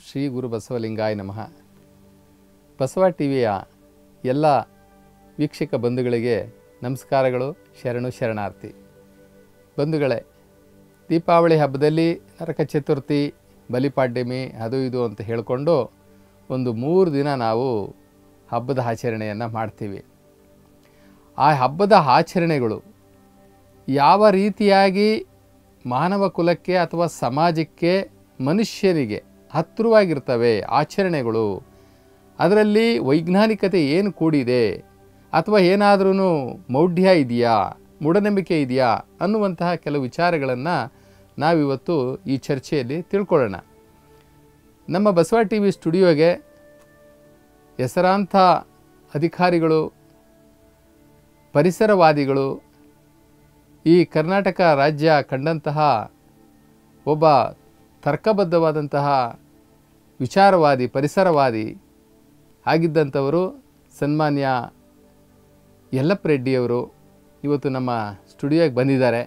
ಶ್ರೀ ಗುರು ಬಸವಲಿಂಗಾಯ ನಮಃ ಬಸವ ಟಿವಿಯ ಎಲ್ಲ ವೀಕ್ಷಕ ಬಂಧುಗಳಿಗೆ ನಮಸ್ಕಾರಗಳು ಶರಣು ಶರಣಾರ್ಥಿ ಬಂಧುಗಳೇ ದೀಪಾವಳಿ ಹಬ್ಬದಲ್ಲಿ ನರಕ ಚತುರ್ಥಿ ಬಲಿಪಾಡ್ಯಮಿ ಅದು ಇದು ಅಂತ ಹೇಳಿಕೊಂಡು ಒಂದು ಮೂರು ದಿನ ನಾವು ಹಬ್ಬದ ಆಚರಣೆಯನ್ನು ಮಾಡ್ತೀವಿ ಆ ಹಬ್ಬದ ಆಚರಣೆಗಳು ಯಾವ ರೀತಿಯಾಗಿ ಮಾನವ ಕುಲಕ್ಕೆ ಅಥವಾ ಸಮಾಜಕ್ಕೆ ಮನುಷ್ಯರಿಗೆ ಹತ್ತಿರವಾಗಿರ್ತವೆ ಆಚರಣೆಗಳು ಅದರಲ್ಲಿ ವೈಜ್ಞಾನಿಕತೆ ಏನು ಕೂಡಿದೆ ಅಥವಾ ಏನಾದ್ರೂ ಮೌಢ್ಯ ಇದೆಯಾ ಮೂಢನಂಬಿಕೆ ಇದೆಯಾ ಅನ್ನುವಂತಹ ಕೆಲವು ವಿಚಾರಗಳನ್ನು ನಾವಿವತ್ತು ಈ ಚರ್ಚೆಯಲ್ಲಿ ತಿಳ್ಕೊಳ್ಳೋಣ ನಮ್ಮ ಬಸವ ಟಿ ವಿ ಸ್ಟುಡಿಯೋಗೆ ಹೆಸರಾಂತ ಅಧಿಕಾರಿಗಳು ಪರಿಸರವಾದಿಗಳು ಈ ಕರ್ನಾಟಕ ರಾಜ್ಯ ಕಂಡಂತಹ ಒಬ್ಬ ತರ್ಕಬದ್ಧವಾದಂತಹ ವಿಚಾರವಾದಿ ಪರಿಸರವಾದಿ ಆಗಿದ್ದಂಥವರು ಸನ್ಮಾನ್ಯ ಯಲ್ಲಪ್ಪ ರೆಡ್ಡಿಯವರು ಇವತ್ತು ನಮ್ಮ ಸ್ಟುಡಿಯೋಗೆ ಬಂದಿದ್ದಾರೆ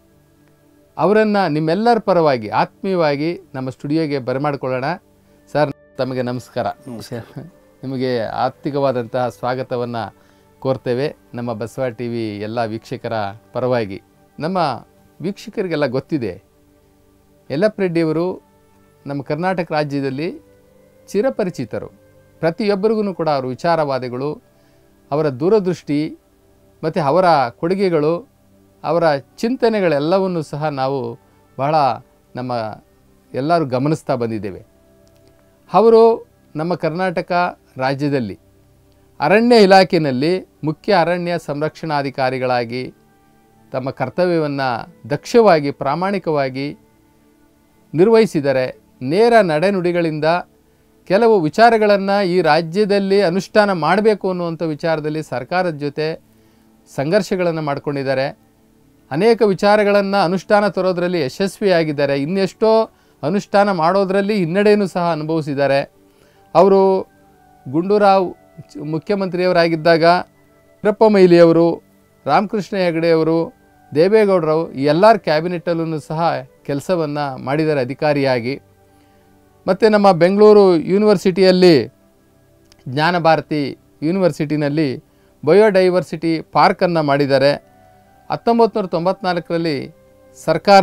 ಅವರನ್ನು ನಿಮ್ಮೆಲ್ಲರ ಪರವಾಗಿ ಆತ್ಮೀಯವಾಗಿ ನಮ್ಮ ಸ್ಟುಡಿಯೋಗೆ ಬರಮಾಡ್ಕೊಳ್ಳೋಣ ಸರ್ ತಮಗೆ ನಮಸ್ಕಾರ ನಿಮಗೆ ಆರ್ಥಿಕವಾದಂತಹ ಸ್ವಾಗತವನ್ನು ಕೋರ್ತೇವೆ ನಮ್ಮ ಬಸವ ಟಿ ವಿ ಎಲ್ಲ ವೀಕ್ಷಕರ ಪರವಾಗಿ ನಮ್ಮ ವೀಕ್ಷಕರಿಗೆಲ್ಲ ಗೊತ್ತಿದೆ ಯಲ್ಲಪ್ಪ ರೆಡ್ಡಿಯವರು ನಮ್ಮ ಕರ್ನಾಟಕ ರಾಜ್ಯದಲ್ಲಿ ಚಿರಪರಿಚಿತರು ಪ್ರತಿಯೊಬ್ಬರಿಗೂ ಕೂಡ ಅವರು ವಿಚಾರವಾದಿಗಳು ಅವರ ದೂರದೃಷ್ಟಿ ಮತ್ತು ಅವರ ಕೊಡುಗೆಗಳು ಅವರ ಚಿಂತನೆಗಳೆಲ್ಲವನ್ನು ಸಹ ನಾವು ಬಹಳ ನಮ್ಮ ಎಲ್ಲರೂ ಗಮನಿಸ್ತಾ ಬಂದಿದ್ದೇವೆ ಅವರು ನಮ್ಮ ಕರ್ನಾಟಕ ರಾಜ್ಯದಲ್ಲಿ ಅರಣ್ಯ ಇಲಾಖೆಯಲ್ಲಿ ಮುಖ್ಯ ಅರಣ್ಯ ಸಂರಕ್ಷಣಾಧಿಕಾರಿಗಳಾಗಿ ತಮ್ಮ ಕರ್ತವ್ಯವನ್ನು ದಕ್ಷವಾಗಿ ಪ್ರಾಮಾಣಿಕವಾಗಿ ನಿರ್ವಹಿಸಿದರೆ ನೇರ ನಡೆನುಡಿಗಳಿಂದ ಕೆಲವು ವಿಚಾರಗಳನ್ನು ಈ ರಾಜ್ಯದಲ್ಲಿ ಅನುಷ್ಠಾನ ಮಾಡಬೇಕು ಅನ್ನುವಂಥ ವಿಚಾರದಲ್ಲಿ ಸರ್ಕಾರದ ಜೊತೆ ಸಂಘರ್ಷಗಳನ್ನು ಮಾಡಿಕೊಂಡಿದ್ದಾರೆ ಅನೇಕ ವಿಚಾರಗಳನ್ನು ಅನುಷ್ಠಾನ ತರೋದರಲ್ಲಿ ಯಶಸ್ವಿಯಾಗಿದ್ದಾರೆ ಇನ್ನೆಷ್ಟೋ ಅನುಷ್ಠಾನ ಮಾಡೋದರಲ್ಲಿ ಹಿನ್ನಡೆಯನ್ನು ಸಹ ಅನುಭವಿಸಿದ್ದಾರೆ ಅವರು ಗುಂಡೂರಾವ್ ಚ- ಮುಖ್ಯಮಂತ್ರಿಯವರಾಗಿದ್ದಾಗ ವೀರಪ್ಪ ಮೊಯ್ಲಿಯವರು ರಾಮಕೃಷ್ಣ ಹೆಗಡೆಯವರು ದೇವೇಗೌಡರು ಈ ಎಲ್ಲರ ಕ್ಯಾಬಿನೆಟ್ಟಲ್ಲೂ ಸಹ ಕೆಲಸವನ್ನು ಮಾಡಿದ್ದಾರೆ ಅಧಿಕಾರಿಯಾಗಿ ಮತ್ತು ನಮ್ಮ ಬೆಂಗಳೂರು ಯೂನಿವರ್ಸಿಟಿಯಲ್ಲಿ ಜ್ಞಾನ ಭಾರತಿ ಯೂನಿವರ್ಸಿಟಿನಲ್ಲಿ ಬಯೋಡೈವರ್ಸಿಟಿ ಪಾರ್ಕನ್ನು ಮಾಡಿದ್ದಾರೆ ಹತ್ತೊಂಬತ್ತು ನೂರ ತೊಂಬತ್ನಾಲ್ಕರಲ್ಲಿ ಸರ್ಕಾರ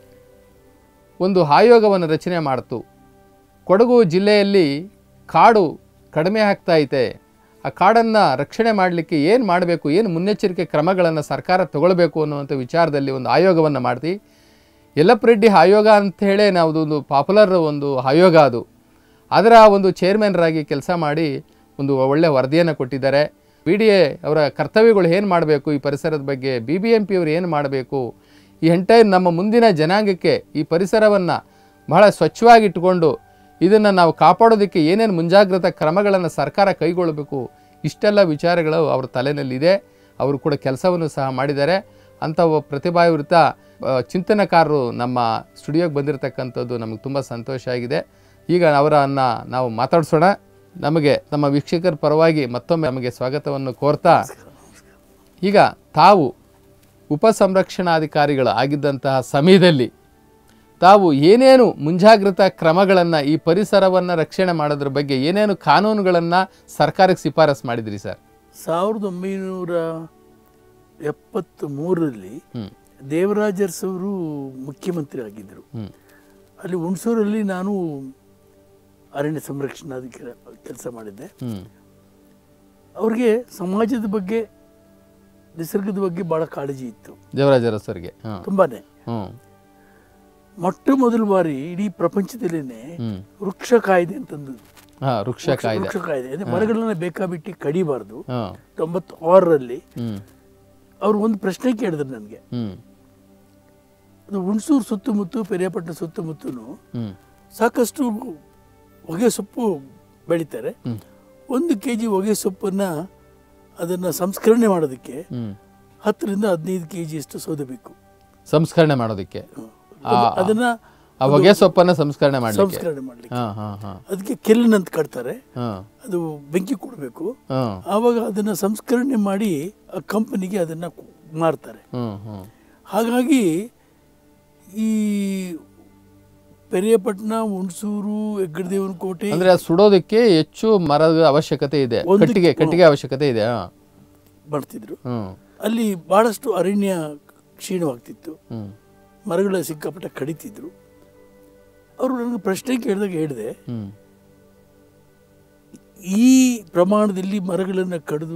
ಒಂದು ಆಯೋಗವನ್ನು ರಚನೆ ಮಾಡಿತು ಕೊಡಗು ಜಿಲ್ಲೆಯಲ್ಲಿ ಕಾಡು ಕಡಿಮೆ ಆಗ್ತಾ ಐತೆ ಆ ಕಾಡನ್ನು ರಕ್ಷಣೆ ಮಾಡಲಿಕ್ಕೆ ಏನು ಮಾಡಬೇಕು ಏನು ಮುನ್ನೆಚ್ಚರಿಕೆ ಕ್ರಮಗಳನ್ನು ಸರ್ಕಾರ ತಗೊಳ್ಬೇಕು ಅನ್ನುವಂಥ ವಿಚಾರದಲ್ಲಿ ಒಂದು ಆಯೋಗವನ್ನು ಮಾಡ್ತಿ ಯಲ್ಲಪ್ಪ ರೆಡ್ಡಿ ಆಯೋಗ ಅಂತ ಹೇಳೇ ನಾವು ಒಂದು ಪಾಪ್ಯುಲರ್ ಒಂದು ಆಯೋಗ ಅದು ಅದರ ಒಂದು ಚೇರ್ಮನ್ರಾಗಿ ಕೆಲಸ ಮಾಡಿ ಒಂದು ಒಳ್ಳೆಯ ವರದಿಯನ್ನು ಕೊಟ್ಟಿದ್ದಾರೆ ಬಿ ಡಿ ಎ ಅವರ ಕರ್ತವ್ಯಗಳು ಏನು ಮಾಡಬೇಕು ಈ ಪರಿಸರದ ಬಗ್ಗೆ ಬಿ ಬಿ ಎಂ ಪಿ ಅವರು ಏನು ಮಾಡಬೇಕು ಈ ಎಂಟೈರ್ ನಮ್ಮ ಮುಂದಿನ ಜನಾಂಗಕ್ಕೆ ಈ ಪರಿಸರವನ್ನು ಬಹಳ ಸ್ವಚ್ಛವಾಗಿಟ್ಟುಕೊಂಡು ಇದನ್ನು ನಾವು ಕಾಪಾಡೋದಕ್ಕೆ ಏನೇನು ಮುಂಜಾಗ್ರತಾ ಕ್ರಮಗಳನ್ನು ಸರ್ಕಾರ ಕೈಗೊಳ್ಳಬೇಕು ಇಷ್ಟೆಲ್ಲ ವಿಚಾರಗಳು ಅವ್ರ ತಲೆಯಲ್ಲಿದೆ ಅವರು ಕೂಡ ಕೆಲಸವನ್ನು ಸಹ ಮಾಡಿದ್ದಾರೆ ಅಂಥ ಒಬ್ಬ ಪ್ರತಿಭಾವಿತ ಆ, ಚಿಂತನಕಾರರು ನಮ್ಮ ಸ್ಟುಡಿಯೋಗೆ ಬಂದಿರತಕ್ಕಂಥದ್ದು ನಮಗೆ ತುಂಬ ಸಂತೋಷ ಆಗಿದೆ ಈಗ ಅವರನ್ನು ನಾವು ಮಾತಾಡಿಸೋಣ ನಮಗೆ ನಮ್ಮ ವೀಕ್ಷಕರ ಪರವಾಗಿ ಮತ್ತೊಮ್ಮೆ ನಮಗೆ ಸ್ವಾಗತವನ್ನು ಕೋರ್ತಾ ಈಗ ತಾವು ಉಪಸಂರಕ್ಷಣಾಧಿಕಾರಿಗಳು ಆಗಿದ್ದಂತಹ ಸಮಯದಲ್ಲಿ ತಾವು ಏನೇನು ಮುಂಜಾಗ್ರತಾ ಕ್ರಮಗಳನ್ನು ಈ ಪರಿಸರವನ್ನು ರಕ್ಷಣೆ ಮಾಡೋದ್ರ ಬಗ್ಗೆ ಏನೇನು ಕಾನೂನುಗಳನ್ನು ಸರ್ಕಾರಕ್ಕೆ ಶಿಫಾರಸ್ ಮಾಡಿದ್ರಿ ಸರ್ ಸಾವಿರದ ಒಂಬೈನೂರ ಎಪ್ಪತ್ತ್ ಮೂರರಲ್ಲಿ ಹ್ಞೂ ದೇವರಾಜ ಅರಸವರು ಮುಖ್ಯಮಂತ್ರಿ ಆಗಿದ್ದರು ಹ್ಞೂ ಅಲ್ಲಿ ಹುಣಸೂರಲ್ಲಿ ನಾನು ಅರಣ್ಯ ಸಂರಕ್ಷಣಾಧಿಕಾರಿ ಕೆಲಸ ಮಾಡಿದ್ದೆ ಹ್ಞೂ ಅವ್ರಿಗೆ ಸಮಾಜದ ಬಗ್ಗೆ ನಿಸರ್ಗದ ಬಗ್ಗೆ ಭಾಳ ಕಾಳಜಿ ಇತ್ತು ದೇವರಾಜ ಅರಸರಿಗೆ ಹಾಂ ತುಂಬಾನೇ ಹ್ಞೂ ಮೊಟ್ಟ ಮೊದಲ ಬಾರಿ ಇಡೀ ಪ್ರಪಂಚದಲ್ಲೇನೆ ಹ್ಞೂ ವೃಕ್ಷ ಕಾಯ್ದೆ ಅಂತಂದು ಹಾಂ ವೃಕ್ಷ ಕಾಯ್ದೆ ವೃಕ್ಷ ಕಾಯ್ದೆ ಅಂದ್ರೆ ಮರಗಳನ್ನ ಬೇಕಾಬಿಟ್ಟು ಕಡಿಬಾರ್ದು ಹಾಂ ತೊಂಬತ್ತಾರರಲ್ಲಿ ಹ್ಞೂ ಅವ್ರು ಒಂದು ಪ್ರಶ್ನೆ ಕೇಳಿದ್ರು ನನಗೆ ಹ್ಞೂ ಅದು ಹುಣಸೂರು ಸುತ್ತಮುತ್ತ ಪೆರಿಯಾಪಟ್ಟಣ ಸುತ್ತಮುತ್ತಲು ಹ್ಞೂ ಸಾಕಷ್ಟು ಹೊಗೆ ಸೊಪ್ಪು ಬೆಳಿತಾರೆ ಹ್ಮ್. ಒಂದು ಕೆ ಜಿ ಹೊಗೆ ಸೊಪ್ಪನ್ನು ಅದನ್ನು ಸಂಸ್ಕರಣೆ ಮಾಡೋದಕ್ಕೆ ಹ್ಞೂ ಹತ್ತರಿಂದ ಹದಿನೈದು ಕೆ ಜಿಯಷ್ಟು ಸೋದಬೇಕು ಸಂಸ್ಕರಣೆ ಮಾಡೋದಕ್ಕೆ ಅದು- ಅದನ್ನ ಆ ಹೊಗೆ ಸೊಪ್ಪನ್ನು ಸಂಸ್ಕರಣೆ ಮಾಡಲಿಕ್ಕೆ ಸಂಸ್ಕರಣೆ ಮಾಡಲಿಕ್ಕೆ ಹಾಂ ಹಾಂ ಹಾಂ ಅದಕ್ಕೆ ಕೆಲ್ಲಿನಂತ ಕಟ್ತಾರೆ ಹಾಂ ಅದು ಬೆಂಕಿ ಕೊಡಬೇಕು ಹಾಂ ಆವಾಗ ಅದನ್ನು ಸಂಸ್ಕರಣೆ ಮಾಡಿ ಆ ಕಂಪನಿಗೆ ಅದನ್ನು ಮಾರ್ತಾರೆ ಹ್ಞೂ ಹ್ಞೂ ಹಾಗಾಗಿ ಈ ಪೆರಿಯಪಟ್ಟಣ ಹುಣಸೂರು ಹೆಗ್ಗಡದೇವನ ಕೋಟೆ ಅಂದ್ರೆ ಅದು ಸುಡೋದಕ್ಕೆ ಹೆಚ್ಚು ಮರದ ಅವಶ್ಯಕತೆ ಇದೆ ಒಂದು- ಕಟ್ಟಿಗೆ ಕಟ್ಟಿಗೆ ಅವಶ್ಯಕತೆ ಇದೆ ಹಾ. ಮಾಡ್ತಿದ್ರು ಹ್ಮ್ ಅಲ್ಲಿ ಭಾಳಷ್ಟು ಅರಣ್ಯ ಕ್ಷೀಣವಾಗ್ತಿತ್ತು ಹ್ಮ್ ಮರಗಳ ಸಿಕ್ಕಾಪಟ್ಟೆ ಕಡಿತಿದ್ರು ಅವರು ನನಗೆ ಪ್ರಶ್ನೆ ಕೇಳಿದಾಗ ಹೇಳಿದೆ ಹ್ಮ್ ಈ ಪ್ರಮಾಣದಲ್ಲಿ ಮರಗಳನ್ನು ಕಡಿದು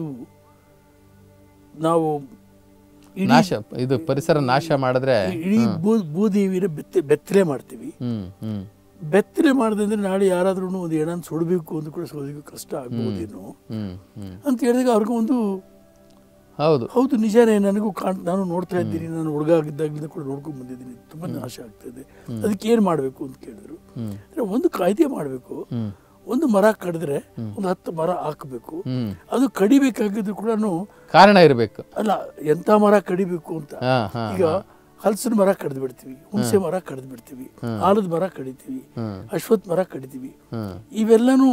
ನಾವು ಇಡೀ ನಾಶ ಇದು ಪರಿಸರ ನಾಶ ಮಾಡಿದ್ರೆ ಇಡೀ ಭೂ ಭೂದೇವಿನ ಬೆತ್ತ ಬೆತ್ತಲೆ ಮಾಡ್ತೀವಿ ಹ್ಮ್ ಹ್ಮ್ ಬೆತ್ತಲೆ ಮಾಡಿದ್ರೆ ನಾಳೆ ಯಾರಾದ್ರೂ ಒಂದು ಏನಾದ್ರು ಸುಡಬೇಕು ಅಂತ ಕೂಡ ಸೋದಕ್ಕೆ ಕಷ್ಟ ಆಗ್ಬೋದೇನೋ ಹ್ಮ್ ಹ್ಮ್ ಅಂತ ಹೇಳಿದಾಗ ಅವ್ರಿಗೆ ಒಂದು ಹೌದು ಹೌದು ನಿಜಾನೇ ನನಗೂ ಕಾಣ್ ನಾನು ನೋಡ್ತಾ ಇದ್ದೀನಿ ನಾನು ಹುಡುಗ ಆಗಿದ್ದಾಗಲಿಂದ ಕೂಡ ನೋಡ್ಕೊಂಡು ಬಂದಿದ್ದೀನಿ ತುಂಬ ನಾಶ ಆಗ್ತದೆ ಅದಕ್ಕೆ ಏನು ಮಾಡಬೇಕು ಅಂತ ಕೇಳಿದ್ರು ಹ್ಮ್ ಅಂದ್ರೆ ಒಂದು ಕಾಯ್ದೆ ಮಾಡಬೇಕು ಹ್ಮ್ ಒಂದು ಮರ ಕಡಿದ್ರೆ ಒಂದು ಹತ್ತು ಮರ ಹಾಕಬೇಕು ಹ್ಮ್ ಅದು ಕಡಿಬೇಕಾಗಿದ್ರು ಕೂಡ ಕಾರಣ ಇರಬೇಕು ಅಲ್ಲ ಎಂಥ ಮರ ಕಡಿಬೇಕು ಅಂತ ಹಾ ಹಾ ಈಗ ಹಲಸಿನ ಮರ ಕಡಿದು ಬಿಡ್ತೀವಿ ಹುಣಸೆ ಮರ ಕಡಿದು ಬಿಡ್ತೀವಿ ಆಲದ ಮರ ಕಡಿತೀವಿ ಹ್ಮ್ ಅಶ್ವತ್ಥ ಮರ ಕಡಿತೀವಿ ಹ್ಮ್ ಇವೆಲ್ಲನೂ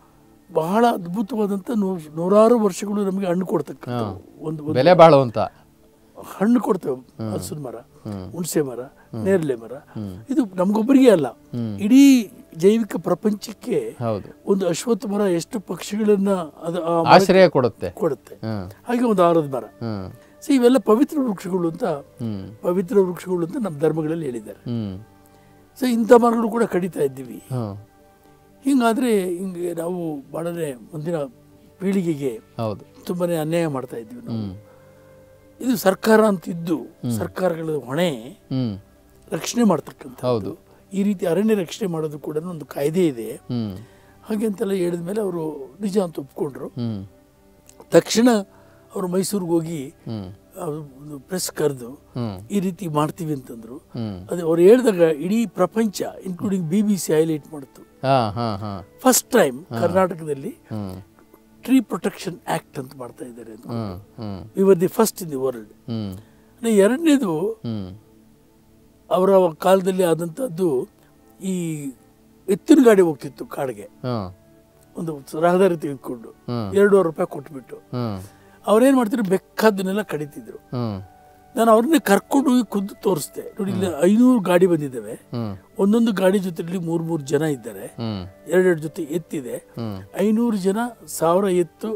ಬಹಳ ಅದ್ಭುತವಾದಂಥ ನೂ- ನೂರಾರು ವರ್ಷಗಳು ನಮಗೆ ಹಣ್ಣು ಕೊಡ್ತಕ್ಕಂಥ ಒಂದು ಒಂದು ಬೆಲೆ ಬಾಳುವಂತ ಹಣ್ಣು ಕೊಡ್ತೇವೆ ಹಲಸಿನ ಮರ ಹ್ಮ್. ಹುಣಸೆ ಮರ ನೇರಳೆ ಮರ ಇದು ನಮಗೊಬ್ಬರಿಗೆ ಅಲ್ಲ ಇಡೀ ಜೈವಿಕ ಪ್ರಪಂಚಕ್ಕೆ ಹೌದು ಒಂದು ಅಶ್ವತ್ಥ ಮರ ಎಷ್ಟು ಪಕ್ಷಿಗಳನ್ನ ಅದು ಆ ಮರ ಆಶ್ರಯ ಕೊಡುತ್ತೆ ಕೊಡುತ್ತೆ ಹ್ಮ್ ಹಾಗೆ ಒಂದು ಆರದ ಮರ ಹ್ಮ್ ಸೊ ಇವೆಲ್ಲ ಪವಿತ್ರ ವೃಕ್ಷಗಳು ಅಂತ ಹ್ಮ್ ಪವಿತ್ರ ವೃಕ್ಷಗಳು ಅಂತ ನಮ್ಮ ಧರ್ಮಗಳಲ್ಲಿ ಹೇಳಿದ್ದಾರೆ ಹ್ಮ್ ಸೊ ಇಂಥ ಮರಗಳು ಕೂಡ ಕಡಿತಾ ಇದ್ದೀವಿ ಹ್ಮ್ ಹಿಂಗಾದ್ರೆ ಹಿಂಗೆ ನಾವು ಭಾಳನೇ ಮುಂದಿನ ಪೀಳಿಗೆಗೆ ಹೌದು ತುಂಬಾನೇ ಅನ್ಯಾಯ ಮಾಡ್ತಾ ಇದ್ದೀವಿ ನಾವು ಹ್ಮ್ ಇದು ಸರ್ಕಾರ ಅಂತಿದ್ದು ಸರ್ಕಾರಗಳ ಹೊಣೆ ಹ್ಮ್ ರಕ್ಷಣೆ ಮಾಡ್ತಕ್ಕಂಥ ಹೌದು ಈ ರೀತಿ ಅರಣ್ಯ ರಕ್ಷಣೆ ಮಾಡೋದು ಕೂಡ ಒಂದು ಕಾಯ್ದೆ ಇದೆ ಹ್ಮ್ ಹಾಗೆ ಅಂತೆಲ್ಲ ಹೇಳಿದ ಮೇಲೆ ಅವರು ನಿಜ ಅಂತ ಒಪ್ಕೊಂಡ್ರು ಹ್ಮ್ ತಕ್ಷಣ ಅವರು ಮೈಸೂರಿಗೆ ಹೋಗಿ ಹ್ಮ್ ಒಂದು ಪ್ರೆಸ್ ಕರೆದು ಹ್ಮ್ ಈ ರೀತಿ ಮಾಡ್ತೀವಿ ಅಂತಂದ್ರು ಹ್ಮ್ ಅದು ಅವ್ರು ಹೇಳಿದಾಗ ಇಡೀ ಪ್ರಪಂಚ including B B C highlight ಮಾಡ್ತು ಹಾ ಹಾ ಹಾ ಫಸ್ಟ್ ಟೈಮ್ ಕರ್ನಾಟಕದಲ್ಲಿ ಹ್ಮ್ ಟ್ರೀ ಪ್ರೊಟೆಕ್ಷನ್ ಆಕ್ಟ್ ಅಂತ ಮಾಡ್ತಾ ಇದ್ದಾರೆ ಅಂತ ಹ್ಮ್ ಹ್ಮ್ we were the first in the world ಹ್ಮ್ ಎರಡನೇದು ಹ್ಮ್ ಅವರ ಕಾಲದಲ್ಲಿ ಆದಂಥದ್ದು ಈ ಎತ್ತಿನ ಗಾಡಿ ಹೋಗ್ತಿತ್ತು ಕಾಡಿಗೆ ಹ್ಮ್ ಒಂದು ರಹದಾರಿ ತೆಗೆದುಕೊಂಡು ಹ್ಮ್. ಎರಡೂವರೆ ರೂಪಾಯಿ ಕೊಟ್ಬಿಟ್ಟು ಹ್ಮ್ ಅವ್ರೇನ್ ಮಾಡ್ತಿದ್ರು ಬೆಕ್ಕದನ್ನೆಲ್ಲ ಕಡಿತಿದ್ರು ಹ್ಮ್ ನಾನು ಅವ್ರನ್ನೇ ಕರ್ಕೊಂಡು ಹೋಗಿ ಖುದ್ದು ತೋರಿಸ್ದೆ ನೋಡಿ ಇಲ್ಲಿ ಐನೂರು ಗಾಡಿ ಬಂದಿದ್ದಾವೆ ಹ್ಮ್ ಒಂದೊಂದು ಗಾಡಿ ಜೊತೆಲಿ ಮೂರ್ ಮೂರು ಜನ ಇದ್ದಾರೆ ಹ್ಮ್ ಎರಡೆರಡು ಜೊತೆ ಎತ್ತಿದೆ ಹ್ಮ್ ಐನೂರು ಜನ ಸಾವಿರ ಎತ್ತು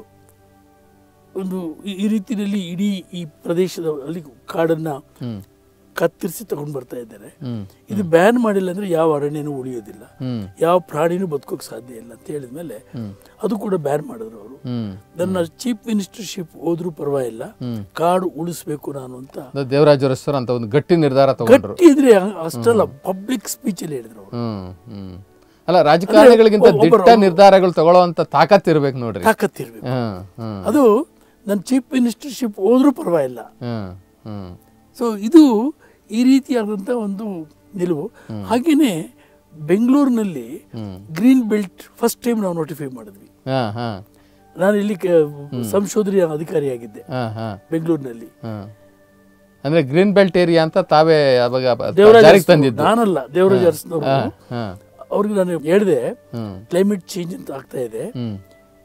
ಒಂದು ಈ- ಈ ರೀತಿಯಲ್ಲಿ ಇಡೀ ಈ ಪ್ರದೇಶದ ಅಲ್ಲಿ ಕಾಡನ್ನ ಹ್ಮ್ ಕತ್ತರಿಸಿ ತಗೊಂಡು ಬರ್ತಾ ಇದ್ದಾರೆ ಹ್ಮ್ ಇದು ಬ್ಯಾನ್ ಮಾಡಿಲ್ಲ ಅಂದ್ರೆ ಯಾವ ಅರಣ್ಯನೂ ಉಳಿಯೋದಿಲ್ಲ ಹ್ಮ್ ಯಾವ ಪ್ರಾಣಿನೂ ಬದುಕೋಕೆ ಸಾಧ್ಯ ಇಲ್ಲ ಅಂತ ಹೇಳಿದ್ಮೇಲೆ ಅದು ಕೂಡ ಬ್ಯಾನ್ ಮಾಡಿದ್ರು ಅವರು ಹ್ಮ್ ನನ್ನ ಚೀಫ್ ಮಿನಿಸ್ಟರ್ಶಿಪ್ ಹೋದ್ರೂ ಪರವಾಗಿಲ್ಲ ಹ್ಮ್. ಕಾಡು ಉಳಿಸ್ಬೇಕು ನಾನು ಅಂತ ಅದು ದೇವರಾಜ ಅರಸರು ಅಂತ ಒಂದು ಗಟ್ಟಿ ನಿರ್ಧಾರ ತಗೊಂಡ್ರು ಗಟ್ಟಿ ಇದ್ರೆ ಅಷ್ಟಲ್ಲ ಪಬ್ಲಿಕ್ ಸ್ಪೀಚ್ ಅಲ್ಲಿ ಹೇಳಿದ್ರು ಅವರು ಹ್ಮ್ ಹ್ಮ್ ಅಲ್ಲ ರಾಜಕಾರಣಿಗಳಿಗಿಂತ ದಿಟ್ಟ ನಿರ್ಧಾರಗಳು ತಗೊಳ್ಳುವಂತ ತಾಕತ್ ಇರ್ಬೇಕು ನೋಡ್ರಿ ತಾಕತ್ತಿರ್ಬೇಕು ಹ್ಮ್ ಹ್ಮ್ ಅದು ನನ್ನ ಚೀಫ್ ಮಿನಿಸ್ಟರ್ಶಿಪ್ ಹೋದ್ರೂ ಪರವಾಗಿಲ್ಲ ಹ್ಮ್ ಹ್ಮ್ ಸೊ ಇದು ಈ ರೀತಿಯಾದಂಥ ಒಂದು ನಿಲುವು ಹಾಗೇನೆ ಬೆಂಗಳೂರಿನಲ್ಲಿ ಹ್ಮ್ ಗ್ರೀನ್ ಬೆಲ್ಟ್ ಫಸ್ಟ್ ಟೈಮ್ ನಾವು ನೋಟಿಫೈ ಮಾಡಿದ್ವಿ ಹಾ ಹಾ ನಾನು ಇಲ್ಲಿ ಕ- ಸಂಶೋಧನೆಯ ಅಧಿಕಾರಿಯಾಗಿದ್ದೆ ಹಾ ಹಾ ಬೆಂಗಳೂರಿನಲ್ಲಿ ಹಾ ಅಂದ್ರೆ ಗ್ರೀನ್ ಬೆಲ್ಟ್ ಏರಿಯಾ ಅಂತ ತಾವೇ ಅವಾಗ ಬ- ದೇವರಾಜ ಜಾರಿಗೆ ಅರಸ್ನವ್ರು, ತಂದಿದ್ದು ನಾನಲ್ಲ ದೇವರಾಜ ಅರಸ್ನವರು ಹಾ ಹಾ ಅವ್ರಿಗೆ ನಾನು ಹೇಳಿದೆ ಹ್ಮ್ ಕ್ಲೈಮೇಟ್ ಚೇಂಜ್ ಅಂತ ಆಗ್ತಾ ಇದೆ ಹ್ಮ್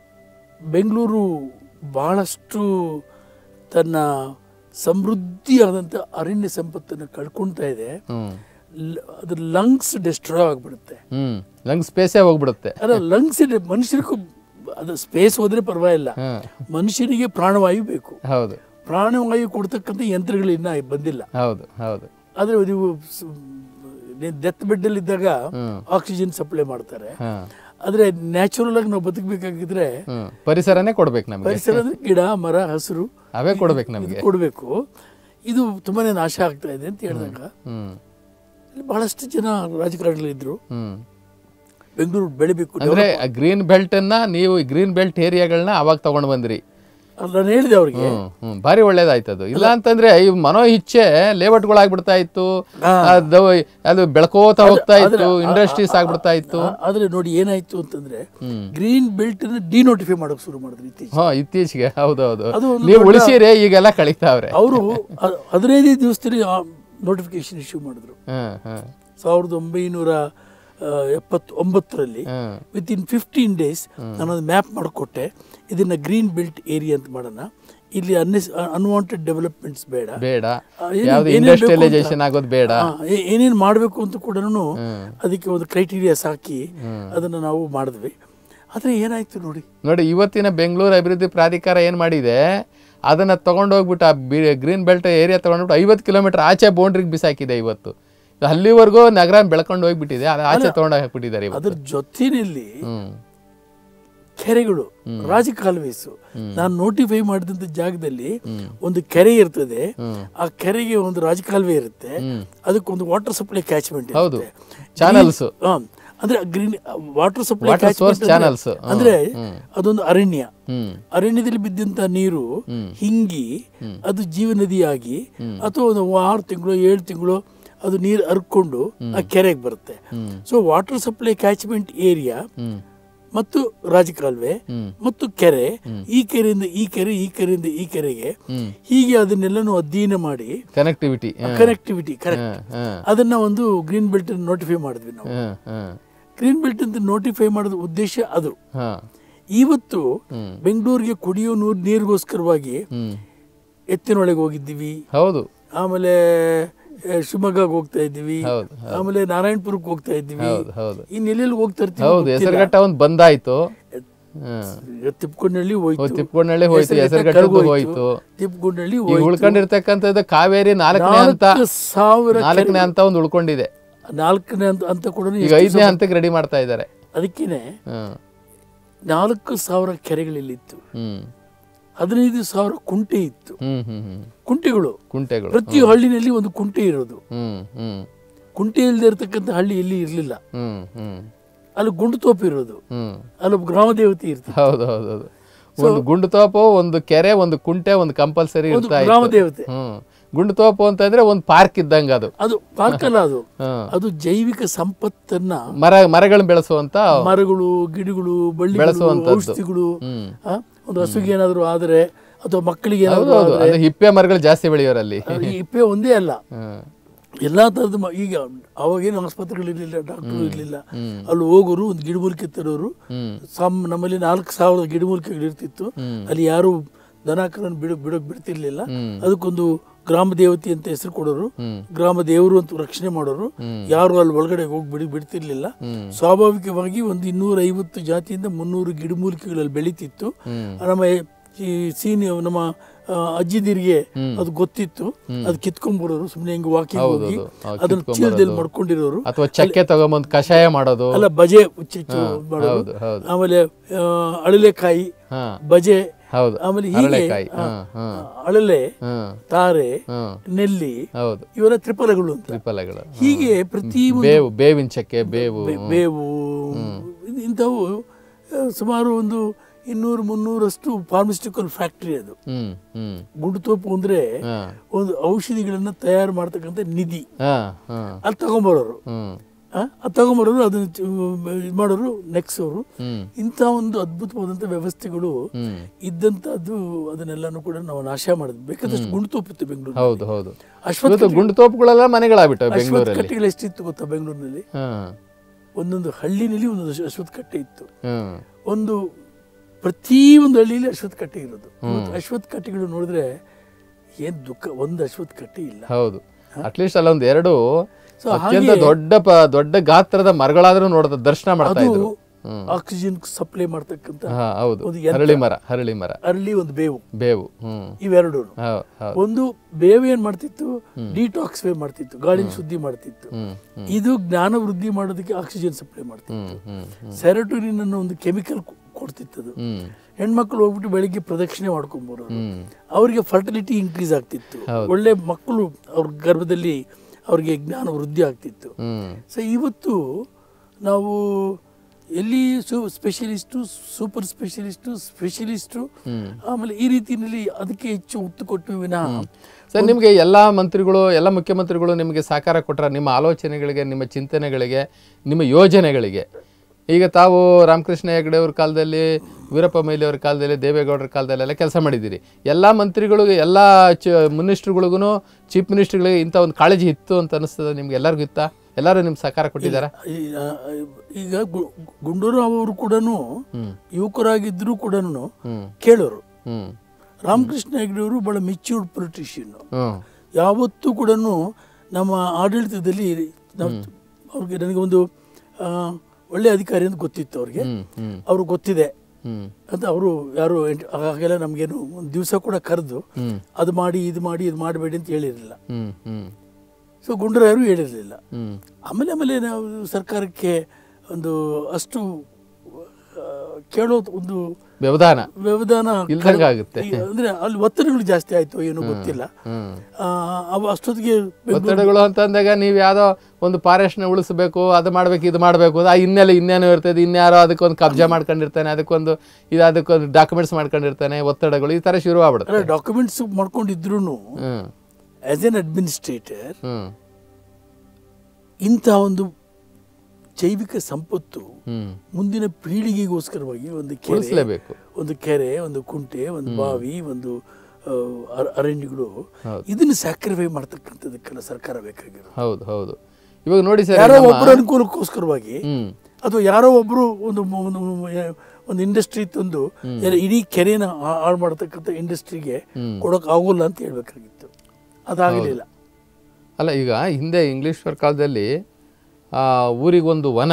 ಬೆಂಗಳೂರು ಬಹಳಷ್ಟು ತನ್ನ ಸಮೃದ್ಧಿಯಾದಂಥ ಅರಣ್ಯ ಸಂಪತ್ತನ್ನು ಕಳ್ಕೊಳ್ತಾ ಇದೆ ಹ್ಮ್ ಲ- ಅದ್ರ ಲಂಗ್ಸ್ ಡಿಸ್ಟ್ರಾಯ್ ಆಗಿಬಿಡುತ್ತೆ ಹ್ಮ್ ನಂಗೆ ಸ್ಪೇಸೇ ಹೋಗ್ಬಿಡುತ್ತೆ ಅಲ್ಲ ಲಂಗ್ಸ್ ಮನುಷ್ಯರಿಗೂ ಅದು ಸ್ಪೇಸ್ ಹೋದ್ರೆ ಪರವಾಗಿಲ್ಲ ಹಾ ಮನುಷ್ಯನಿಗೆ ಪ್ರಾಣವಾಯು ಬೇಕು ಹೌದು ಪ್ರಾಣವಾಯು ಕೊಡ್ತಕ್ಕಂಥ ಯಂತ್ರಗಳು ಇನ್ನೂ ಬಂದಿಲ್ಲ ಹೌದು ಹೌದು ಆದರೆ ನೀವು ಡೆತ್ ಬೆಡ್ಡಲ್ಲಿ ಇದ್ದಾಗ ಹ್ಮ್ ಆಕ್ಸಿಜನ್ ಸಪ್ಲೈ ಮಾಡ್ತಾರೆ ಹಾ ಆದರೆ ನ್ಯಾಚುರಲ್ ಆಗಿ ನಾವು ಬದುಕಬೇಕಾಗಿದ್ರೆ ಹ್ಮ್ ಪರಿಸರನೇ ಕೊಡ್ಬೇಕು ನಮಗೆ ಪರಿಸರ ಅಂದ್ರೆ ಗಿಡ ಮರ ಹಸಿರು ಅವೇ ಕೊಡ್ಬೇಕು ನಮಗೆ ಕೊಡಬೇಕು ಇದು ತುಂಬಾನೇ ನಾಶ ಆಗ್ತಾ ಇದೆ ಅಂತ ಹೇಳಿದಾಗ ಹ್ಮ್ ಇಲ್ಲಿ ಬಹಳಷ್ಟು ಜನ ರಾಜಕಾರಣಿಗಳಿದ್ರು ಹ್ಮ್ ಬೆಂಗಳೂರು ಬೆಳಿಬೇಕು ಅಂದ್ರೆ ಗ್ರೀನ್ ಬೆಲ್ಟ್ ಅನ್ನ ನೀವು ಗ್ರೀನ್ ಬೆಲ್ಟ್ ಏರಿಯಾಗಳನ್ನ ಅವಾಗ ತಗೊಂಡ್ ಬಂದ್ರಿ ಅದು ನಾನು ಹೇಳಿದೆ ಅವ್ರಿಗೆ ಹ್ಮ್ ಹ್ಮ್ ಭಾರಿ ಒಳ್ಳೇದಾಯ್ತು ಅದು ಇಲ್ಲ ಅಂತಂದ್ರೆ ಈ ಮನೋ ಇಚ್ಛೆ ಲೇಔಟ್ಗಳಾಗ್ಬಿಡ್ತಾ ಇತ್ತು ಹಾ. ಅದು ಅದು ಬೆಳ್ಕೋತಾ ಹೋಗ್ತಾ ಇತ್ತು ಇಂಡಸ್ಟ್ರೀಸ್ ಆಗ್ಬಿಡ್ತಾ ಇತ್ತು ಆ- ಆದ್ರೆ ನೋಡಿ ಏನಾಯ್ತು ಅಂತಂದ್ರೆ ಹ್ಮ್ ಗ್ರೀನ್ ಬೆಲ್ಟ್ ಅನ್ನ ಡಿನೋಟಿಫೈ ಮಾಡೋಕೆ ಶುರು ಮಾಡಿದ್ರು ಇತ್ತೀಚೆಗೆ ಹಾ ಇತ್ತೀಚೆಗೆ ಹೌದೌದು ಅದು ಒಂದು ನೀವು ದೊಡ್ಡ- ಉಳಿಸಿರಿ ಈಗೆಲ್ಲ ಕಳೀತಾವ್ರೆ ಅವರು ಹದಿನೈದು ದಿವಸದಲ್ಲಿ ನೋಟಿಫಿಕೇಶನ್ ಇಶ್ಯೂ ಮಾಡಿದ್ರು ಹ್ಮ್ ಹ್ಮ್ ಸಾವಿರದ ಒಂಬೈನೂರ ಎಪ್ಪತ್ತೊಂಬತ್ತರಲ್ಲಿ ಹ್ಮ್ ವಿತ್ ಇನ್ ಫಿಫ್ಟೀನ್ ಡೇಸ್ ನಾನೊಂದು ಮ್ಯಾಪ್ ಮಾಡಿಕೊಟ್ಟೆ ಇದನ್ನ ಗ್ರೀನ್ ಬೆಲ್ಟ್ ಏರಿಯಾ ಅಂತ ಮಾಡೋಣ ಇಲ್ಲಿ ಅನ್ನೆಸ್ ಅನ್ವಾಂಟೆಡ್ ಡೆವಲಪ್ಮೆಂಟ್ಸ್ ಬೇಡ ಬೇಡ ಆ, ಏನೇನ್- ಯಾವ್ದು ಏನೇನ್ ಬೇಕು ಅಂತ- ಇಂಡಸ್ಟ್ರಿಯಲೈಸೇಷನ್ ಆಗೋದು ಬೇಡ ಆ, ಏ- ಏನೇನ್ ಮಾಡಬೇಕು ಅಂತ ಕೂಡ ಹ್ಮ್. ಅದಕ್ಕೆ ಒಂದು ಕ್ರೈಟೀರಿಯಾಸ್ ಹಾಕಿ ಹ್ಮ್. ಅದನ್ನ ನಾವು ಮಾಡಿದ್ವಿ ಆದ್ರೆ ಏನಾಯ್ತು ನೋಡಿ ನೋಡಿ ಇವತ್ತಿನ ಬೆಂಗಳೂರು ಅಭಿವೃದ್ಧಿ ಪ್ರಾಧಿಕಾರ ಏನು ಮಾಡಿದೆ ಅದನ್ನ ತಗೊಂಡೋಗ್ಬಿಟ್ಟು ಆ ಗ್ರೀನ್ ಬೆಲ್ಟ್ ಏರಿಯಾ ತಗೊಂಡ್ಬಿಟ್ಟು ಐವತ್ತು ಕಿಲೋಮೀಟರ್ ಆಚೆ ಬೌಂಡ್ರಿಗೆ ಬಿಸಾಕಿದೆ ಇವತ್ತು ಅಲ್ಲಿವರೆಗೂ ನಗರ ಬೆಳ್ಕೊಂಡು ಹೋಗ್ಬಿಟ್ಟಿದೆ ಅದು ಆಚೆ ತಗೊಂಡು ಹಾಕ್ಬಿಟ್ಟಿದ್ದಾರೆ ಇವತ್ತು ಅದ್ರ ಜೊತೆಯಲ್ಲಿ ಹ್ಮ್ ಕೆರೆಗಳು ರಾಜಕಾಲುವೆಸು ನಾನು ನೋಟಿಫೈ ಮಾಡಿದಂಥ ಜಾಗದಲ್ಲಿ ಒಂದು ಕೆರೆ ಇರ್ತದೆ ಹ್ಮ್. ಆ ಕೆರೆಗೆ ಒಂದು ರಾಜಕಾಲುವೆ ಇರುತ್ತೆ ಹ್ಮ್. ಅದಕ್ಕೊಂದು ವಾಟರ್ ಸಪ್ಲೈ ಕ್ಯಾಚ್ಮೆಂಟ್ ಹೌದು ಚಾನಲ್ಸ್ ಅಂದ್ರೆ green water supply Water source channels. ಹ್ಮ್. ಅಂದ್ರೆ ಹ್ಮ್. ಅದೊಂದು ಅರಣ್ಯ ಹ್ಮ್ ಅರಣ್ಯದಲ್ಲಿ ಬಿದ್ದಂತ ನೀರು ಹ್ಮ್. ಹಿಂಗಿ ಅದು ಜೀವನದಿಯಾಗಿ ಅಥವಾ ಒಂದು ಆರು ತಿಂಗಳು ಏಳು ತಿಂಗಳು ಅದು ನೀರು ಹರ್ಕೊಂಡು ಆ ಕೆರೆಗೆ ಬರುತ್ತೆ ಹ್ಮ್. So water supply catchment area ಹ್ಮ್ ಮತ್ತು ರಾಜಕಾಲುವೆ ಹ್ಮ್. ಮತ್ತು ಕೆರೆ ಈ ಕೆರೆಯಿಂದ ಈ ಕೆರೆ ಈ ಕೆರೆಯಿಂದ ಈ ಕೆರೆಗೆ ಹ್ಮ್. ಹೀಗೆ ಅದನ್ನೆಲ್ಲನೂ ಅಧ್ಯಯನ ಮಾಡಿ ಕನೆಕ್ಟಿವಿಟಿ ಕನೆಕ್ಟಿವಿಟಿ ಕರೆಕ್ಟ್ ಅದನ್ನ ಒಂದು ಗ್ರೀನ್ ಬೆಲ್ಟ್ ನೋಟಿಫೈ ಮಾಡಿದ್ವಿ ನಾವು ಗ್ರೀನ್ ಬೆಲ್ಟ್ ಅಂತ ನೋಟಿಫೈ ಮಾಡೋದ ಉದ್ದೇಶ ಅದು ಇವತ್ತು ಹ್ಮ್. ಬೆಂಗಳೂರಿಗೆ ಕುಡಿಯೋ ನೀರು ನೀರಿಗೋಸ್ಕರವಾಗಿ ಹ್ಮ್ ಎತ್ತಿನೊಳಗೆ ಹೋಗಿದ್ದೀವಿ ಹೌದು ಆಮೇಲೆ ಆ, ಶಿವಮೊಗ್ಗಕ್ಕೆ ಹೋಗ್ತಾ ಇದ್ದೀವಿ ಹೌದು, ಆಮೇಲೆ ನಾರಾಯಣಪುರಕ್ಕೆ ಹೋಗ್ತಾ ಇದ್ದೀವಿ ಹೌದು ಹೌದು ಇನ್ನೆಲ್ಲೆಲ್ಲಿ ಹೋಗ್ತಾ ಇರ್ತೀವಿ ಹೌದು ಹೆಸರುಘಟ್ಟ ಒಂದು ಬಂದಾಯ್ತು ಹ್ಮ್ ಈಗ ತಿಪ್ಕೊಂಡಳ್ಳಿ ಹೋಯ್ತು ಹೋಯ್ತು, ತಿಪ್ಕೊಂಡಳ್ಳಿ ಹೋಯ್ತು ಹೆಸರುಘಟ್ಟ ಹೆಸರುಘಟ್ಟದ್ದು ಕರ್ಗ್ ಹೋಯ್ತು ತಿಪ್ಕೊಂಡಳ್ಳಿ ಈಗ ಹೋಯ್ತು ಉಳ್ಕೊಂಡಿರ್ತಕ್ಕಂಥದ್ದು ಕಾವೇರಿ ನಾಲ್ಕನೇ ಹಂತ ನಾಲ್ಕು ಸಾವಿರ ನಾಲ್ಕನೇ ಹಂತ ಒಂದು ಉಳ್ಕೊಂಡಿದೆ ನಾಲ್ಕನೇ ಅಂತ ಅಂತ ಕೂಡ ಈಗ ಐದನೇ ಹಂತಕ್ಕೆ ರೆಡಿ ಮಾಡ್ತಾ ಇದ್ದಾರೆ ಅದಕ್ಕೇನೆ ಹ್ಮ್ ನಾಲ್ಕು ಸಾವಿರ ಕೆರೆಗಳಿಲ್ಲಿತ್ತು ಹ್ಮ್ ಹದಿನೈದು ಸಾವಿರ ಕುಂಟೆ ಇತ್ತು ಹ್ಮ್ ಹ್ಮ್ ಹ್ಮ್ ಕುಂಟೆಗಳು ಕುಂಟೆಗಳು ಪ್ರತಿ ಹಳ್ಳಿನಲ್ಲಿ ಒಂದು ಕುಂಟೆ ಇರೋದು ಹ್ಮ್ ಹ್ಮ್ ಕುಂಟೆ ಇಲ್ಲದೆ ಇರತಕ್ಕಂಥ ಹಳ್ಳಿ ಎಲ್ಲಿ ಇರಲಿಲ್ಲ ಹ್ಮ್ ಹ್ಮ್ ಅಲ್ಲಿ ಗುಂಡು ತೋಪು ಇರೋದು ಹ್ಮ್ ಅಲ್ಲೊಬ್ಬ ಗ್ರಾಮ ದೇವತೆ ಇರ್ತಿತ್ತು ಹೌದು ಹೌದು ಹೌದು ಒಂದು ಗುಂಡು ತೋಪು ಒಂದು ಕೆರೆ ಒಂದು ಕುಂಟೆ ಒಂದು ಕಂಪಲ್ಸರಿ ಒಂದು ಇರ್ತಾ ಗ್ರಾಮ ಇತ್ತು ದೇವತೆ ಹ್ಮ್ ಗುಂಡು ತೋಪು ಅಂತಂದ್ರೆ ಒಂದು ಪಾರ್ಕ್ ಇದ್ದಂಗ ಅದು ಅದು ಪಾರ್ಕ್ ಅಲ್ಲ ಅದು ಹ್ಮ್ ಅದು ಜೈವಿಕ ಸಂಪತ್ತನ್ನ ಮರ ಮರಗಳನ್ನ ಬೆಳೆಸುವಂತ ಮರಗಳು ಗಿಡಗಳು ಬಳ್ಳಿಗಳು ಬೆಳೆಸುವಂತದ್ದು. ಔಷಧಿಗಳು ಹ್ಮ್ ಆ, ಒಂದು ಹಸುಗೆ ಏನಾದ್ರು ಆದರೆ ಅಥವಾ ಮಕ್ಕಳಿಗೆ ಹೌದು ಏನಾದ್ರು ಹೌದು ಆದ್ರೆ ಅದು ಹಿಪ್ಪೆ ಮರಗಳು ಜಾಸ್ತಿ ಬೆಳೆಯೋರಲ್ಲಿ ಅದು ಈ ಇಪ್ಪೆ ಒಂದೇ ಅಲ್ಲ ಹ್ಮ್ ಎಲ್ಲಾ ತರದ ಈಗ ಅವಾಗೇನು ಆಸ್ಪತ್ರೆಗಳಿರಲಿಲ್ಲ ಡಾಕ್ಟರ್ ಇರಲಿಲ್ಲ ಅಲ್ಲಿ ಹೋಗೋರು ಒಂದು ಗಿಡಮೂಲಿಕೆ ತರೋರು ಹ್ಮ್ ಸಮ್ ನಮ್ಮಲ್ಲಿ ನಾಲ್ಕು ಸಾವಿರದ ಗಿಡಮೂಲಿಕೆಗಳು ಇರ್ತಿತ್ತು ಹ್ಮ್. ಅಲ್ಲಿ ಯಾರು ದನಕರನ್ನು ಬಿಡ ಬಿಡೋಕ್ ಬಿಡ್ತಿರ್ಲಿಲ್ಲ ಹ್ಮ್. ಅದಕ್ಕೊಂದು ಗ್ರಾಮ ದೇವತೆ ಅಂತ ಹೆಸರು ಕೊಡೋರು ಹ್ಮ್. ಗ್ರಾಮ ದೇವರು ಅಂತ ರಕ್ಷಣೆ ಮಾಡೋರು ಹ್ಮ್. ಯಾರು ಅಲ್ಲಿ ಒಳಗಡೆ ಹೋಗಿ ಬಿಡಿ ಬಿಡ್ತಿರ್ಲಿಲ್ಲ ಹ್ಮ್. ಸ್ವಾಭಾವಿಕವಾಗಿ ಒಂದು ಇನ್ನೂರ ಐವತ್ತು ಜಾತಿಯಿಂದ ಮುನ್ನೂರು ಗಿಡಮೂಲಿಕೆಗಳಲ್ಲಿ ಬೆಳೀತಿತ್ತು ಹ್ಮ್ ನಮ್ಮ ಈ ಸೀನಿ ನಮ್ಮ ಆ, ಅಜ್ಜಿದಿರಿಗೆ ಹ್ಮ್. ಅದು ಗೊತ್ತಿತ್ತು ಅದು ಕಿತ್ಕೊಂಡ್ಬರೋರು ಸುಮ್ಮನೆ ಹಿಂಗೆ ವಾಕಿಂಗ್ ಹೌದು, ಹೋಗಿ ಹೌದು. ಆ, ಅದನ್ನ ಕಿತ್ಕೊಂಬರೋದು. ಚೀಲದಲ್ಲಿ ಮಾಡ್ಕೊಂಡಿರೋರು ಅಥವಾ ಚಕ್ಕೆ ತಗೊಂಬಂದು ಕಷಾಯ ಮಾಡೋದು ಅಲ್ಲ ಬಜೆ ಉಚ್ಚಿಚ್ಚು ಮಾಡೋರು ಹೌದು ಹೌದು ಆಮೇಲೆ ಆ, ಅಳಲೆಕಾಯಿ ಹಾ ಬಜೆ ಹೌದು ಆಮೇಲೆ ಹೀಗೆ ಅರಳೆಕಾಯಿ ಆ, ಹಾ ಹಾ ಅಳಲೆ ಹ್ಮ್ ತಾರೆ ಹ್ಮ್ ನೆಲ್ಲಿ ಹೌದು ಇವೆಲ್ಲ ತ್ರಿಫಲಗಳು ಅಂತ ತ್ರಿಫಲಗಳು ಹೀಗೆ ಪ್ರತಿ ಒಂದು ಬೇವು ಬೇವಿನ ಚಕ್ಕೆ ಬೇವು ಬೆ- ಬೇವು ಇಂಥವು ಆ, ಸುಮಾರು ಒಂದು ಇನ್ನೂರು ಮುನ್ನೂರಷ್ಟು ಫಾರ್ಮಸ್ಟಿಕಲ್ ಫ್ಯಾಕ್ಟರಿ ಅದು ಹ್ಮ್ ಹ್ಮ್ ಗುಂಡುತೋಪು ಅಂದ್ರೆ ಹಾ ಒಂದು ಔಷಧಿಗಳನ್ನ ತಯಾರು ಮಾಡ್ತಕ್ಕಂಥ ನಿಧಿ ಹಾ ಹಾ ಅಲ್ಲಿ ತಗೊಂಬರೋರು ಹ್ಮ್ ಆ, ಅದು ತಗೊಂಬರೋರು ಅದನ್ನ ಚು- ಇದು ಮಾಡೋರು ನೆಕ್ಸೋರು ಹ್ಮ್ ಇಂಥ ಒಂದು ಅದ್ಭುತವಾದಂಥ ವ್ಯವಸ್ಥೆಗಳು ಹ್ಮ್ ಇದ್ದಂಥದ್ದು ಅದನ್ನೆಲ್ಲನೂ ಕೂಡ ನಾವು ನಾಶ ಮಾಡಿದ್ವಿ ಬೇಕಾದಷ್ಟು ಗುಂಡುತೋಪು ಇತ್ತು ಬೆಂಗಳೂರು ಹೌದು ಹೌದು ಅಶ್ವತ್ಥ ಇವತ್ತು ಗುಂಡು ತೋಪುಗಳೆಲ್ಲ ಮನೆಗಳಾಗ್ಬಿಟ್ಟವೆ ಅಶ್ವತ್ಥ ಬೆಂಗಳೂರಲ್ಲಿ ಕಟ್ಟೆಗಳು ಎಷ್ಟಿತ್ತು ಗೊತ್ತಾ ಬೆಂಗಳೂರಿನಲ್ಲಿ ಹಾ ಒಂದೊಂದು ಹಳ್ಳಿನಲ್ಲಿ ಒಂದೊಂದು ಅಶ್ವ- ಅಶ್ವತ್ಥ ಕಟ್ಟೆ ಇತ್ತು ಹ್ಮ್ ಒಂದು ಪ್ರತಿ ಒಂದು ಹಳ್ಳಿಯಲ್ಲಿ ಅಶ್ವತ್ಥ ಕಟ್ಟೆ ಇರೋದು ಇವತ್ತು ಅಶ್ವತ್ಥ ಕಟ್ಟೆಗಳು ನೋಡಿದ್ರೆ ಏನ್ ದುಃಖ ಒಂದು ಅಶ್ವತ್ಥ ಕಟ್ಟೆ ಇಲ್ಲ ಹೌದು ಅಟ್ಲೀಸ್ಟ್ ಅಲ್ಲೊಂದ್ ಎರಡು ಸೊ ಅತ್ಯಂತ ದೊಡ್ಡ ಪ- ದೊಡ್ಡ ಗಾತ್ರದ ಮರಗಳಾದ್ರೂ ನೋಡ್ದ ದರ್ಶನ ಮಾಡ್ತಾ ಅದು ಇದ್ರು ಹ್ಮ್ ಆಕ್ಸಿಜನ್ ಸಪ್ಲೈ ಮಾಡ್ತಕ್ಕಂಥ ಹಾ ಹೌದು ಒಂದು ಯಂತ್ರ. ಹರಳಿ ಮರ ಹರಳಿ ಮರ ಅರಳಿ ಒಂದು ಬೇವು ಬೇವು ಹ್ಮ್ ಇವೆರಡು ಹೌದು ಹೌದು ಒಂದು ಬೇವು ಏನ್ ಮಾಡ್ತಿತ್ತು ಡಿಟಾಕ್ಸ್ ವೇ ಮಾಡ್ತಿತ್ತು ಗಾಳಿನ ಶುದ್ಧಿ ಮಾಡ್ತಿತ್ತು ಹ್ಮ್ ಹ್ಮ್ ಇದು ಜ್ಞಾನ ವೃದ್ಧಿ ಮಾಡೋದಕ್ಕೆ ಆಕ್ಸಿಜನ್ ಸಪ್ಲೈ ಮಾಡ್ತಿತ್ತು ಹ್ಮ್ ಹ್ಮ್ ಹ್ಮ್ ಸೆರೋಟೋನಿನ್ ಅನ್ನೋ ಒಂದು ಕೆಮಿಕಲ್ ಕೊಡ್ತಿತ್ತದು ಹ್ಮ್ ಹೆಣ್ಮಕ್ಳು ಹೋಗ್ಬಿಟ್ಟು ಬೆಳಿಗ್ಗೆ ಪ್ರದಕ್ಷಿಣೆ ಮಾಡ್ಕೊಂಬರೋರು ಹ್ಮ್ ಅವರಿಗೆ ಫರ್ಟಿಲಿಟಿ ಇನ್ಕ್ರೀಸ್ ಆಗ್ತಿತ್ತು ಹೌದು. ಒಳ್ಳೆ ಮಕ್ಕಳು ಅವ್ರ ಗರ್ಭದಲ್ಲಿ ಅವ್ರಿಗೆ ಜ್ಞಾನ ವೃದ್ಧಿ ಆಗ್ತಿತ್ತು ಹ್ಮ್ ಸೊ ಇವತ್ತು ನಾವು ಎಲ್ಲಿ ಸು ಸ್ಪೆಷಲಿಸ್ಟು ಸೂಪರ್ ಸ್ಪೆಷಲಿಸ್ಟು ಸ್ಪೆಷಲಿಸ್ಟು ಹ್ಮ್ ಆಮೇಲೆ ಈ ರೀತಿಯಲ್ಲಿ ಅದಕ್ಕೆ ಹೆಚ್ಚು ಒತ್ತು ಕೊಟ್ಟು ವಿನಃ ಸರ್ ನಿಮಗೆ ಎಲ್ಲ ಮಂತ್ರಿಗಳು ಎಲ್ಲ ಮುಖ್ಯಮಂತ್ರಿಗಳು ನಿಮಗೆ ಸಹಕಾರ ಕೊಟ್ಟರ ನಿಮ್ಮ ಆಲೋಚನೆಗಳಿಗೆ ನಿಮ್ಮ ಚಿಂತನೆಗಳಿಗೆ ನಿಮ್ಮ ಯೋಜನೆಗಳಿಗೆ ಈಗ ತಾವು ರಾಮಕೃಷ್ಣ ಹೆಗಡೆ ಅವ್ರ ಕಾಲದಲ್ಲಿ ವೀರಪ್ಪ ಮೊಯ್ಲಿ ಅವ್ರ ಕಾಲದಲ್ಲಿ ದೇವೇಗೌಡರ ಕಾಲದಲ್ಲೆಲ್ಲ ಕೆಲಸ ಮಾಡಿದ್ದೀರಿ ಎಲ್ಲ ಮಂತ್ರಿಗಳಿಗೂ ಎಲ್ಲ ಚ ಮಿನಿಸ್ಟ್ರುಗಳಿಗೂ ಚೀಫ್ ಮಿನಿಸ್ಟ್ರುಗಳಿಗೆ ಇಂಥ ಒಂದು ಕಾಳಜಿ ಇತ್ತು ಅಂತ ಅನಿಸ್ತದೆ ನಿಮ್ಗೆ ಎಲ್ಲರಿಗೂ ಇತ್ತಾ ಎಲ್ಲರೂ ನಿಮ್ಗೆ ಸಹಕಾರ ಕೊಟ್ಟಿದ್ದಾರಾ ಈ- ಆ, ಈಗ ಗು- ಗುಂಡೂರಾವ್ ಅವರು ಕೂಡ ಹ್ಮ್ ಯುವಕರಾಗಿದ್ದರೂ ಕೂಡ ಹ್ಮ್ ಕೇಳೋರು ಹ್ಮ್ ರಾಮಕೃಷ್ಣ ಹೆಗ್ಡೆ ಅವರು ಬಹಳ ಮೆಚ್ಯೂರ್ಡ್ ಪೊಲಿಟಿಷಿಯನ್ ಹ್ಮ್ ಯಾವತ್ತೂ ಕೂಡ ನಮ್ಮ ಆಡಳಿತದಲ್ಲಿ ನಾವು ಅವ್ರಿಗೆ ನನಗೆ ಒಂದು ಆ, ಒಳ್ಳೆ ಅಧಿಕಾರಿ ಅಂತ ಗೊತ್ತಿತ್ತು ಅವ್ರಿಗೆ ಹ್ಮ್ ಹ್ಮ್ ಅವ್ರಿಗೆ ಗೊತ್ತಿದೆ ಹ್ಮ್ ಅಂತ ಅವರು ಯಾರು ಎಂಟ್- ಆಗೆಲ್ಲ ನಮಗೇನು ಒಂದು ದಿವಸ ಕೂಡ ಕರೆದು ಹ್ಮ್ ಅದು ಮಾಡಿ ಇದು ಮಾಡಿ ಇದು ಮಾಡಬೇಡಿ ಅಂತ ಹೇಳಿರಲಿಲ್ಲ ಹ್ಮ್ ಹ್ಮ್ ಸೊ ಗುಂಡರಾಯರು ಹೇಳಿರಲಿಲ್ಲ ಹ್ಮ್ ಆಮೇಲೆ ಆಮೇಲೆ ನಾವು ಸರ್ಕಾರಕ್ಕೆ ಒಂದು ಅಷ್ಟು ಆ, ಕೇಳೋ ಒಂದು ವ್ಯವಧಾನ ವ್ಯವಧಾನ ಇಲ್ದಂಗೆ ಆಗುತ್ತೆ. ಈ- ಅಂದ್ರೆ ಅಲ್ಲಿ ಒತ್ತಡಗಳು ಜಾಸ್ತಿ ಆಯ್ತು ಏನೋ ಗೊತ್ತಿಲ್ಲ ಹ್ಮ್ ಆ, ಅವು ಅಷ್ಟೊತ್ತಿಗೆ ಬೆಂಗಳೂರು- ಒತ್ತಡಗಳು ಅಂತ ಅಂದಾಗ ನೀವು ಯಾವುದೋ ಒಂದು ಫಾರೆಸ್ಟ್ನ ಉಳಿಸ್ಬೇಕು ಅದು ಮಾಡ್ಬೇಕು ಇದು ಮಾಡಬೇಕು ಆ ಹಿನ್ನೆಲೆ ಇನ್ನೇನೋ ಇರ್ತದೆ ಇನ್ಯಾರೋ ಅದಕ್ಕೊಂದು ಕಬ್ಜಾ ಮಾಡ್ಕೊಂಡಿರ್ತಾನೆ ಅದಕ್ಕೊಂದು ಇದು ಅದಕ್ಕೊಂದು ಡಾಕ್ಯುಮೆಂಟ್ಸ್ ಮಾಡ್ಕೊಂಡಿರ್ತಾನೆ ಒತ್ತಡಗಳು ಈ ಥರ ಶುರು ಆಗ್ಬಿಡುತ್ತೆ ಅಲ್ಲ ಡಾಕ್ಯುಮೆಂಟ್ಸ್ ಮಾಡ್ಕೊಂಡಿದ್ರು ಹ್ಮ್ ಆಸ್ ಎನ್ ಅಡ್ಮಿನಿಸ್ಟ್ರೇಟರ್ ಹ್ಮ್ ಇಂಥ ಒಂದು ಜೈವಿಕ ಸಂಪತ್ತು ಹ್ಮ್ ಮುಂದಿನ ಪೀಳಿಗೆಗೋಸ್ಕರವಾಗಿ ಒಂದು ಕೆರೆ ಉಳಿಸ್ಲೇಬೇಕು ಒಂದು ಕೆರೆ ಒಂದು ಕುಂಟೆ ಒಂದು ಬಾವಿ ಒಂದು ಆ, ಅರ- ಅರಣ್ಯಗಳು ಹೌದು. ಇದನ್ನು ಸ್ಯಾಕ್ರಿಫೈ ಮಾಡ್ತಕ್ಕಂಥದಕ್ಕೆಲ್ಲ ಸರ್ಕಾರ ಬೇಕಾಗಿರೋದು ಹೌದು ಹೌದು ಇವಾಗ ನೋಡಿ ಸರ್ ಯಾರೋ ನಮ್ಮ- ಒಬ್ಬರ ಅನುಕೂಲಕ್ಕೋಸ್ಕರವಾಗಿ ಹ್ಮ್ ಅಥವಾ ಯಾರೋ ಒಬ್ರು ಒಂದು ಮ- ಒಂದು ಮ- ಒಂದು ಇಂಡಸ್ಟ್ರಿ ತಂದು ಎಲ್ಲ ಇಡೀ ಕೆರೆನ ಹಾ- ಹಾಳು ಮಾಡತಕ್ಕಂಥ ಇಂಡಸ್ಟ್ರಿಗೆ ಹ್ಮ್. ಕೊಡೋಕೆ ಆಗೋಲ್ಲ ಅಂತ ಹೇಳ್ಬೇಕಾಗಿತ್ತು ಅದಾಗಲಿಲ್ಲ ಅಲ್ಲ ಈಗ ಹಿಂದೆ ಇಂಗ್ಲೀಷ್ವರ ಕಾಲದಲ್ಲಿ ಆ, ಊರಿಗೊಂದು ವನ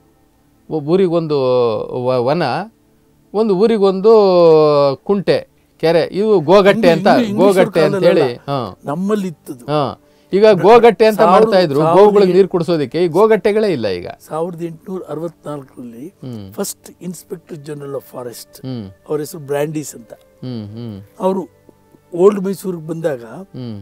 ಒ- ಊರಿಗೊಂದು ವ- ವನ ಒಂದು ಊರಿಗೊಂದು ಕುಂಟೆ ಕೆರೆ ಇವು ಗೋಗಟ್ಟೆ ಅಂತ ಇಂಗ್ಲಿ- ಇಂಗ್ಲಿಷರ ಗೋಗಟ್ಟೆ ಅಂತ ಹೇಳಿ ಕಾಲದಲ್ಲ. ಹಾ ನಮ್ಮಲ್ಲಿ ಇತ್ತದು ಹಾ ಈಗ ಗೋಗಟ್ಟೆ ಅಂತ ಸಾವಿರದ- ಮಾಡ್ತಾ ಇದ್ರು ಗೋವುಗಳಿಗೆ ನೀರು ಕುಡಿಸೋದಕ್ಕೆ ಈ ಗೋಗಟ್ಟೆಗಳೇ ಇಲ್ಲ ಈಗ ಸಾವಿರದ ಎಂಟುನೂರ ಅರವತ್ನಾಲ್ಕರಲ್ಲಿ ಹ್ಮ್ first inspector general of forest ಹ್ಮ್ ಅವ್ರ ಹೆಸರು ಬ್ರ್ಯಾಂಡೀಸ್ ಅಂತ ಹ್ಮ್ ಹ್ಮ್ ಅವರು ಓಲ್ಡ್ ಮೈಸೂರಿಗೆ ಬಂದಾಗ ಹ್ಮ್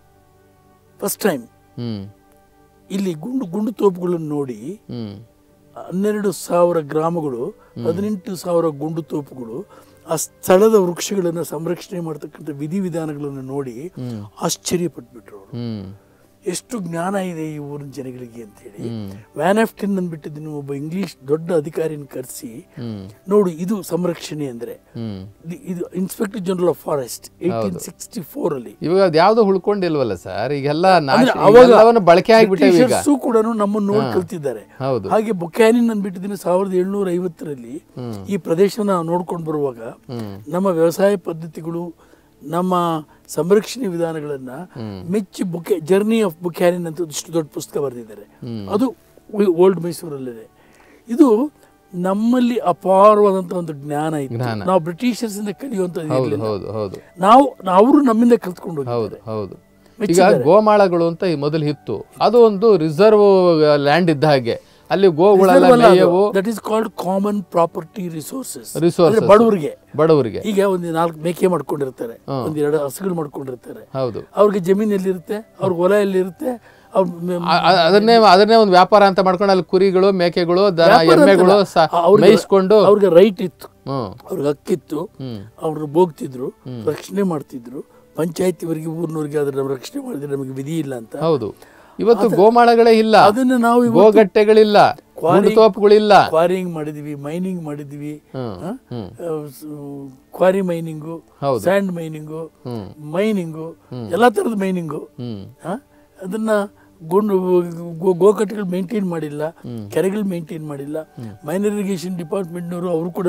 ಫಸ್ಟ್ ಟೈಮ್ ಹ್ಮ್ ಇಲ್ಲಿ ಗುಂಡು ಗುಂಡು ತೋಪುಗಳನ್ನು ನೋಡಿ ಹ್ಮ್ ಹನ್ನೆರಡು ಸಾವಿರ ಗ್ರಾಮಗಳು ಹದಿನೆಂಟು ಸಾವಿರ ಗುಂಡು ತೋಪುಗಳು ಆ ಸ್ಥಳದ ವೃಕ್ಷಗಳನ್ನು ಸಂರಕ್ಷಣೆ ಮಾಡ್ತಕ್ಕಂಥ ವಿಧಿವಿಧಾನಗಳನ್ನು ನೋಡಿ ಹ್ಮ್ ಆಶ್ಚರ್ಯಪಟ್ಬಿಟ್ರು ಅವರು ಹ್ಮ್ ಎಷ್ಟು ಜ್ಞಾನ ಇದೆ ಈ ಊರಿನ ಜನಗಳಿಗೆ ಅಂತ ಹೇಳಿ ಹ್ಮ್ ವ್ಯಾನ್ ಆಫ್ಟಿನ್ ಅಂದ್ಬಿಟ್ಟಿದ್ದೀನಿ ಒಬ್ಬ ಇಂಗ್ಲಿಷ್ ದೊಡ್ಡ ಅಧಿಕಾರಿನ ಕರೆಸಿ ಹ್ಮ್ ನೋಡು ಇದು ಸಂರಕ್ಷಣೆ ಅಂದ್ರೆ ಹ್ಮ್ ಇದು- ಇದು inspector general of forest eighteen sixty four ಅಲ್ಲಿ ಇವಾಗ ಅದು ಯಾವ್ದು ಉಳ್ಕೊಂಡಿಲ್ವಲ್ಲ ಸರ್ ಈಗೆಲ್ಲ ನಾಶ ಅಂದ್ರೆ ಅವಾಗ ಎಲ್ಲವನ್ನು ಬಳಕೆ ಆಗ್ಬಿಟ್ಟೇವೆ ಈಗ ಬ್ರಿಟಿಷರ್ಸು ಕೂಡ ನಮ್ಮನ್ನು ನೋಡಿ ಕಲ್ತಿದ್ದಾರೆ ಹೌದು ಹಾಗೆ ಬೊಕ್ಯಾನಿನ್ ಅಂದ್ಬಿಟ್ಟಿದ್ದೀನಿ ಸಾವಿರದ ಏಳ್ನೂರ ಐವತ್ತರಲ್ಲಿ ಹ್ಮ್. ಈ ಪ್ರದೇಶನ ನೋಡ್ಕೊಂಡು ಬರುವಾಗ ಹ್ಮ್ ನಮ್ಮ ವ್ಯವಸಾಯ ಪದ್ಧತಿಗಳು ನಮ್ಮ ಸಂರಕ್ಷಣೆ ವಿಧಾನಗಳನ್ನ ಮೆಚ್ಚಿ ಬುಕೆ ಜರ್ನಿ ಆಫ್ ಬುಕ್ಯಾನಿನ್ ಅಂತ ಇಷ್ಟು ದೊಡ್ಡ ಪುಸ್ತಕ ಬರೆದಿದ್ದಾರೆ ಅದು ಓಲ್ಡ್ ಮೈಸೂರಲ್ಲಿದೆ ಇದು ನಮ್ಮಲ್ಲಿ ಅಪಾರವಾದಂತ ಒಂದು ಜ್ಞಾನ ಇತ್ತು ಜ್ಞಾನ. ನಾವು ಬ್ರಿಟಿಷರ್ಸ್ ಇಂದ ಕಲಿಯುವಂಥದ್ದು ಹೌದು ಇರಲಿಲ್ಲ ಹೌದು ಹೌದು ನಾವು ಅವರು ನಮ್ಮಿಂದ ಕಲ್ತ್ಕೊಂಡು ಹೌದು ಹೋಗಿದ್ದಾರೆ ಹೌದು ಈಗ ಮೆಚ್ಚಿದ್ದಾರೆ. ಗೋಮಾಳಗಳು ಅಂತ ಈ ಮೊದಲು ಇತ್ತು ಅದು ಒಂದು ರಿಸರ್ವ್ ಲ್ಯಾಂಡ್ ಇದ್ದ ಹಾಗೆ ಅಲ್ಲಿ ಗೋಗಳೆಲ್ಲ ಮೇಯವು that is called common property resources resources ಬಡವರಿಗೆ ಬಡವರಿಗೆ ಈಗ ಒಂದು ನಾಲ್ಕು ಮೇಕೆ ಮಾಡ್ಕೊಂಡಿರ್ತಾರೆ ಒಂದ್ ಎರಡು ಹಸುಗಳು ಮಾಡ್ಕೊಂಡಿರ್ತಾರೆ ಹೌದು ಅವ್ರಿಗೆ ಜಮೀನು ಎಲ್ಲಿರುತ್ತೆ ಅವ್ರಿಗೆ ಹೊಲ ಎಲ್ಲಿರುತ್ತೆ ಅವ್ರ ಮೆ- ಆ- ಆ- ಅದನ್ನೇ ಅದನ್ನೇ ಒಂದು ವ್ಯಾಪಾರ ಅಂತ ಮಾಡ್ಕೊಂಡು ಅಲ್ಲಿ ಕುರಿಗಳು ಮೇಕೆಗಳು ದನ ವ್ಯಾಪಾರ ಎಮ್ಮೆಗಳು ಅಂತಲ್ಲ. ಸ- ಅವ್ರಿಗೆ- ಮೇಯಿಸ್ಕೊಂಡು ಅವ್ರಿಗೆ ರೈಟ್ ಇತ್ತು ಹ್ಮ್ ಅವ್ರಿಗೆ ಹಕ್ಕಿತ್ತು ಹ್ಮ್ ಅವ್ರು ಬೋಗ್ತಿದ್ರು ರಕ್ಷಣೆ ಮಾಡ್ತಿದ್ರು ಪಂಚಾಯತಿವರೆಗೆ ಊರಿನವ್ರಿಗೆ ಅದ್ರ ರಕ್ಷಣೆ ಮಾಡಿದ್ರೆ ನಮಗೆ ವಿಧಿ ಇಲ್ಲ ಅಂತ ಹೌದು ಇವತ್ತು ಗೋಮಾಳಗಳೇ ಇಲ್ಲ ಅದನ್ನ ನಾವು ಇವತ್ತು ಗೋಗಟ್ಟೆಗಳಿಲ್ಲ ತೋಪುಗಳಿಲ್ಲ ಕ್ವಾರಿಂಗ್ ಮಾಡಿದ್ವಿ ಮೈನಿಂಗ್ ಮಾಡಿದ್ವಿ ಹ್ಮ್ ಆ? ಹ್ಮ್ ಆ, ಸ್- ಕ್ವಾರಿ ಮೈನಿಂಗು ಹೌದು. ಸ್ಯಾಂಡ್ ಮೈನಿಂಗು ಹ್ಮ್ ಮೈನಿಂಗು ಎಲ್ಲಾ ತರದ ಮೈನಿಂಗು ಹ್ಮ್ ಆ? ಅದನ್ನ ಗುಂಡು ಗೋ- ಗೋಕಟ್ಟೆಗಳು ಮೇಂಟೈನ್ ಮಾಡಿಲ್ಲ ಕೆರೆಗಳು ಮೇಂಟೈನ್ ಮಾಡಿಲ್ಲ ಮೈನರ್ ಇರಿಗೇಷನ್ ಡಿಪಾರ್ಟ್ಮೆಂಟ್ನವರು ಅವರು ಕೂಡ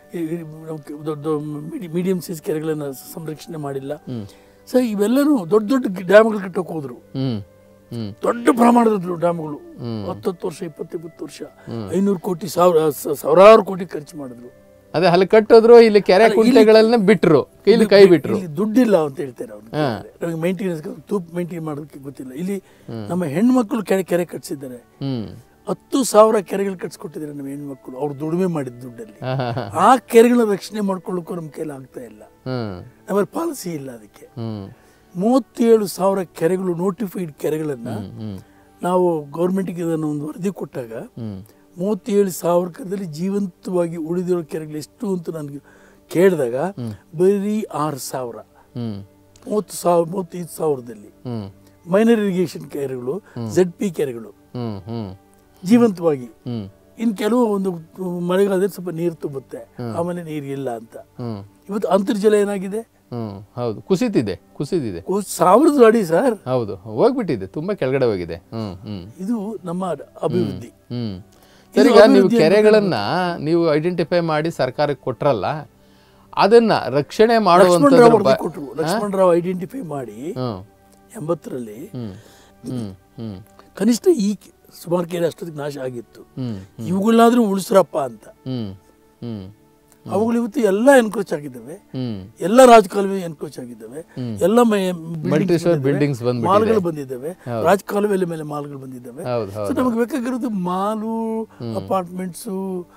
ದೊಡ್ಡ ಮೀಡಿಯಂ ಸೈಜ್ ಕೆರೆಗಳನ್ನು ಸಂರಕ್ಷಣೆ ಮಾಡಿಲ್ಲ ಸೊ ಇವೆಲ್ಲನೂ ದೊಡ್ಡ ದೊಡ್ಡ ಡ್ಯಾಮ್ಗಳು ಕಟ್ಟೋಕೆ ಹೋದ್ರು ಹ್ಮ್ ಹ್ಮ್ ದೊಡ್ಡ ಪ್ರಮಾಣದ ಡ್ಯಾಮ್ಗಳು ಹ್ಮ್. ಹತ್ತತ್ತು ವರ್ಷ ಇಪ್ಪತ್ತಿಪ್ಪತ್ತು ವರ್ಷ ಐನೂರು ಕೋಟಿ ಸಾವಿರ ಸ- ಸಾವಿರಾರು ಕೋಟಿ ಖರ್ಚು ಮಾಡಿದ್ರು ಅದೇ ಅಲ್ಲಿ ಕಟ್ಟಿದ್ರು ಇಲ್ಲಿ ಕೆರೆ ಕುಂಟೆಗಳನ್ನ ಬಿಟ್ರು ಇಲ್ಲಿ ಕೈ ಬಿಟ್ರು ಇಲ್ಲಿ ದುಡ್ಡಿಲ್ಲ ಅಂತ ಹೇಳ್ತಾರೆ ಅವ್ರು ನಮಗೆ ಮೇಂಟೆನೆನ್ಸ್ ತೂಪ್ ಮೇಂಟೈನ್ ಮಾಡೋದಕ್ಕೆ ಗೊತ್ತಿಲ್ಲ ಇಲ್ಲಿ ನಮ್ಮ ಹೆಣ್ಮಕ್ಳು ಕೆರೆ ಕೆರೆ ಕಟ್ಸಿದ್ದಾರೆ ಹ್ಮ್ ಹತ್ತು ಸಾವಿರ ಕೆರೆಗಳು ಕಟ್ಸ್ಕೊಟ್ಟಿದ್ದಾರೆ ನಮ್ಮ ಹೆಣ್ಮಕ್ಳು ಅವ್ರು ದುಡಿಮೆ ಮಾಡಿದ ದುಡ್ಡಲ್ಲಿ ಹಾ, ಹಾ, ಹಾ. ಆ ಕೆರೆಗಳನ್ನ ರಕ್ಷಣೆ ಮಾಡ್ಕೊಳ್ಳೋಕ್ಕೂ ನಮ್ಮ ಕೈಲಿ ಆಗ್ತಾ ಇಲ್ಲ ಹ್ಮ್ ನಮ್ಮಲ್ಲಿ ಪಾಲಿಸಿ ಇಲ್ಲ ಅದಕ್ಕೆ ಹ್ಮ್ ಮೂವತ್ತೇಳು ಸಾವಿರ ಕೆರೆಗಳು ನೋಟಿಫೈಡ್ ಕೆರೆಗಳನ್ನ ಹ್ಮ್ ನಾವು ಗೌರ್ಮೆಂಟ್ಗೆ ಇದನ್ನು ಒಂದು ವರದಿ ಕೊಟ್ಟಾಗ ಹ್ಮ್ ಮೂವತ್ತೇಳು ಸಾವಿರದಲ್ಲಿ ಜೀವಂತವಾಗಿ ಉಳಿದಿರೋ ಕೆರೆಗಳು ಎಷ್ಟು ಅಂತ ನನಗೆ ಕೇಳಿದಾಗ ಬರೀ ಆರು ಸಾವಿರ ಹ್ಮ್ ಮೂವತ್ತು ಸಾವಿರ ಮೂವತ್ತೈದು ಸಾವಿರದಲ್ಲಿ ಹ್ಮ್ ಮೈನರ್ ಇರಿಗೇಷನ್ ಕೆರೆಗಳು ಝೆಡ್ ಪಿ ಕೆರೆಗಳು ಹ್ಮ್ ಹ್ಮ್ ಜೀವಂತವಾಗಿ ಹ್ಮ್ ಇನ್ನು ಕೆಲವು ಒಂದು ಮಳೆಗಾಲದಲ್ಲಿ ಸ್ವಲ್ಪ ನೀರು ತುಂಬುತ್ತೆ ಆಮೇಲೆ ನೀರಿಲ್ಲ ಅಂತ ಹ್ಮ್ ಇವತ್ತು ಅಂತರ್ಜಲ ಏನಾಗಿದೆ ಹ್ಮ್ ಹೌದು ಕುಸಿತಿದೆ ಕುಸಿದಿದೆ ಓ, ಸಾವಿರದ ಅಡಿ ಸರ್ ಹೌದು ಹೋಗ್ಬಿಟ್ಟಿದೆ ತುಂಬಾ ಕೆಳಗಡೆ ಹೋಗಿದೆ ಹ್ಮ್ ಹ್ಮ್ ಇದು ನಮ್ಮ ಅಭಿವೃದ್ಧಿ ಹ್ಮ್ ಸರಿ ಈಗ ನೀವು ಕೆರೆಗಳನ್ನ ನೀವು ಐಡೆಂಟಿಫೈ ಮಾಡಿ ಸರ್ಕಾರಕ್ಕೆ ಕೊಟ್ರಲ್ಲ ಅದನ್ನ ರಕ್ಷಣೆ ಲಕ್ಷ್ಮಣರಾವ್ ಮಾಡುವಂಥದ್ರ ವರದಿ ಬ- ಕೊಟ್ಟರು ಲಕ್ಷ್ಮಣರಾವ್ ಐಡೆಂಟಿಫೈ ಮಾಡಿ ಹ್ಮ್ ಎಂಬತ್ತರಲ್ಲಿ ಹ್ಮ್ ಹ್ಮ್ ಹ್ಮ್ ಕನಿಷ್ಠ ಈ ಸುಮಾರು ಕೆರೆ ಅಷ್ಟೊತ್ತಿಗೆ ನಾಶ ಆಗಿತ್ತು ಹ್ಮ್ ಇವುಗಳನ್ನಾದ್ರೂ ಉಳಿಸ್ರಪ್ಪ ಅಂತ ಹ್ಮ್ ಹ್ಮ್ ಅವುಗಳು ಇವತ್ತು ಎಲ್ಲ ಎನ್ಕ್ರೋಚ್ ಆಗಿದ್ದಾವೆ ಹ್ಮ್ ಎಲ್ಲ ರಾಜಕಾಲುವೆ ಎನ್ಕ್ರೋಚ್ ಆಗಿದ್ದಾವೆ ಎಲ್ಲ Multi-story buildings ಬಂದ್ಬಿಟ್ಟಿದೆ. ಮಾಲ್ಗಳು ಬಂದಿದ್ದಾವೆ ರಾಜಕಾಲುವೆ ಮೇಲೆ ಮಾಲ್ಗಳು ಬಂದಿದ್ದಾವೆ ಹೌದು ಸೊ ಹೌದು ನಮಗೆ ಬೇಕಾಗಿರೋದು ಮಾಲು ಅಪಾರ್ಟ್ಮೆಂಟ್ಸು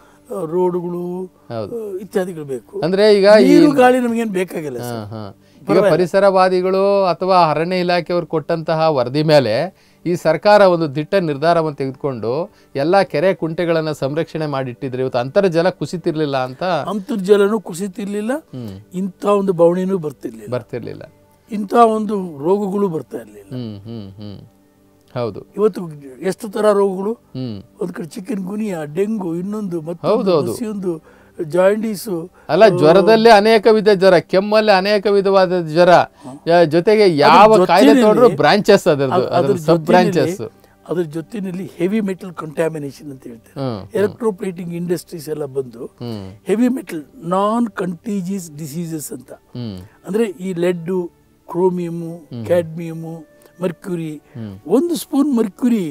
ರೋಡ್ಗಳು ಹೌದು. ಇತ್ಯಾದಿಗಳು ಬೇಕು ಅಂದ್ರೆ ಈಗ ಈ ನೀರು ಗಾಳಿ ನಮಗೇನು ಬೇಕಾಗಿಲ್ಲ ಹಾ, ಸರ್ ಹಾ. ಈಗ ಪರಿಸರವಾದಿಗಳು ಅಥವಾ ಅರಣ್ಯ ಇಲಾಖೆಯವರು ಕೊಟ್ಟಂತಹ ವರದಿ ಮೇಲೆ ಈ ಸರ್ಕಾರ ಒಂದು ದಿಟ್ಟ ನಿರ್ಧಾರವನ್ನು ತೆಗೆದುಕೊಂಡು ಎಲ್ಲ ಕೆರೆ ಕುಂಟೆಗಳನ್ನ ಸಂರಕ್ಷಣೆ ಮಾಡಿಟ್ಟಿದ್ರೆ ಇವತ್ತು ಅಂತರ್ಜಲ ಕುಸಿತಿರ್ಲಿಲ್ಲ ಅಂತ ಅಂತರ್ಜಲನೂ ಕುಸಿತಿರ್ಲಿಲ್ಲ ಇಂಥ ಒಂದು ಬವಣೆನೂ ಬರ್ತಿರ್ಲಿಲ್ಲ ಬರ್ತಿರ್ಲಿಲ್ಲ ಇಂಥ ಒಂದು ರೋಗಗಳು ಬರ್ತಾ ಇರಲಿಲ್ಲ ಹ್ಮ್ ಹ್ಮ್ ಹ್ಮ್ ಹೌದು ಇವತ್ತು ಎಷ್ಟು ತರ ರೋಗಗಳು ಹ್ಮ್ ಒಂದ್ ಕಡೆ ಚಿಕನ್ ಗುನಿಯಾ ಡೆಂಗು ಇನ್ನೊಂದು ಹೌದು, ಮತ್ತೊಂದು ಹೌದು. ಮತ್ತೊಂದು ಜಾಂಡೀಸು ಅಲ್ಲ ಜ್ವರದಲ್ಲಿ ಅನೇಕ ವಿಧ ಜ್ವರ ಕೆಮ್ಮಲ್ಲಿ ಅನೇಕ ವಿಧವಾದ ಜ್ವರ ಯಾ- ಜೊತೆಗೆ ಯಾವ ಕಾಯಿಲೆ ಜೊತೆಯಲ್ಲಿ- ತಗೊಂಡ್ರು ಬ್ರಾಂಚಸ್ ಅದರದ್ದು ಅದ್- ಅದ್ರ ಅದ್ರ ಸಬ್ ಬ್ರಾಂಚಸ್ ಜೊತೆಯಲ್ಲಿ- ಅದ್ರ ಜೊತೆಯಲ್ಲಿ ಹೆವಿ ಮೆಟಲ್ ಕಂಟ್ಯಾಮಿನೇಷನ್ ಅಂತ ಹೇಳ್ತಾರೆ ಹ್ಮ್ ಎಲೆಕ್ಟ್ರೋಪ್ಲೇಟಿಂಗ್ ಇಂಡಸ್ಟ್ರೀಸ್ ಎಲ್ಲ ಬಂದು ಹ್ಮ್ heavy metal non contagious diseases ಅಂತ ಹ್ಮ್ ಅಂದ್ರೆ ಈ ಲೆಡ್ಡು ಕ್ರೋಮಿಯಮು ಕ್ಯಾಡ್ಮಿಯಮು ಮರ್ಕ್ಯುರಿ ಒಂದು ಸ್ಪೂನ್ ಮರ್ಕ್ಯುರಿ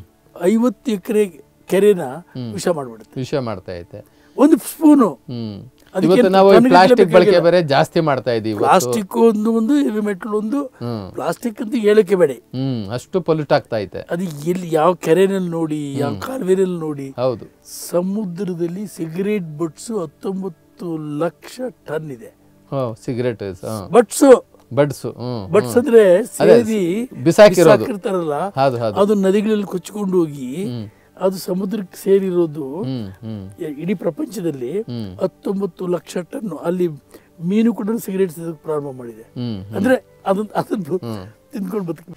ಐವತ್ತು ಎಕರೆ ಕೆರೆನ ವಿಷ ಮಾಡ್ಬಿಡುತ್ತೆ ವಿಷಯ ಮಾಡ್ತಾ ಐತೆ ಒಂದು ಸ್ಪೂನು ಹ್ಮ್ ಅದಕ್ಕೆ ಇವತ್ತು ನಾವು ಕಣ್ಣಿಗೆ ಪ್ಲಾಸ್ಟಿಕ್ ಬಳಕೆ ಬೇಕಾಗಿಲ್ಲ. ಬೇರೆ ಜಾಸ್ತಿ ಮಾಡ್ತಾ ಇದೀವಿ ಪ್ಲಾಸ್ಟಿಕ್ ಒಂದು ಒಂದು ಹೆವಿ ಮೆಟಲ್ ಒಂದು ಹ್ಮ್ ಪ್ಲಾಸ್ಟಿಕ್ ಅಂತ ಹೇಳಕ್ಕೆ ಬೇಡ ಹ್ಮ್ ಅಷ್ಟು ಪೊಲ್ಯೂಟ್ ಆಗ್ತಾ ಐತೆ ಅದು ಎಲ್ಲಿ ಯಾವ ಕೆರೆನಲ್ಲಿ ನೋಡಿ ಯಾವ ಕಾಲುವೆನಲ್ಲಿ ನೋಡಿ ಹೌದು ಸಮುದ್ರದಲ್ಲಿ ಸಿಗರೇಟ್ ಬಟ್ಸು ಹತ್ತೊಂಬತ್ತು ಲಕ್ಷ ಟನ್ ಇದೆ ಹೋ ಸಿಗರೇಟ್ ಬಟ್ಸು ಬಡ್ಸು ಹ್ಮ್ ಬಟ್ಸ್ ಅಂದ್ರೆ ಸೇದಿ ಬಿಸಾಕಿರೋದು. ಬಿಸಾಕಿರ್ತಾರಲ್ಲ ಹೌದು ಹೌದು ಅದು ನದಿಗಳಲ್ಲಿ ಕೊಚ್ಕೊಂಡು ಹೋಗಿ ಅದು ಸಮುದ್ರಕ್ಕೆ ಸೇರಿರೋದು ಹ್ಮ್ ಹ್ಮ್ ಎ- ಇಡೀ ಪ್ರಪಂಚದಲ್ಲಿ ಹ್ಮ್. ಹತ್ತೊಂಬತ್ತು ಲಕ್ಷ ಟನ್ ಅಲ್ಲಿ ಮೀನು ಕೂಡ ಸಿಗರೇಟ್ ಸೇದಕ್ಕೆ ಪ್ರಾರಂಭ ಮಾಡಿದೆ ಹ್ಮ್ ಅಂದ್ರೆ ಅದನ್ನ ಅದನ್ನು ತಿಂದ್ಕೊಂಡು ಬದುಕ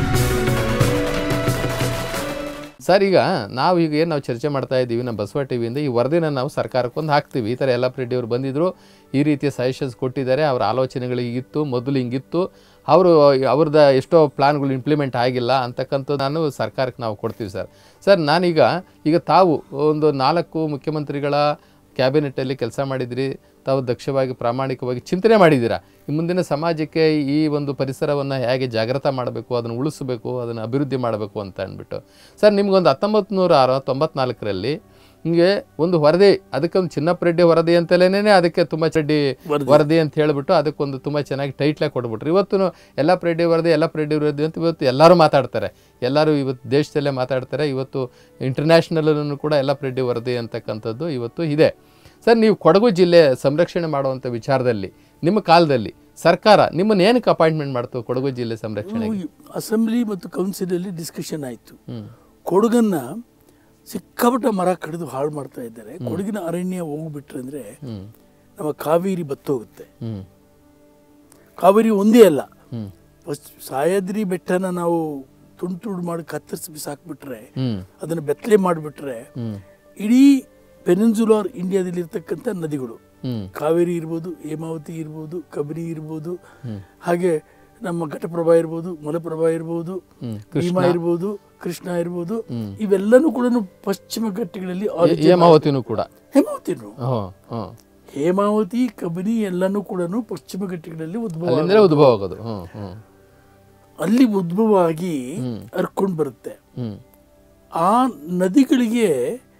ಸರ್ ಈಗ ನಾವು ಈಗ ಏನು ನಾವು ಚರ್ಚೆ ಮಾಡ್ತಾ ಇದ್ದೀವಿ ನಮ್ಮ ಬಸವ ಟಿವಿಯಿಂದ ಈ ವರದಿನ ನಾವು ಸರ್ಕಾರಕ್ಕೊಂದು ಹಾಕ್ತೀವಿ ಈ ಥರ ಯಲ್ಲಪ್ಪ ರೆಡ್ಡಿ ಅವರು ಬಂದಿದ್ರು ಈ ರೀತಿಯ ಸಜೆಷನ್ಸ್ ಕೊಟ್ಟಿದ್ದಾರೆ ಅವರ ಆಲೋಚನೆಗಳು ಹೀಗಿತ್ತು ಮೊದಲು ಹಿಂಗಿತ್ತು ಅವರು ಅವ್ರದ್ದು ಎಷ್ಟೋ ಪ್ಲಾನ್ಗಳು ಇಂಪ್ಲಿಮೆಂಟ್ ಆಗಿಲ್ಲ ಅಂತಕ್ಕಂಥದ್ದು ನಾನು ಸರ್ಕಾರಕ್ಕೆ ನಾವು ಕೊಡ್ತೀವಿ ಸರ್ ಸರ್ ನಾನೀಗ ಈಗ ತಾವು ಒಂದು ನಾಲ್ಕು ಮುಖ್ಯಮಂತ್ರಿಗಳ ಕ್ಯಾಬಿನೆಟ್ಟಲ್ಲಿ ಕೆಲಸ ಮಾಡಿದಿರಿ ತಾವು ದಕ್ಷವಾಗಿ ಪ್ರಾಮಾಣಿಕವಾಗಿ ಚಿಂತನೆ ಮಾಡಿದ್ದೀರಾ ಈ ಮುಂದಿನ ಸಮಾಜಕ್ಕೆ ಈ ಒಂದು ಪರಿಸರವನ್ನು ಹೇಗೆ ಜಾಗೃತ ಮಾಡಬೇಕು ಅದನ್ನು ಉಳಿಸಬೇಕು ಅದನ್ನು ಅಭಿವೃದ್ಧಿ ಮಾಡಬೇಕು ಅಂತ ಅಂದ್ಬಿಟ್ಟು ಸರ್ ನಿಮ್ಗೊಂದು ಹತ್ತೊಂಬತ್ತು ನೂರ ಅರ ತೊಂಬತ್ನಾಲ್ಕರಲ್ಲಿ ನಿಮಗೆ ಒಂದು ವರದಿ ಅದಕ್ಕೊಂದು ಚಿನ್ನಪ್ಪ ರೆಡ್ಡಿ ವರದಿ ಅಂತಲೇನೆ ಅದಕ್ಕೆ ತುಂಬ ರೆಡ್ಡಿ ವರದಿ ಅಂತ ಹೇಳ್ಬಿಟ್ಟು ಅದಕ್ಕೊಂದು ತುಂಬ ಚೆನ್ನಾಗಿ ಟೈಟ್ಲಾಗಿ ಕೊಟ್ಬಿಟ್ರು ಇವತ್ತು ಎಲ್ಲ ರೆಡ್ಡಿ ವರದಿ ಎಲ್ಲ ರೆಡ್ಡಿ ವರದಿ ಅಂತ ಇವತ್ತು ಎಲ್ಲರೂ ಮಾತಾಡ್ತಾರೆ ಎಲ್ಲರೂ ಇವತ್ತು ದೇಶದಲ್ಲೇ ಮಾತಾಡ್ತಾರೆ ಇವತ್ತು ಇಂಟರ್ನ್ಯಾಷನಲ್ಲೂ ಕೂಡ ಎಲ್ಲ ರೆಡ್ಡಿ ವರದಿ ಅಂತಕ್ಕಂಥದ್ದು ಇವತ್ತು ಇದೆ ಸರ್ ನೀವು ಕೊಡಗು ಜಿಲ್ಲೆ ಸಂರಕ್ಷಣೆ ಮಾಡುವಂಥ ವಿಚಾರದಲ್ಲಿ ನಿಮ್ಮ ಕಾಲದಲ್ಲಿ ಸರ್ಕಾರ ನಿಮ್ಮನ್ನ ಏನಕ್ಕೆ ಅಪಾಯಿಂಟ್ಮೆಂಟ್ ಮಾಡ್ತು ಕೊಡಗು ಜಿಲ್ಲೆ ಸಂರಕ್ಷಣೆಗೆ ಅಸೆಂಬ್ಲಿ ಮತ್ತು ಕೌನ್ಸಿಲಲ್ಲಿ ಡಿಸ್ಕಷನ್ ಆಯಿತು ಹ್ಮ್ ಕೊಡಗನ್ನ ಸಿಕ್ಕಾಪಟ್ಟ ಮರ ಕಡಿದು ಹಾಳು ಮಾಡ್ತಾ ಇದ್ದಾರೆ ಕೊಡಗಿನ ಅರಣ್ಯ ಹೋಗ್ಬಿಟ್ರೆ ಅಂದ್ರೆ ಹ್ಮ್ ನಮ್ಮ ಕಾವೇರಿ ಬತ್ತೋಗುತ್ತೆ ಹ್ಮ್ ಕಾವೇರಿ ಒಂದೇ ಅಲ್ಲ ಹ್ಮ್ ಫಸ್ಟ್ ಸಾಯದ್ರಿ ಬೆಟ್ಟನ ನಾವು ತುಂಡು ತುಂಡು ಮಾಡಿ ಕತ್ತರಿಸಿ ಬಿಸಾಕ್ಬಿಟ್ರೆ ಹ್ಮ್ ಅದನ್ನು ಬೆತ್ತಲೆ ಮಾಡಿಬಿಟ್ರೆ ಹ್ಮ್ ಇಡೀ ಪೆನಿನ್ಸುಲಾರ್ ಇಂಡಿಯಾದಲ್ಲಿ ಇರ್ತಕ್ಕಂಥ ನದಿಗಳು ಹ್ಮ್ ಕಾವೇರಿ ಇರ್ಬೋದು ಹೇಮಾವತಿ ಇರ್ಬೋದು ಕಬಿನಿ ಇರ್ಬೋದು ಹಾಗೆ ನಮ್ಮ ಘಟಪ್ರಭಾ ಇರ್ಬೋದು ಮಲಪ್ರಭಾ ಇರ್ಬೋದು ಹ್ಮ್. ಭೀಮಾ ಇರ್ಬೋದು ಕೃಷ್ಣ ಇರ್ಬೋದು ಇವೆಲ್ಲನೂ ಕೂಡ ಪಶ್ಚಿಮ ಘಟ್ಟಗಳಲ್ಲಿ origin- ಹೇಮಾವತಿನೂ ಕೂಡ ಹೇಮಾವತಿನು ಹ್ಞೂ ಹ್ಞೂ ಹೇಮಾವತಿ ಕಬಿನಿ ಎಲ್ಲನೂ ಕೂಡ ಪಶ್ಚಿಮ ಘಟ್ಟಗಳಲ್ಲಿ ಉದ್ಭವ ಅಲ್ಲಿಂದಲೇ ಉದ್ಭವ ಆಗೋದು ಹ್ಞೂ ಹ್ಞೂ ಅಲ್ಲಿ ಉದ್ಭವ ಆಗಿ ಹರ್ಕೊಂಡು ಬರುತ್ತೆ ಹ್ಞೂ ಆ ನದಿಗಳಿಗೆ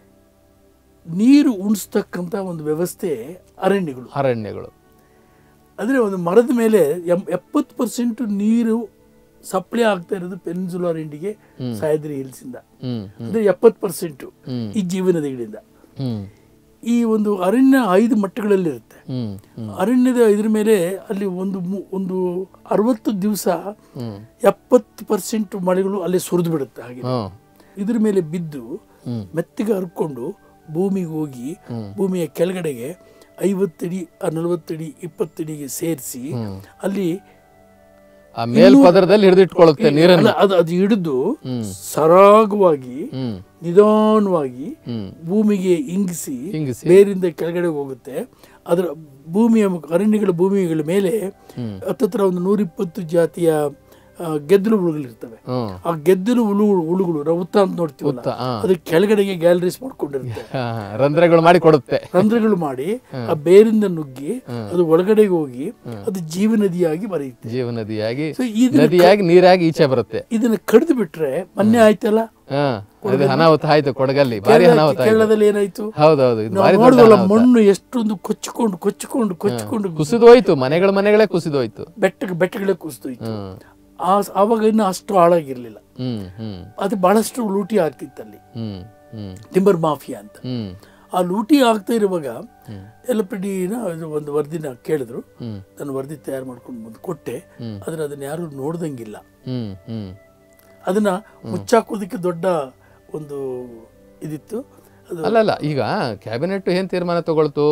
ನೀರು ಉಣಿಸ್ತಕ್ಕಂಥ ಒಂದು ವ್ಯವಸ್ಥೆ ಅರಣ್ಯಗಳು ಅರಣ್ಯಗಳು ಅಂದರೆ ಒಂದು ಮರದ ಮೇಲೆ ಎಂ- ಎಪ್ಪತ್ತು ಪರ್ಸೆಂಟ್ ನೀರು ಸಪ್ಲೈ ಆಗ್ತಾ ಇರೋದು ಪೆನ್ಸುಲಾರ್ ಇಂಡಿಗೆ ಸಾಯದ್ರಿ ಹಿಲ್ಸಿಂದ ಹ್ಮ್ ಅಂದರೆ ಎಪ್ಪತ್ತು ಪರ್ಸೆಂಟು ಹ್ಮ್. ಈ ಜೀವನದಿಗಳಿಂದ ಹ್ಮ್ ಈ ಒಂದು ಅರಣ್ಯ ಐದು ಮಟ್ಟಗಳಲ್ಲಿರುತ್ತೆ ಹ್ಮ್ ಹ್ಮ್ ಅರಣ್ಯದ ಇದ್ರ ಮೇಲೆ ಅಲ್ಲಿ ಒಂದು ಮು- ಒಂದು ಅರವತ್ತು ದಿವಸ ಹ್ಮ್ ಎಪ್ಪತ್ತು ಪರ್ಸೆಂಟ್ ಮಳೆಗಳು ಅಲ್ಲಿ ಸುರಿದು ಬಿಡುತ್ತೆ ಹಾಗೆ ಹ್ಮ್ ಇದ್ರ ಮೇಲೆ ಬಿದ್ದು ಹ್ಮ್. ಮೆತ್ತಗೆ ಹರ್ಕೊಂಡು ಭೂಮಿಗೆ ಹೋಗಿ ಭೂಮಿಯ ಕೆಳಗಡೆಗೆ ಐವತ್ತಡಿ ನಲವತ್ತಡಿ ಇಪ್ಪತ್ತಡಿಗೆ ಸೇರಿಸಿ ಅಲ್ಲಿ ಆ ಮೇಲ್ಪದರದಲ್ಲಿ ಹಿಡಿದಿಟ್ಕೊಳ್ಳುತ್ತೆ ನೀರನ್ನು ಅಲ್ಲ, ಅದು ಅದು ಹಿಡಿದು ಸರಾಗವಾಗಿ ಹ್ಮ್ ನಿಧಾನವಾಗಿ ಹ್ಮ್ ಭೂಮಿಗೆ ಇಂಗಿಸಿ ಹಿಂಗಿಸಿ ಬೇರಿಂದ ಕೆಳಗಡೆ ಹೋಗುತ್ತೆ ಅದರ ಭೂಮಿಯ ಮುಖ- ಅರಣ್ಯಗಳ ಭೂಮಿಗಳ ಮೇಲೆ ಹತ್ತತ್ರ ಒಂದು ನೂರಿಪ್ಪತ್ತು ಜಾತಿಯ ಆ, ಗೆದ್ದಲು ಹುಳುಗಳಿರ್ತವೆ ಹ್ಮ್ ಆ ಗೆದ್ದಲು ಹುಳು ಹುಳುಗಳು ನಾವು ಉತ್ತ ಅಂತ ನೋಡ್ತೀವಲ್ಲ ಉತ್ತ, ಹಾ. ಅದು ಕೆಳಗಡೆಗೆ ಗ್ಯಾಲರೀಸ್ ಮಾಡ್ಕೊಂಡಿರುತ್ತೆ ಹಾ, ಹಾ. ರಂಧ್ರಗಳು ಮಾಡಿ ಕೊಡುತ್ತೆ ರಂಧ್ರಗಳು ಮಾಡಿ ಆ ಬೇರಿಂದ ನುಗ್ಗಿ ಅದು ಒಳಗಡೆಗೆ ಹೋಗಿ ಅದು ಜೀವನದಿಯಾಗಿ ಬರೆಯುತ್ತೆ ಜೀವ ನದಿಯಾಗಿ ಸೊ ಇದನ್ನ ನದಿಯಾಗಿ ನೀರಾಗಿ ಈಚೆ ಬರುತ್ತೆ ಇದನ್ನ ಕಡಿದು ಬಿಟ್ರೆ ಮೊನ್ನೆ ಆಯ್ತಲ್ಲ ಹಾ ಅದು ಅನಾಹುತ ಆಯ್ತು ಕೊಡಗಲ್ಲಿ ಭಾರಿ ಕೇರಳ- ಅನಾಹುತ ಆಯ್ತು ಕೇರಳದಲ್ಲಿ ಏನಾಯ್ತು ಹೌದೌದು ಇದು ನಾವು ಭಾರಿ ದೊಡ್ಡ ನೋಡಿದ್ವಲ್ಲ ಅನಾಹುತ. ಮಣ್ಣು ಎಷ್ಟೊಂದು ಕೊಚ್ಚಿಕೊಂಡು ಕೊಚ್ಚಿಕೊಂಡು ಕೊಚ್ಚಿಕೊಂಡು ಕುಸಿದು ಹೋಯ್ತು ಮನೆಗಳ ಮನೆಗಳೇ ಕುಸಿದು ಹೋಯ್ತು ಬೆಟ್ಟ ಬೆಟ್ಟಗಳೇ ಕುಸಿದೋಯ್ತು ಹ್ಮ್ ಆ ಆವಾಗ ಇನ್ನು ಅಷ್ಟು ಹಾಳಾಗಿರ್ಲಿಲ್ಲ ಹ್ಮ್ ಹ್ಮ್ ಅದು ಬಹಳಷ್ಟು ಲೂಟಿ ಆಗ್ತಿತ್ತಲ್ಲಿ ಹ್ಮ್ ಹ್ಮ್ ಟಿಂಬರ್ ಮಾಫಿಯಾ ಅಂತ ಹ್ಮ್ ಆ ಲೂಟಿ ಆಗ್ತಾ ಇರುವಾಗ ಎಲ್ಲಪಡಿನ ಅದು ಒಂದು ವರದಿನ ಕೇಳಿದ್ರು ಹ್ಮ್ ನಾನು ವರದಿ ತಯಾರು ಮಾಡ್ಕೊಂಡು ಬಂದು ಕೊಟ್ಟೆ ಹ್ಮ್. ಆದ್ರೆ ಅದನ್ನ ಯಾರು ನೋಡ್ದಂಗಿಲ್ಲ ಹ್ಮ್ ಹ್ಮ್ ಅದನ್ನ ಮುಚ್ಚಾಕೋದಕ್ಕೆ ದೊಡ್ಡ ಒಂದು ಇದಿತ್ತು ಅದು ಅಲ್ಲಲ್ಲ ಈಗ ಕ್ಯಾಬಿನೆಟ್ ಏನು ತೀರ್ಮಾನ ತಗೊಳ್ತು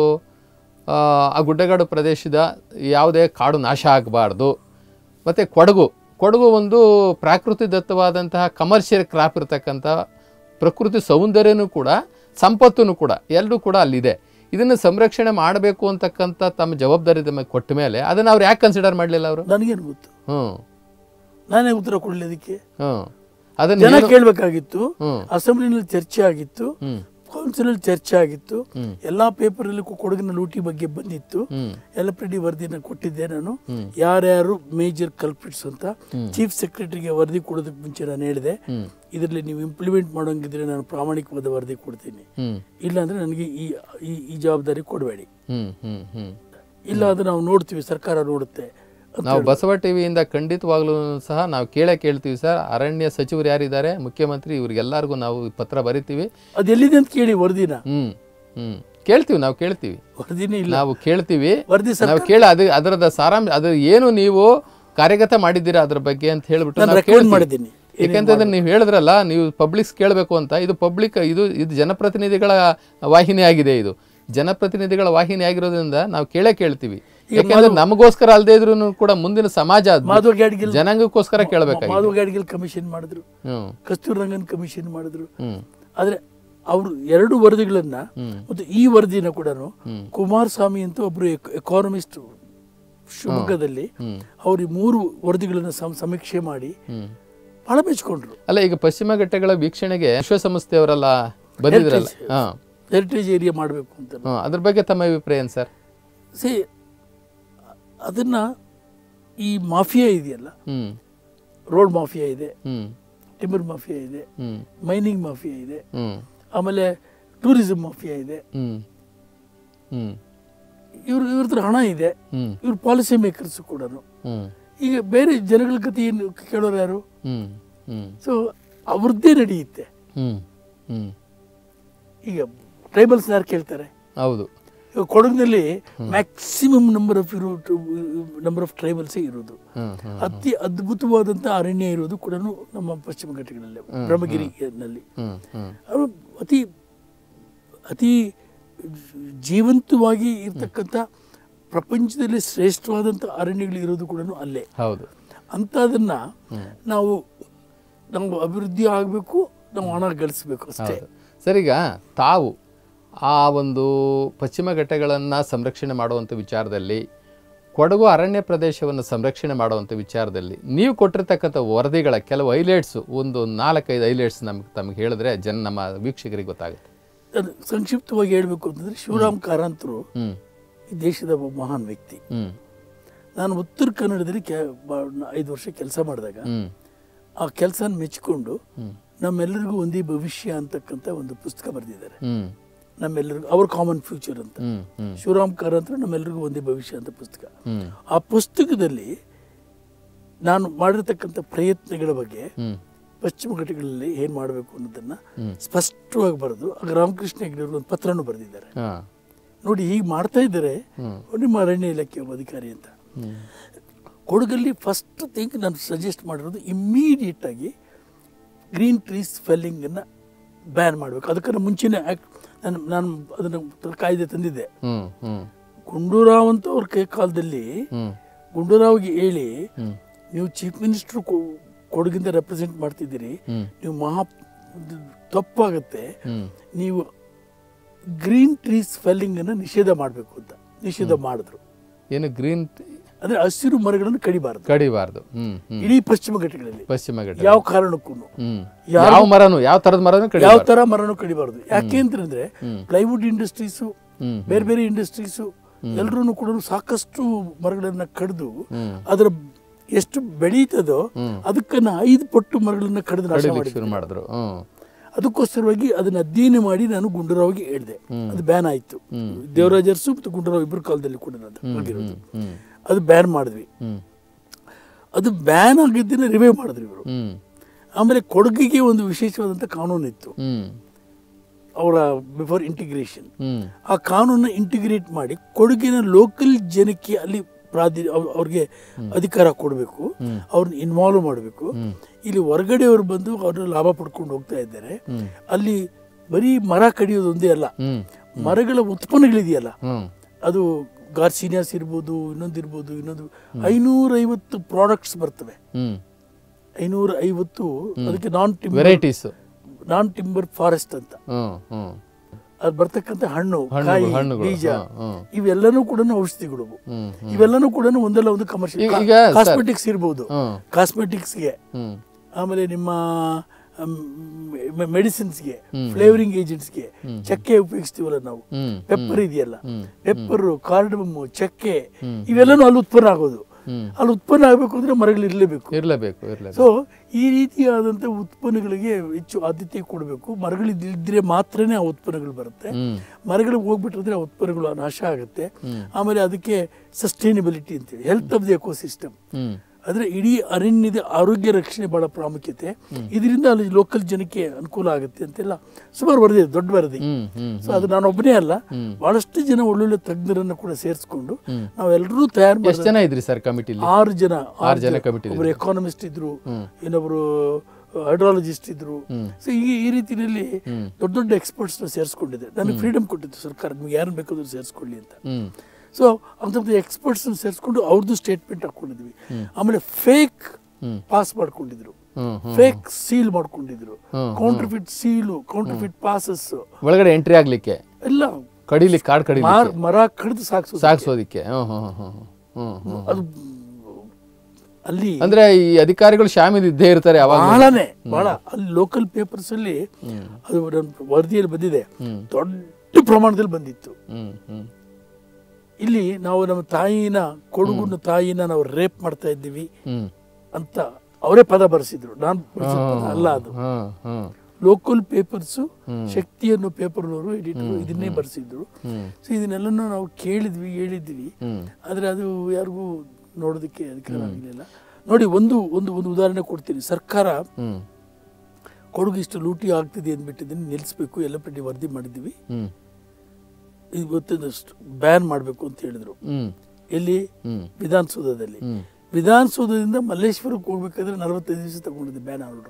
ಆ, ಆ ಗುಡ್ಡಗಾಡು ಪ್ರದೇಶದ ಯಾವುದೇ ಕಾಡು ನಾಶ ಆಗಬಾರ್ದು ಮತ್ತು ಕೊಡಗು ಕೊಡಗು ಒಂದು ಪ್ರಾಕೃತಿದತ್ತವಾದಂತಹ ಕಮರ್ಷಿಯಲ್ ಕ್ರಾಪ್ ಇರತಕ್ಕಂಥ ಪ್ರಕೃತಿ ಸೌಂದರ್ಯನೂ ಕೂಡ ಸಂಪತ್ತೂ ಕೂಡ ಎಲ್ಲರೂ ಕೂಡ ಅಲ್ಲಿದೆ ಇದನ್ನು ಸಂರಕ್ಷಣೆ ಮಾಡಬೇಕು ಅಂತಕ್ಕಂಥ ತಮ್ಮ ಜವಾಬ್ದಾರಿ ತಮಗೆ ಕೊಟ್ಟ ಮೇಲೆ ಅದನ್ನು ಅವ್ರು ಯಾಕೆ ಕನ್ಸಿಡರ್ ಮಾಡಲಿಲ್ಲ ಅವರು ನನಗೇನು ಗೊತ್ತು ಹ್ಞೂ ನಾನೇ ಉತ್ತರ ಕೊಡಲಿ ಅದಕ್ಕೆ ಹ್ಞೂ ಅದನ್ನು ಜನ ಕೇಳಬೇಕಾಗಿತ್ತು ಹ್ಮ್. ಅಸೆಂಬ್ಲಿನಲ್ಲಿ ಚರ್ಚೆ ಆಗಿತ್ತು ಹ್ಞೂ ಕೌನ್ಸಿಲಲ್ಲಿ ಚರ್ಚೆ ಆಗಿತ್ತು ಹ್ಮ್. ಎಲ್ಲಾ ಪೇಪರಲ್ಲಿ ಕೊಡಗಿನ ಲೂಟಿ ಬಗ್ಗೆ ಬಂದಿತ್ತು ಹ್ಞೂ ಎಲಪ್ರೆಡಿ ವರದಿನ ಕೊಟ್ಟಿದ್ದೆ ನಾನು ಯಾರ್ಯಾರು ಮೇಜರ್ ಕಲ್ಪಿಟ್ಸ್ ಅಂತ ಚೀಫ್ ಸೆಕ್ರೆಟರಿಗೆ ವರದಿ ಕೊಡೋದಕ್ಕೆ ಮುಂಚೆ ನಾನು ಹೇಳಿದೆ ಹ್ಞೂ ಇದರಲ್ಲಿ ನೀವು ಇಂಪ್ಲಿಮೆಂಟ್ ಮಾಡೋಂಗಿದ್ರೆ ನಾನು ಪ್ರಾಮಾಣಿಕವಾದ ವರದಿ ಕೊಡ್ತೀನಿ ಹ್ಞೂ ಇಲ್ಲಾಂದ್ರೆ ನನಗೆ ಈ ಈ ಈ ಜವಾಬ್ದಾರಿ ಕೊಡಬೇಡಿ ಹ್ಞೂ ಹ್ಞೂ ಹ್ಞೂ ಇಲ್ಲ ಅದು ನಾವು ನೋಡ್ತೀವಿ ಸರ್ಕಾರ ನೋಡುತ್ತೆ ಅಂತ ನಾವು ಬಸವ ಟಿವಿಯಿಂದ ಖಂಡಿತವಾಗ್ಲೂ ಸಹ ನಾವು ಕೇಳೇ ಕೇಳ್ತೀವಿ ಸರ್ ಅರಣ್ಯ ಸಚಿವರು ಯಾರಿದ್ದಾರೆ ಮುಖ್ಯಮಂತ್ರಿ ಇವ್ರಿಗೆಲ್ಲರಿಗೂ ನಾವು ಪತ್ರ ಬರಿತೀವಿ ಅದು ಎಲ್ಲಿದೆ ಅಂತ ಕೇಳಿ ವರದಿನ ಹ್ಮ್ ಹ್ಮ್ ಕೇಳ್ತೀವಿ ನಾವು ಕೇಳ್ತೀವಿ ವರದಿನೇ ಇಲ್ಲ ನಾವು ಕೇಳ್ತೀವಿ ವರದಿ ಸರ್ ನಾವು ಕೇಳ ಅದು ಅದರದ ಸಾರಾಂಶ ಅದು ಏನು ನೀವು ಕಾರ್ಯಗತ ಮಾಡಿದ್ದೀರಾ ಅದ್ರ ಬಗ್ಗೆ ಅಂತ ಹೇಳ್ಬಿಟ್ಟು ನಾನು ನಾವು ರೆಕಮೆಂಡ್ ಕೇಳ್ತೀವಿ ಮಾಡಿದ್ದೀನಿ ಯಾಕಂತಂದ್ರೆ ನೀವು ಹೇಳಿದ್ರಲ್ಲ ನೀವು ಪಬ್ಲಿಕ್ಸ್ ಕೇಳಬೇಕು ಅಂತ ಇದು ಪಬ್ಲಿಕ್ ಇದು ಇದು ಜನಪ್ರತಿನಿಧಿಗಳ ವಾಹಿನಿ ಆಗಿದೆ ಇದು ಜನಪ್ರತಿನಿಧಿಗಳ ವಾಹಿನಿ ಆಗಿರೋದ್ರಿಂದ ನಾವು ಕೇಳೇ ಕೇಳ್ತೀವಿ ಯಾಕಂದ್ರೆ ನಮಗೋಸ್ಕರ ಅಲ್ಲದೆ ಇದ್ರು ಕೂಡ ಮುಂದಿನ ಸಮಾಜ ಅದು. ಮಾಧವ ಗ್ಯಾಡ್ಗಿಲ್ ಜನಾಂಗಕ್ಕೋಸ್ಕರ ಕೇಳಬೇಕಾಗಿ ಮಾಧವ ಗ್ಯಾಡ್ಗಿಲ್ ಕಮಿಷನ್ ಮಾಡಿದ್ರು ಹ್ಮ್ ಕಸ್ತೂರ್ ರಂಗನ್ ಕಮಿಷನ್ ಮಾಡಿದ್ರು ಹ್ಮ್ ಆದ್ರೆ ಅವರು ಎರಡು ವರದಿಗಳನ್ನ ಹ್ಮ್. ಮತ್ತು ಈ ವರದಿನ ಕೂಡ ಕುಮಾರಸ್ವಾಮಿ ಅಂತ ಒಬ್ರು ಎಕಾನಮಿಸ್ಟ್ ಶಿವಮೊಗ್ಗದಲ್ಲಿ ಹ್ಮ್ ಅವ್ರು ಈ ಮೂರು ವರದಿಗಳನ್ನ ಸಮ- ಸಮೀಕ್ಷೆ ಮಾಡಿ ಹ್ಮ್ ಬಹಳ ಮೆಚ್ಕೊಂಡ್ರು ಅಲ್ಲ ಈಗ ಪಶ್ಚಿಮ ಘಟ್ಟಗಳ ವೀಕ್ಷಣೆಗೆ ವಿಶ್ವಸಂಸ್ಥೆಯವರೆಲ್ಲ ಬಂದಿದ್ರಲ್ಲ ಹಾ ಹೆರಿಟೇಜ್ ಏರಿಯಾ ಮಾಡಬೇಕು ಅಂತ ಹಾ ಅದ್ರ ಬಗ್ಗೆ ತಮ್ಮ ಅಭಿಪ್ರಾಯ ಏನು ಸರ್ ಸಿ ಅದನ್ನ ಈ ಮಾಫಿಯಾ ಇದೆಯಲ್ಲ ಹ್ಮ್ ರೋಡ್ ಮಾಫಿಯಾ ಇದೆ ಹ್ಮ್ ಟಿಂಬರ್ ಮಾಫಿಯಾ ಇದೆ ಹ್ಮ್ ಮೈನಿಂಗ್ ಮಾಫಿಯಾ ಇದೆ ಹ್ಮ್ ಆಮೇಲೆ ಟೂರಿಸಂ ಮಾಫಿಯಾ ಇದೆ ಹ್ಮ್ ಹ್ಮ್ ಇವ್ರ ಇವ್ರ ಹತ್ರ ಹಣ ಇದೆ ಹ್ಮ್ ಇವ್ರ ಪಾಲಿಸಿ ಮೇಕರ್ಸ್ ಕೂಡ ಹ್ಮ್ ಈಗ ಬೇರೆ ಜನಗಳ ಕತೆ ಏನು ಕೇಳೋರು ಯಾರು ಹ್ಮ್ ಹ್ಮ್ ಸೊ ಅವ್ರದ್ದೇ ನಡೆಯುತ್ತೆ ಹ್ಮ್ ಹ್ಮ್ ಈಗ ಟ್ರೈಬಲ್ಸ್ ಯಾರು ಕೇಳ್ತಾರೆ ಹೌದು ಈಗ ಕೊಡಗಿನಲ್ಲಿ ಮ್ಯಾಕ್ಸಿಮಮ್ ನಂಬರ್ ಆಫ್ ಇರೋ ನಂಬರ್ ಆಫ್ ಟ್ರೈಬಲ್ಸೇ ಇರೋದು ಹ್ಮ್ ಹ್ಮ್ ಅತಿ ಅದ್ಭುತವಾದಂಥ ಅರಣ್ಯ ಇರೋದು ಕೂಡ ನಮ್ಮ ಪಶ್ಚಿಮ ಘಟ್ಟಗಳಲ್ಲಿ ಬ್ರಹ್ಮಗಿರಿನಲ್ಲಿ ಹ್ಮ್ ಹ್ಮ್ ಅದು ಅತಿ ಅತಿ ಜೀವಂತವಾಗಿ ಇರ್ತಕ್ಕಂಥ ಪ್ರಪಂಚದಲ್ಲಿ ಶ್ರೇಷ್ಠವಾದಂಥ ಅರಣ್ಯಗಳು ಇರೋದು ಕೂಡ ಅಲ್ಲೇ ಹೌದು ಅಂಥದನ್ನ ನಾವು ನಾವು ಅಭಿವೃದ್ಧಿ ಆಗಬೇಕು ನಾವು ಹಣ ಗಳಿಸ್ಬೇಕು ಅಷ್ಟೇ ಹೌದು ಸರ್ ಈಗ ತಾವು ಆ ಒಂದು ಪಶ್ಚಿಮ ಘಟ್ಟಗಳನ್ನು ಸಂರಕ್ಷಣೆ ಮಾಡುವಂಥ ವಿಚಾರದಲ್ಲಿ ಕೊಡಗು ಅರಣ್ಯ ಪ್ರದೇಶವನ್ನು ಸಂರಕ್ಷಣೆ ಮಾಡುವಂಥ ವಿಚಾರದಲ್ಲಿ ನೀವು ಕೊಟ್ಟಿರ್ತಕ್ಕಂಥ ವರದಿಗಳ ಕೆಲವು ಹೈಲೈಟ್ಸು ಒಂದು ನಾಲ್ಕೈದು ಹೈಲೈಟ್ಸ್ ನಮ್ಗೆ ತಮಗೆ ಹೇಳಿದ್ರೆ ಜನ ನಮ್ಮ ವೀಕ್ಷಕರಿಗೆ ಗೊತ್ತಾಗುತ್ತೆ ಅದು ಸಂಕ್ಷಿಪ್ತವಾಗಿ ಹೇಳಬೇಕು ಅಂತಂದ್ರೆ ಶಿವರಾಮ್ ಕಾರಂತರು ಹ್ಞೂ ಈ ದೇಶದ ಒಬ್ಬ ಮಹಾನ್ ವ್ಯಕ್ತಿ ಹ್ಞೂ ನಾನು ಉತ್ತರ ಕನ್ನಡದಲ್ಲಿ ಕೆ ಬ- ಐದು ವರ್ಷ ಕೆಲಸ ಮಾಡಿದಾಗ ಹ್ಞೂ ಆ ಕೆಲಸನ ಮೆಚ್ಚಿಕೊಂಡು ಹ್ಞೂ ನಮ್ಮೆಲ್ಲರಿಗೂ ಒಂದೇ ಭವಿಷ್ಯ ಅಂತಕ್ಕಂಥ ಒಂದು ಪುಸ್ತಕ ಬರೆದಿದ್ದಾರೆ ಹ್ಞೂ ನಮ್ಮೆಲ್ಲರಿಗೂ ಅವ್ರ ಕಾಮನ್ ಫ್ಯೂಚರ್ ಅಂತ ಹ್ಞೂ ಹ್ಞೂ ಶಿವರಾಮ್ ಕಾರಂತರು ನಮ್ಮೆಲ್ಲರಿಗೂ ಒಂದೇ ಭವಿಷ್ಯ ಅಂತ ಪುಸ್ತಕ ಹ್ಞೂ ಆ ಪುಸ್ತಕದಲ್ಲಿ ನಾನು ಮಾಡಿರ್ತಕ್ಕಂಥ ಪ್ರಯತ್ನಗಳ ಬಗ್ಗೆ ಹ್ಞೂ ಪಶ್ಚಿಮ ಘಟ್ಟಗಳಲ್ಲಿ ಏನು ಮಾಡಬೇಕು ಅನ್ನೋದನ್ನ ಹ್ಮ್. ಸ್ಪಷ್ಟವಾಗಿ ಬರೆದು ಆಗ ರಾಮಕೃಷ್ಣ ಹೆಗ್ಡೆಯವರು ಒಂದು ಪತ್ರನೂ ಬರೆದಿದ್ದಾರೆ ಹಾಂ ನೋಡಿ ಹೀಗೆ ಮಾಡ್ತಾ ಇದ್ದಾರೆ ಹ್ಮ್. ನಿಮ್ಮ ಅರಣ್ಯ ಇಲಾಖೆ ಒಬ್ಬ ಅಧಿಕಾರಿ ಅಂತ ಹ್ಞೂ ಕೊಡಗಲ್ಲಿ ಫಸ್ಟ್ ಥಿಂಗ್ ನಾನು ಸಜೆಸ್ಟ್ ಮಾಡಿರೋದು ಇಮ್ಮಿಡಿಯೇಟ್ ಆಗಿ ಗ್ರೀನ್ ಟ್ರೀಸ್ ಫೆಲ್ಲಿಂಗನ್ನು ಬ್ಯಾನ್ ಮಾಡಬೇಕು ಅದಕ್ಕಿಂತ ಮುಂಚೆನೇ ಆ್ಯಕ್ಟ್ ನಾನು ನಾನು ಅದನ್ನು ಕಾಯ್ದೆ ತಂದಿದ್ದೆ ಹ್ಞೂ ಹ್ಞೂ ಗುಂಡೂರಾವ್ ಅಂತ ಅವ್ರ ಕೈ ಕಾಲದಲ್ಲಿ ಹ್ಞೂ ಗುಂಡೂರಾವ್ಗೆ ಹೇಳಿ ಹ್ಞೂ ನೀವು ಚೀಫ್ ಮಿನಿಸ್ಟ್ರು ಕೊಡಗಿಂದ ರೆಪ್ರೆಸೆಂಟ್ ಮಾಡ್ತಿದ್ದೀರಿ ಹ್ಞೂ ನೀವು ಮಹಾ ಇದು ತಪ್ಪಾಗುತ್ತೆ ಹ್ಞೂ ನೀವು ಗ್ರೀನ್ ಟ್ರೀಸ್ ಫೆಲ್ಲಿಂಗನ್ನು ನಿಷೇಧ ಮಾಡಬೇಕು ಅಂತ ನಿಷೇಧ ಮಾಡಿದ್ರು ಏನು ಗ್ರೀನ್ ಅಂದ್ರೆ ಹಸಿರು ಮರಗಳನ್ನು ಕಡಿಬಾರದು ಕಡಿಬಾರ್ದು ಹ್ಮ್ ಹ್ಮ್ ಇಡೀ ಪಶ್ಚಿಮ ಘಟ್ಟಗಳಲ್ಲಿ ಪಶ್ಚಿಮ ಘಟ್ಟ ಯಾವ ಕಾರಣಕ್ಕೂ ಹ್ಮ್ ಯಾವ ಮರನು ಯಾವ ತರದ ಮರನು ಕಡಿ ಯಾವ ತರ ಮರನು ಕಡಿಬಾರದು ಯಾಕೆ ಅಂತಂದ್ರೆ ಪ್ಲೈವುಡ್ ಇಂಡಸ್ಟ್ರೀಸು ಹ್ಮ್ ಬೇರೆ ಬೇರೆ ಇಂಡಸ್ಟ್ರೀಸು ಎಲ್ಲರೂ ಕೂಡ ಸಾಕಷ್ಟು ಮರಗಳನ್ನ ಕಡಿದು ಹ್ಮ್. ಅದರ ಎಷ್ಟು ಬೆಳೀತದೋ ಅದಕ್ಕನ್ನ ಐದು ಪಟ್ಟು ಮರಗಳನ್ನ ಕಡಿದು ನಾಶ ಕಡಿಲಿಕ್ಕೆ ಮಾಡಿ ಶುರು ಮಾಡಿದ್ರು ಹ್ಮ್ ಅದಕ್ಕೋಸ್ಕರವಾಗಿ ಅದನ್ನ ಅಧ್ಯಯನ ಮಾಡಿ ನಾನು ಗುಂಡೂರಾವ್ಗೆ ಹೇಳಿದೆ ಅದು ಬ್ಯಾನ್ ಆಯ್ತು ದೇವರಾಜ ಅರಸು ಮತ್ತು ಗುಂಡೂರಾವ್ ಇಬ್ಬರು ಕಾಲದಲ್ಲಿ ಕೂಡ ಅದು ಆಗಿರೋದು ಹ್ಮ್ ಅದು ಬ್ಯಾನ್ ಮಾಡಿದ್ವಿ ಹ್ಮ್ ಅದು ಬ್ಯಾನ್ ಆಗಿದ್ದನ್ನ ರಿವೈವ್ ಮಾಡಿದ್ವಿ ಇವರು ಹ್ಮ್ ಆಮೇಲೆ ಕೊಡಗಿಗೆ ಒಂದು ವಿಶೇಷವಾದಂಥ ಕಾನೂನು ಇತ್ತು ಹ್ಮ್ ಅವರ ಬಿಫೋರ್ ಇಂಟಿಗ್ರೇಷನ್ ಹ್ಮ್ ಆ ಕಾನೂನನ್ನ ಇಂಟಿಗ್ರೇಟ್ ಮಾಡಿ ಕೊಡಗಿನ ಲೋಕಲ್ ಜನಕ್ಕೆ ಅಲ್ಲಿ ಪ್ರಾಧಿ ಅವ್- ಅವ್ರಿಗೆ ಅಧಿಕಾರ ಕೊಡಬೇಕು ಅವ್ರನ್ನ ಇನ್ವಾಲ್ವ್ ಮಾಡಬೇಕು ಇಲ್ಲಿ ಹೊರಗಡೆಯವರು ಬಂದು ಅವ್ರನ್ನ ಲಾಭ ಪಡ್ಕೊಂಡು ಹೋಗ್ತಾ ಇದ್ದಾರೆ ಅಲ್ಲಿ ಬರೀ ಮರ ಕಡಿಯೋದು ಒಂದೇ ಅಲ್ಲ ಹ್ಮ್ ಮರಗಳ ಉತ್ಪನ್ನಗಳಿದೆಯಲ್ಲ ಹ್ಮ್ ಅದು ಗಾರ್ಸಿನಿಯಾಸ್ ಇರ್ಬೋದು ಇನ್ನೊಂದು ಇರ್ಬೋದು ಇನ್ನೊಂದು ಐನೂರೈವತ್ತು ಪ್ರಾಡಕ್ಟ್ಸ್ ಬರ್ತವೆ ಹ್ಮ್ ಐನೂರ ಐವತ್ತು ಅದಕ್ಕೆ non timber varieties non timber forest ಅಂತ ಹ್ಮ್ ಹ್ಮ್ ಅದು ಬರ್ತಕ್ಕಂಥ ಹಣ್ಣು ಹಣ್ಣು- ಕಾಯಿ ಹಣ್ಣುಗಳು, ಬೀಜ ಹಾ, ಹಾ. ಇವೆಲ್ಲನೂ ಕೂಡ ಔಷಧಿಗಳು ಹ್ಮ್ ಇವೆಲ್ಲನೂ ಕೂಡ ಒಂದಲ್ಲ ಒಂದು ಈಗ- ಕಮರ್ಷಿಯಲ್ ಈಗ ಸರ್- ಕಾಸ್ಮೆಟಿಕ್ಸ್ ಇರ್ಬೋದು ಹ್ಮ್ ಕಾಸ್ಮೆಟಿಕ್ಸ್ಗೆ ಹ್ಮ್ ಆಮೇಲೆ ನಿಮ್ಮ ಮೆಡಿಸಿನ್ಸ್ಗೆ ಫ್ಲೇವರಿಂಗ್ ಏಜೆಂಟ್ಸ್ಗೆ ಚಕ್ಕೆ ಉಪಯೋಗಿಸ್ತೀವಲ್ಲ ನಾವು ಹ್ಮ್ ಪೆಪ್ಪರ್ ಇದೆಯಲ್ಲ ಹ್ಮ್. ಪೆಪ್ಪರ್ ಕಾರ್ಡಮಮ್ಮು ಚಕ್ಕೆ ಇವೆಲ್ಲನೂ ಅಲ್ಲಿ ಉತ್ಪನ್ನ ಆಗೋದು ಹ್ಮ್ ಅಲ್ಲಿ ಉತ್ಪನ್ನ ಆಗಬೇಕು ಅಂದ್ರೆ ಮರಗಳು ಇರಲೇಬೇಕು ಇರ್ಲೇಬೇಕು ಇರ್ಲೇಬೇಕು ಸೊ ಈ ರೀತಿಯಾದಂಥ ಉತ್ಪನ್ನಗಳಿಗೆ ಹೆಚ್ಚು ಆದ್ಯತೆ ಕೊಡಬೇಕು ಮರಗಳಿದ್ದರೆ ಮಾತ್ರನೇ ಆ ಉತ್ಪನ್ನಗಳು ಬರುತ್ತೆ ಹ್ಮ್ ಮರಗಳಿಗೆ ಹೋಗ್ಬಿಟ್ರೆ ಆ ಉತ್ಪನ್ನಗಳು ನಾಶ ಆಗುತ್ತೆ ಆಮೇಲೆ ಅದಕ್ಕೆ ಸಸ್ಟೈನಬಿಲಿಟಿ ಅಂತೇಳಿ ಹೆಲ್ತ್ ಆಫ್ ದಿ ಎಕೋಸಿಸ್ಟಮ್ ಹ್ಮ್ ಅಂದ್ರೆ ಇಡೀ ಅರಣ್ಯದ ಆರೋಗ್ಯ ರಕ್ಷಣೆ ಬಹಳ ಪ್ರಾಮುಖ್ಯತೆ ಇದರಿಂದ ಅಲ್ಲಿ ಲೋಕಲ್ ಜನಕ್ಕೆ ಅನುಕೂಲ ಆಗುತ್ತೆ ಅಂತೆಲ್ಲ ಸುಮಾರು ವರದಿ ಇದೆ, ದೊಡ್ಡ ವರದಿ ಹ್ಮ್ ಹ್ಮ್ ಸೊ ಅದು ನಾನು ಒಬ್ಬನೇ ಅಲ್ಲ ಬಹಳಷ್ಟು ಜನ ಒಳ್ಳೊಳ್ಳೆ ತಜ್ಞರನ್ನ ಕೂಡ ಸೇರಿಸ್ಕೊಂಡು ನಾವೆಲ್ಲರೂ ತಯಾರು ಮಾಡಿ ಎಷ್ಟು ಜನ ಇದ್ರಿ ಸರ್ ಕಮಿಟಿಲಿ ಆರು ಜನ ಆರು ಜನ committee ಒಬ್ಬರು ಎಕಾನಮಿಸ್ಟ್ ಇದ್ರು ಇನ್ನೊಬ್ರು ಹೈಡ್ರಾಲಜಿಸ್ಟ್ ಇದ್ರು ಸೊ ಈ ಈ ರೀತಿಯಲ್ಲಿ ದೊಡ್ಡ ದೊಡ್ಡ ಎಕ್ಸ್ಪರ್ಟ್ಸ್ ಸೇರಿಸ್ಕೊಂಡಿದೆ ನನಗೆ ಫ್ರೀಡಮ್ ಕೊಟ್ಟಿತ್ತು ಸರ್ಕಾರ ನಿಮ್ಗೆ ಯಾರನ್ನ ಬೇಕಾದ್ರೂ ಸೇರಿಸ್ಕೊಳ್ಳಿ ಅಂತ ಹ್ಮ್ ಸೊ ಅಂಥದ್ದು ಎಕ್ಸ್ಪರ್ಟ್ಸ್ ಸೇರಿಸ್ಕೊಂಡು ಅವ್ರದ್ದು ಸ್ಟೇಟ್ಮೆಂಟ್ ಹಾಕೊಂಡಿದ್ವಿ ಆಮೇಲೆ ಫೇಕ್ ಪಾಸ್ ಮಾಡ್ಕೊಂಡಿದ್ರು ಹ್ಮ್ ಹ್ಮ್ ಫೇಕ್ ಸೀಲ್ ಮಾಡ್ಕೊಂಡಿದ್ರು ಕೌಂಟರ್ಫಿಟ್ ಸೀಲು ಕೌಂಟರ್ಫಿಟ್ ಪಾಸಸ್ ಒಳಗಡೆ ಎಂಟ್ರಿ ಆಗ್ಲಿಕ್ಕೆ ಎಲ್ಲ ಕಡಿಲಿಕ್ಕೆ ಕಾಡ್ ಕಡಿಲಿಕ್ಕೆ ಮಾರ್- ಮರ ಕಡಿದು ಸಾಕ್ಸೋದು ಸಾಗಿಸೋದಿಕ್ಕೆ ಹ್ಮ್ ಹ್ಮ್ ಹ್ಮ್ ಹ್ಮ್ ಹ್ಮ್ ಅದು ಅಲ್ಲಿ ಅಂದ್ರೆ ಈ ಅಧಿಕಾರಿಗಳು ಶಾಮೀಲ್ ಇದ್ದೇ ಇರ್ತಾರೆ ಅವಾಗ ಬಹಳನೇ ಬಹಳ ಅಲ್ಲಿ ಲೋಕಲ್ ಪೇಪರ್ಸ್ ಅಲ್ಲಿ ಅದು ನನ್ನ ವರದಿಯಲ್ಲಿ ಬಂದಿದೆ ದೊಡ್ಡ ಪ್ರಮಾಣದಲ್ಲಿ ಬಂದಿತ್ತು ಹ್ಮ್ ಹ್ಮ್ ಇಲ್ಲಿ ನಾವು ನಮ್ಮ ತಾಯಿನ ಕೊಡುಗುನ ತಾಯಿನ ನಾವು ರೇಪ್ ಮಾಡ್ತಾ ಇದ್ದೀವಿ ಹ್ಮ್ ಅಂತ ಅವರೇ ಪದ ಬರೆಸಿದ್ರು ನಾನು ಬರೆಸಿದ ಪದ ಅಲ್ಲ ಅದು ಹ್ಮ್ ಹ್ಮ್ ಲೋಕಲ್ ಪೇಪರ್ಸು ಶಕ್ತಿ ಅನ್ನೋ ಪೇಪರ್ನವರು ಎಡಿಟರ್ ಇದನ್ನೇ ಬರೆಸಿದ್ರು ಹ್ಮ್ ಸೊ ಇದನ್ನೆಲ್ಲನೂ ನಾವು ಕೇಳಿದ್ವಿ ಹೇಳಿದ್ವಿ ಹ್ಮ್ ಆದರೆ ಅದು ಯಾರಿಗೂ ನೋಡೋದಕ್ಕೆ ಅಧಿಕಾರ ಆಗಲಿಲ್ಲ ನೋಡಿ ಒಂದು ಒಂದು ಒಂದು ಉದಾಹರಣೆ ಕೊಡ್ತೀನಿ ಸರ್ಕಾರ ಹ್ಮ್ ಕೊಡಗು ಇಷ್ಟು ಲೂಟಿ ಆಗ್ತಿದೆ ಅಂದ್ಬಿಟ್ಟಿದ್ದೀನಿ ನಿಲ್ಲಿಸ್ಬೇಕು ಎಲ್ಲ ಪಟ್ಟಿ ವರದಿ ಮಾಡಿದ್ವಿ ಹ್ಮ್ ಇವತ್ತೊಂದಷ್ಟು ಬ್ಯಾನ್ ಮಾಡಬೇಕು ಅಂತ ಹೇಳಿದ್ರು ಹ್ಮ್ ಎಲ್ಲಿ ಹ್ಮ್ ವಿಧಾನಸೌಧದಲ್ಲಿ ಹ್ಮ್ ವಿಧಾನಸೌಧದಿಂದ ಮಲ್ಲೇಶ್ವರಕ್ಕೆ ಹೋಗ್ಬೇಕಾದ್ರೆ ನಲವತ್ತೈದು ದಿವಸ ತಗೊಂಡಿದ್ದೆ ಬ್ಯಾನ್ ಆರ್ಡರ್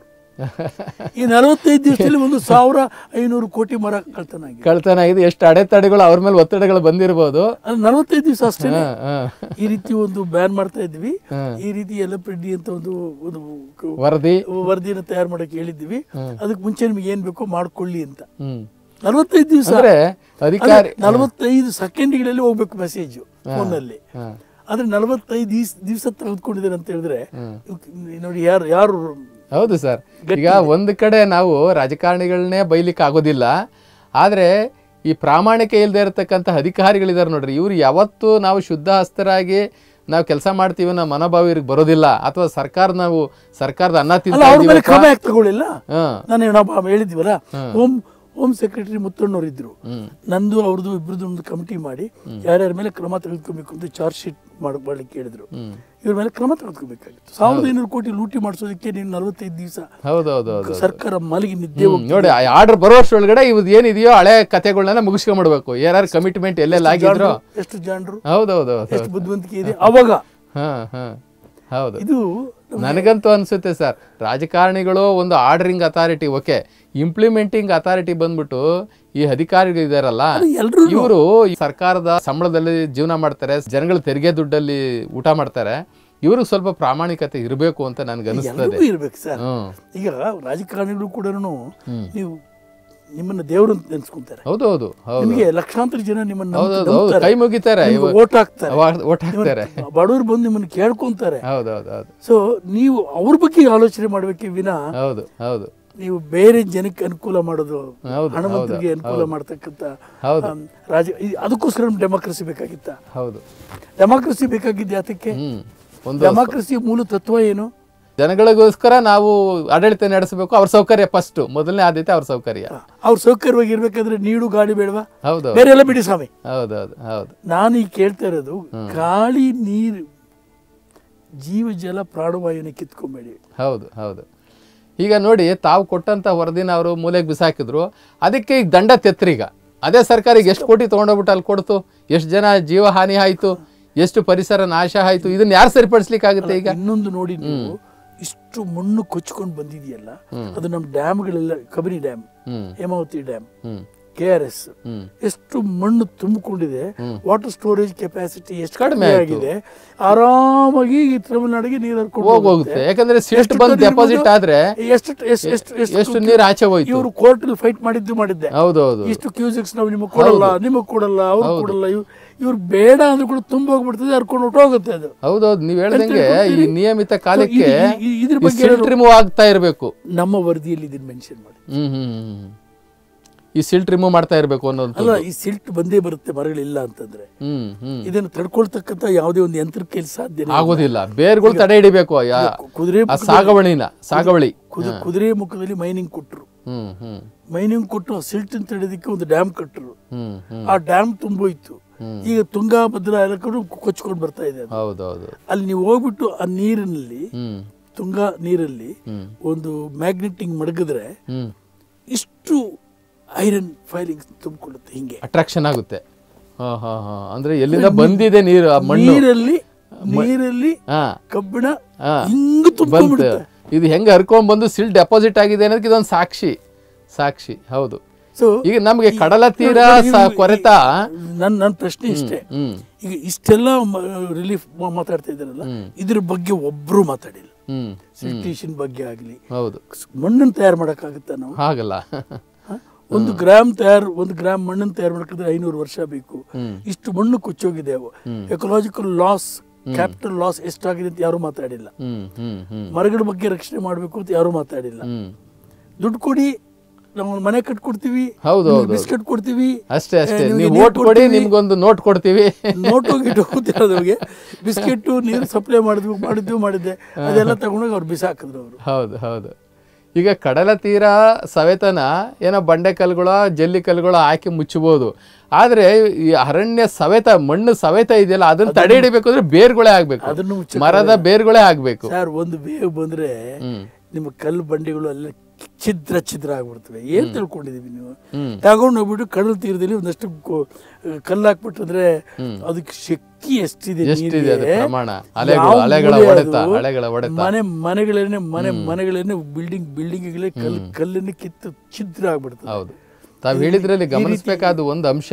ಈ ನಲವತ್ತೈದು ದಿವಸದಲ್ಲಿ ಒಂದು ಸಾವಿರ ಐನೂರು ಕೋಟಿ ಮರ ಕಳ್ತನ ಆಗಿದೆ ಕಳ್ತನ ಇದು ಎಷ್ಟು ಅಡೆತಡೆಗಳು ಅವ್ರ ಮೇಲೆ ಒತ್ತಡಗಳು ಬಂದಿರ್ಬೋದು ಅದು ನಲವತ್ತೈದು ದಿವಸ ಅಷ್ಟೇ ಹಾ, ಹಾ. ಈ ರೀತಿ ಒಂದು ಬ್ಯಾನ್ ಮಾಡ್ತಾ ಇದ್ವಿ ಹಾ. ಈ ರೀತಿ ಎಲ್ಲ ರೆಡ್ಡಿ ಅಂತ ಒಂದು ಒಂದು ಕ- ವರದಿ ವರದಿನ ತಯಾರು ಮಾಡಕ್ಕೆ ಹೇಳಿದ್ವಿ ಅದಕ್ಕೆ ಮುಂಚೆ ನಿಮ್ಗೆ ಏನ್ ಬೇಕೋ ಮಾಡ್ಕೊಳ್ಳಿ ಅಂತ ಹ್ಮ್ ನಲವತ್ತೈದು ದಿವಸ ಅಂದ್ರೆ ಅಧಿಕಾರಿ ನಲವತ್ತೈದು ಸೆಕೆಂಡ್ಗಳಲ್ಲಿ ಹೋಗ್ಬೇಕು ಮೆಸೇಜ್ ಫೋನಲ್ಲಿ ಹಾ. ಆದ್ರೆ ನಲವತ್ತೈದು ದಿವಸ ದಿವಸ ತೆಗೆದುಕೊಂಡಿದ್ದಾರೆ ಅಂತ ಹೇಳಿದ್ರೆ ನೋಡಿ ಯಾರು ಯಾರು ಹೌದು ಸರ್ ಈಗ ಒಂದು ಕಡೆ ನಾವು ರಾಜಕಾರಣಿಗಳನ್ನೇ ಬೈಲಿಕ್ಕೆ ಆಗೋದಿಲ್ಲ ಆದ್ರೆ ಈ ಪ್ರಾಮಾಣಿಕ ಇಲ್ಲದೆ ಇರತಕ್ಕಂಥ ಅಧಿಕಾರಿಗಳಿದ್ದಾರೆ ನೋಡ್ರಿ ಇವ್ರು ಯಾವತ್ತೂ ನಾವು ಶುದ್ಧ ಹಸ್ತರಾಗಿ ನಾವು ಕೆಲಸ ಮಾಡ್ತೀವಿ ಅನ್ನೋ ಮನೋಭಾವ ಇವ್ರಿಗೆ ಬರೋದಿಲ್ಲ ಅಥವಾ ಸರ್ಕಾರ ನಾವು ಸರ್ಕಾರದ ಅನ್ನ ಅಲ್ಲ ತಿಂತಾ ಅವ್ರ ಮೇಲೆ ಇದೀವಪ್ಪ. ಕ್ರಮ ಯಾಕೆ ತಗೊಳ್ಳಿಲ್ಲ ಹಾ ನಾನು ನಾವು ಹೇಳಿದ್ವಲ್ಲ ಹೋಮ್ ಹೋಮ್ ಸೆಕ್ರೆಟರಿ ಮುತ್ತಣ್ಣವ್ರು ಇದ್ರು ನಂದು ಅವ್ರದ್ದು ಇಬ್ರದ್ದು ಒಂದು ಕಮಿಟಿ ಮಾಡಿ ಯಾರ್ಯಾರ ಮೇಲೆ ಕ್ರಮ ತೆಗೆದುಕೋಬೇಕು ಅಂತ ಚಾರ್ಜ್ ಶೀಟ್ ಮಾಡಿ ಮಾಡ್ಲಿಕ್ಕೆ ಹೇಳಿದ್ರು ಇವ್ರ ಮೇಲೆ ಕ್ರಮ ತೆಗೆದುಕೋಬೇಕಾಗಿತ್ತು ಸಾವಿರದ ಐನೂರು ಕೋಟಿ ಲೂಟಿ ಮಾಡಿಸೋದಕ್ಕೆ ನೀನು ನಲವತ್ತೈದು ದಿವಸ ಹೌದು ಹೌದು ಹೌದು ಸರ್ಕಾರ ಮಲಗಿ ನಿದ್ದೆ ಹ್ಮ್, ನೋಡಿ ಆರ್ಡರ್ ಬರೋ ಅಷ್ಟರೊಳಗಡೆ ಇವ್ದು ಏನಿದೆಯೋ ಹಳೆ ಕತೆಗಳನ್ನ ಮುಗಿಸ್ಕೊಂಡ್ಬಿಡ್ಬೇಕು ಯಾರು ಕಮಿಟ್ಮೆಂಟ್ ಎಲ್ಲೆಲ್ಲ ಆಗಿದ್ರು ಎಷ್ಟು ಜಾಣರು ಹೌದೌದು ಹೌದು ಎಷ್ಟು ಬುದ್ಧಿವಂತಿಕೆ ಇದೆ ಅವಾಗ ಹಾ ಹಾ ಹೌದು ಇದು ನನಗಂತೂ ಅನ್ಸುತ್ತೆ ಸರ್ ರಾಜಕಾರಣಿಗಳು ಒಂದು ordering authority okay implementing authority ಬಂದ್ಬಿಟ್ಟು ಈ ಅಧಿಕಾರಿಗಳು ಇದಾರಲ್ಲ ಎಲ್ರೂ ಇವರು ಸರ್ಕಾರದ ಸಂಬಳದಲ್ಲಿ ಜೀವನ ಮಾಡ್ತಾರೆ ಜನಗಳ ತೆರಿಗೆ ದುಡ್ಡಲ್ಲಿ ಊಟ ಮಾಡ್ತಾರೆ ಇವ್ರಿಗೆ ಸ್ವಲ್ಪ ಪ್ರಾಮಾಣಿಕತೆ ಇರಬೇಕು ಅಂತ ನನ್ಗೆ ಅನಿಸ್ತದೆ ಎಲ್ರಿಗೂ ಇರ್ಬೇಕು ಸರ್ ಹ್ಮ್ ಈಗ ರಾಜಕಾರಣಿಗಳು ಕೂಡ ನೀವು ನಿಮ್ಮನ್ನ ದೇವರು ಅಂತ ನೆನ್ಸ್ಕೊಂತಾರೆ ಹೌದು ಹೌದು ಹೌದು ನಿಮಗೆ ಲಕ್ಷಾಂತರ ಜನ ನಿಮ್ಮನ್ನ ಹೌದು ನಂಬ್- ಹೌದು ಹೌದು ನಂಬ್ತಾರೆ. ಕೈ ಮುಗಿತಾರೆ ನಿಮ್ಗೆ ಓಟ್ ಹಾಕ್ತಾರೆ ಓಟ್ ಹಾಕ್ತಾರೆ ಬಡವರು ಬಂದು ನಿಮ್ಮನ್ನ ಕೇಳ್ಕೊಂತಾರೆ ಹೌದು ಹೌದು ಹೌದು ಸೊ ನೀವು ಅವ್ರ ಬಗ್ಗೆ ಆಲೋಚನೆ ಮಾಡ್ಬೇಕೆ ವಿನ ಹೌದು ಹೌದು ನೀವು ಬೇರೆ ಜನಕ್ಕೆ ಅನುಕೂಲ ಮಾಡೋದು ಹೌದು, ಹಣವಂತರಿಗೆ ಹೌದು, ಅನುಕೂಲ ಮಾಡ್ತಕ್ಕಂಥ ಹೌದು. ಆಮ್, ರಾಜ ಈ- ಅದಕ್ಕೋಸ್ಕರ ಡೆಮೋಕ್ರಸಿ ಬೇಕಾಗಿತ್ತ ಹೌದು ಡೆಮೋಕ್ರಸಿ ಬೇಕಾಗಿದ್ದೆ ಅದಕ್ಕೆ ಹ್ಮ್ ಒಂದು ಡೆಮೋಕ್ರಸಿ ಮೂಲ ತತ್ವ ಏನು ಜನಗಳಿಗೋಸ್ಕರ ನಾವು ಆಡಳಿತ ನಡೆಸಬೇಕು ಅವ್ರ ಸೌಕರ್ಯ ಫಸ್ಟ್ ಮೊದಲನೇ ಆದ್ಯತೆ ಅವ್ರ ಸೌಕರ್ಯ ಅವ್ರು ಸೌಕರ್ಯವಾಗಿ ಇರ್ಬೇಕಾದ್ರೆ ನೀಡು ಗಾಳಿ ಬೇಡವಾ ಹೌದು ಬೇರೆ ಎಲ್ಲ ಬಿಡಿ ಸ್ವಾಮಿ ಹೌದು ಹೌದು ಹೌದು ನಾನು ಈಗ ಕೇಳ್ತಾ ಇರೋದು ಗಾಳಿ ನೀರು ಜೀವ ಜಲ ಪ್ರಾಣವಾಯುನ ಕಿತ್ಕೊಂಬೇಡಿ ಹೌದು ಹೌದು ಈಗ ನೋಡಿ ತಾವು ಕೊಟ್ಟಂತ ವರದಿನ ಅವರು ಮೂಲೆಗೆ ಬಿಸಾಕಿದ್ರು ಅದಕ್ಕೆ ಈಗ ದಂಡ ತೆತ್ರೀಗ ಅದೇ ಸರ್ಕಾರ ಈಗ ಎಷ್ಟು ಕೋಟಿ ತೊಗೊಂಡೋಗ್ಬಿಟ್ಟು ಅಲ್ಲಿ ಕೊಡ್ತು ಎಷ್ಟು ಜನ ಜೀವ ಹಾನಿ ಆಯ್ತು ಎಷ್ಟು ಪರಿಸರ ನಾಶ ಆಯ್ತು ಇದನ್ನ ಯಾರು ಸರಿಪಡಿಸ್ಲಿಕ್ಕಾಗುತ್ತೆ ಈಗ ಇನ್ನೊಂದು ನೋಡಿ ನೀವು ಇಷ್ಟು ಮಣ್ಣು ಕೊಚ್ಕೊಂಡು ಬಂದಿದೆಯಲ್ಲ ಅದು ನಮ್ಮ ಡ್ಯಾಮ್ಗಳೆಲ್ಲ ಕಬಿನಿ ಡ್ಯಾಮ್ ಹ್ಮ್ ಹೇಮಾವತಿ ಡ್ಯಾಮ್ ಹ್ಮ್ ಕೆ ಆರ್ ಎಸ್ ಹ್ಮ್ ಎಷ್ಟು ಮಣ್ಣು ತುಂಬಿಕೊಂಡಿದೆ ವಾಟರ್ ಸ್ಟೋರೇಜ್ ಕೆಪಾಸಿಟಿ ಎಷ್ಟು ಕಡಿಮೆ ಕಡಿಮೆ ಆಯ್ತು. ಆಗಿದೆ ಆರಾಮಾಗಿ ಈ ತಮಿಳ್ನಾಡಿಗೆ ನೀರು ಹರ್ಕೊಂಡು ಹೋಗ್ ಹೋಗುತ್ತೆ ಯಾಕಂದ್ರೆ ಸಿಲ್ಟ್ ಎಷ್ಟು ಬಂದು ಬಂದಿರ್ಬೋದು? ಡೆಪಾಸಿಟ್ ಆದ್ರೆ ಎಷ್ಟು ಎಷ್ಟು ಎಷ್ಟು ಎಷ್ಟು ನೀರು ಆಚೆ ಹೋಯ್ತು ಇವರು ಕೋರ್ಟ್ ಫೈಟ್ ಮಾಡಿದ್ದು ಮಾಡಿದ್ದೆ ಹೌದು ಹೌದು ಇಷ್ಟು ಕ್ಯೂಸೆಕ್ಸ್ ನಾವು ನಿಮಗೆ ಕೊಡಲ್ಲ ನಿಮಗೆ ಕೊಡಲ್ಲ ಅವ್ರು ಕೊಡಲ್ಲ ಇವ್ ಇವ್ರು ಬೇಡ ಅಂದ್ರೂ ಕೂಡ ತುಂಬ ಹೋಗ್ಬಿಡ್ತದೆ ಹರ್ಕೊಂಡು ಹೊಟ್ಟೋಗುತ್ತೆ ಅದು ಹೌದೌದು ನೀವ್ ಹೇಳ್ದಂಗೆ ಈ ನಿಯಮಿತ ಕಾಲಕ್ಕೆ ಇದು- ಇದು- ಇದ್ರ ಬಗ್ಗೆ ಸಿಲ್ಟ್ ರಿಮೂವ್ ಆಗ್ತಾ ಇರಬೇಕು ನಮ್ಮ ವರದಿಯಲ್ಲಿ ಇದನ್ನ ಮೆನ್ಷನ್ ಮಾಡಿ ಹ್ಮ್ ಹ್ಮ್ ಹ್ಮ್ ಹ್ಮ್. ಈ ಸಿಲ್ಟ್ ರಿಮೂವ್ ಮಾಡ್ತಾ ಇರಬೇಕು ಅನ್ನೋದು ಅಲ್ಲ ಈ ಸಿಲ್ಟ್ ಬಂದೇ ಬರುತ್ತೆ ಮರಗಳಿಲ್ಲ ಅಂತಂದ್ರೆ ಹ್ಮ್ ಹ್ಮ್ ಇದನ್ನು ತಡ್ಕೊಳ್ತಕ್ಕಂಥ ಯಾವುದೇ ಒಂದು ಯಂತ್ರ ಕೈಲಿ ಸಾಧ್ಯ ಆಗೋದಿಲ್ಲ ಬೇರ್ಗಳು ತಡೆ ಹಿಡಿಬೇಕು ಯಾ- ಕುದುರೆ ಆ ಸಾಗವಳಿನ ಸಾಗವಳಿ ಕುದು- ಕುದುರೆ ಮುಖದಲ್ಲಿ ಮೈನಿಂಗ್ ಕೊಟ್ಟರು ಹ್ಮ್ ಹ್ಮ್ ಮೈನಿಂಗ್ ಕೊಟ್ಟು ಆ ಸಿಲ್ಟ್ ತಡೆಯೋದಕ್ಕೆ ಒಂದು ಡ್ಯಾಮ್ ಕಟ್ಟರು ಹ್ಮ್ ಹ್ಮ್ ಆ ಡ್ಯಾಮ್ ತುಂಬೋಯ್ತು ಈಗ ತುಂಗಾ ಭದ್ರಾ ಎಲ್ಲ ಕಡೆ ಕೊಚ್ಕೊಂಡು ಬರ್ತಾ ಇದೆ ಅದು. ಹೌದೌದು ಅಲ್ಲಿ ನೀವು ಹೋಗ್ಬಿಟ್ಟು ಆ ನೀರಿನಲ್ಲಿ ಹ್ಮ್ ತುಂಗಾ ನೀರಲ್ಲಿ ಹ್ಮ್ ಒಂದು ಮ್ಯಾಗ್ನೆಟಿಂಗ್ ಮಡಗಿದ್ರೆ ಹ್ಮ್ ಇಷ್ಟು ಐರನ್ ಫೈಲಿಂಗ್ಸ್ ತುಂಬಿಕೊಳ್ಳುತ್ತೆ ಹಿಂಗೆ ಅಟ್ರಾಕ್ಷನ್ ಆಗುತ್ತೆ ಹಾ ಹಾ ಹಾ ಅಂದ್ರೆ ಎಲ್ಲಿಂದ ಬಂದಿದೆ ನೀರು ಆ ಮಣ್ಣು ನೀರಲ್ಲಿ ನೀರಲ್ಲಿ ಹಾ ಕಬ್ಬಿಣ ಹಾ ಹಿಂಗ್ ಬಂತು ತುಂಬಿಬಿಡುತ್ತೆ ಇದು ಹೆಂಗ್ ಹರ್ಕೊಂಡ್ ಬಂದು ಸಿಲ್ ಡೆಪಾಸಿಟ್ ಆಗಿದೆ ಅನ್ನೋದಕ್ಕೆ ಇದೊಂದು ಸಾಕ್ಷಿ ಸಾಕ್ಷಿ ಹೌದು ಸೊ ಈಗ ನಮ್ಗೆ ಕಡಲ ತೀರ ಸ- ಕೊರೆತ ನನ್ನ ನನ್ನ ಪ್ರಶ್ನೆ ಇಷ್ಟೇ ಹ್ಮ್ ಈಗ ಇಷ್ಟೆಲ್ಲ ರಿಲೀಫ್ ಮಾತಾಡ್ತಾ ಇದ್ದಾರಲ್ಲ ಇದ್ರ ಬಗ್ಗೆ ಒಬ್ರು ಮಾತಾಡಿಲ್ಲ ಹ್ಮ್ ಸಿಲ್ಟೇಷನ್ ಬಗ್ಗೆ ಆಗಲಿ ಹೌದು ಮಣ್ಣನ್ನು ತಯಾರು ಮಾಡೋಕ್ಕಾಗುತ್ತಾ ನಾವು ಹಾಗಲ್ಲ ಹ? ಒಂದು ಗ್ರಾಮ್ ತಯಾರು ಒಂದು ಗ್ರಾಮ್ ಮಣ್ಣನ್ನು ತಯಾರು ಮಾಡಕ್ಕಿದ್ರೆ ಐನೂರು ವರ್ಷ ಬೇಕು ಹ್ಮ್. ಇಷ್ಟು ಮಣ್ಣು ಕೊಚ್ಚೋಗಿದೆ ಅವು ಎಕಲಾಜಿಕಲ್ ಲಾಸ್ ಕ್ಯಾಪಿಟಲ್ ಲಾಸ್ ಎಷ್ಟಾಗಿದೆ ಅಂತ ಯಾರು ಮಾತಾಡಿಲ್ಲ ಹ್ಮ್ ಹ್ಮ್ ಹ್ಮ್ ಮರಗಳ ಬಗ್ಗೆ ರಕ್ಷಣೆ ಮಾಡಬೇಕು ಅಂತ ಯಾರು ಮಾತಾಡಿಲ್ಲ ಹ್ಮ್ ದುಡ್ಡು ಕೊಡಿ ನಾವು ಒಂದು ಮನೆ ಕಟ್ಕೊಡ್ತೀವಿ ಹೌದು, ಹೌದು, ಬಿಸ್ಕೆಟ್ ಕೊಡ್ತೀವಿ ಅಷ್ಟೇ ಅಷ್ಟೇ ಏ, ನಿಮ್ಗೆ ನೀವು ನೀರ್ ಓಟ್ ಕೊಡಿ ಕೊಡ್ತೀವಿ. ನಿಮ್ಗೊಂದು ನೋಟ್ ಕೊಡ್ತೀವಿ ನೋಟ್ ಹೋಗಿಟ್ಟು ಹೋಗ್ತಿರೋದವ್ರಿಗೆ ಬಿಸ್ಕೆಟ್ ನೀರು ಸಪ್ಲೈ ಮಾಡಿದ್ವಿ ಮಾಡಿದ್ವಿ ಮಾಡಿದ್ದೆ ಅದೆಲ್ಲ ತಗೊಂಡೋಗಿ ಅವ್ರು ಬಿಸಾಕಿದ್ರು ಅವರು ಹೌದು ಹೌದು ಈಗ ಕಡಲ ತೀರ ಸವೆತನ ಏನೋ ಬಂಡೆ ಕಲ್ಗಳ ಜಲ್ಲಿ ಕಲ್ಗಳ ಹಾಕಿ ಮುಚ್ಚಬಹುದು ಆದ್ರೆ ಈ ಅರಣ್ಯ ಸವೆತ ಮಣ್ಣು ಸವೆತ ಇದೆಯಲ್ಲ ಅದನ್ನ ತಡೆ ಹಿಡಿಬೇಕು ಅಂದ್ರೆ ಬೇರ್ಗಳೇ ಆಗ್ಬೇಕು ಅದನ್ನು ಮುಚ್ಚ ಮರದ ಬೇರ್ಗಳೇ ಆಗ್ಬೇಕು ಸರ್ ಒಂದು ಬೇಗ ಬಂದ್ರೆ ಹ್ಮ್ ನಿಮ್ಮ ಕಲ್ಲು ಬಂಡೆಗಳು ಎಲ್ಲ ಛಿದ್ರ ಛಿದ್ರ ಆಗ್ಬಿಡ್ತವೆ ಏನ್ ತಿಳ್ಕೊಂಡಿದೀವಿ ನೀವು ಹ್ಮ್. ತಗೊಂಡು ಹೋಗ್ಬಿಟ್ಟು ಕಡಲ ತೀರದಲ್ಲಿ ಒಂದಷ್ಟು ಕೊ- ಕಲ್ಲು ಹಾಕ್ಬಿಟ್ಟಿದ್ರೆ ಅದಕ್ಕೆ ಶಕ್ತಿ ಎಷ್ಟಿದೆ ಎಷ್ಟಿದೆ ಅದು ನೀರಿಗೆ? ಪ್ರಮಾಣ ಅಲೆಗಳು ಯಾವ ಅಲೆಗಳ ಮೂಲೆ ಹೊಡೆತ ಅದು? ಅಲೆಗಳ ಹೊಡೆತ ಮನೆ ಮನೆಗಳೇನೆ ಮನೆ ಮನೆಗಳೇನೆ ಬಿಲ್ಡಿಂಗ್ ಬಿಲ್ಡಿಂಗ್ಗಳೇ ಕಲ್ಲು ಕಲ್ಲನ್ನು ಕಿತ್ತು ಛಿದ್ರ ಆಗ್ಬಿಡ್ತದೆ ಹೌದು ತಾವು ಹೇಳಿದ್ರಲ್ಲಿ ಗಮನಿಸಬೇಕಾದ ಒಂದು ಅಂಶ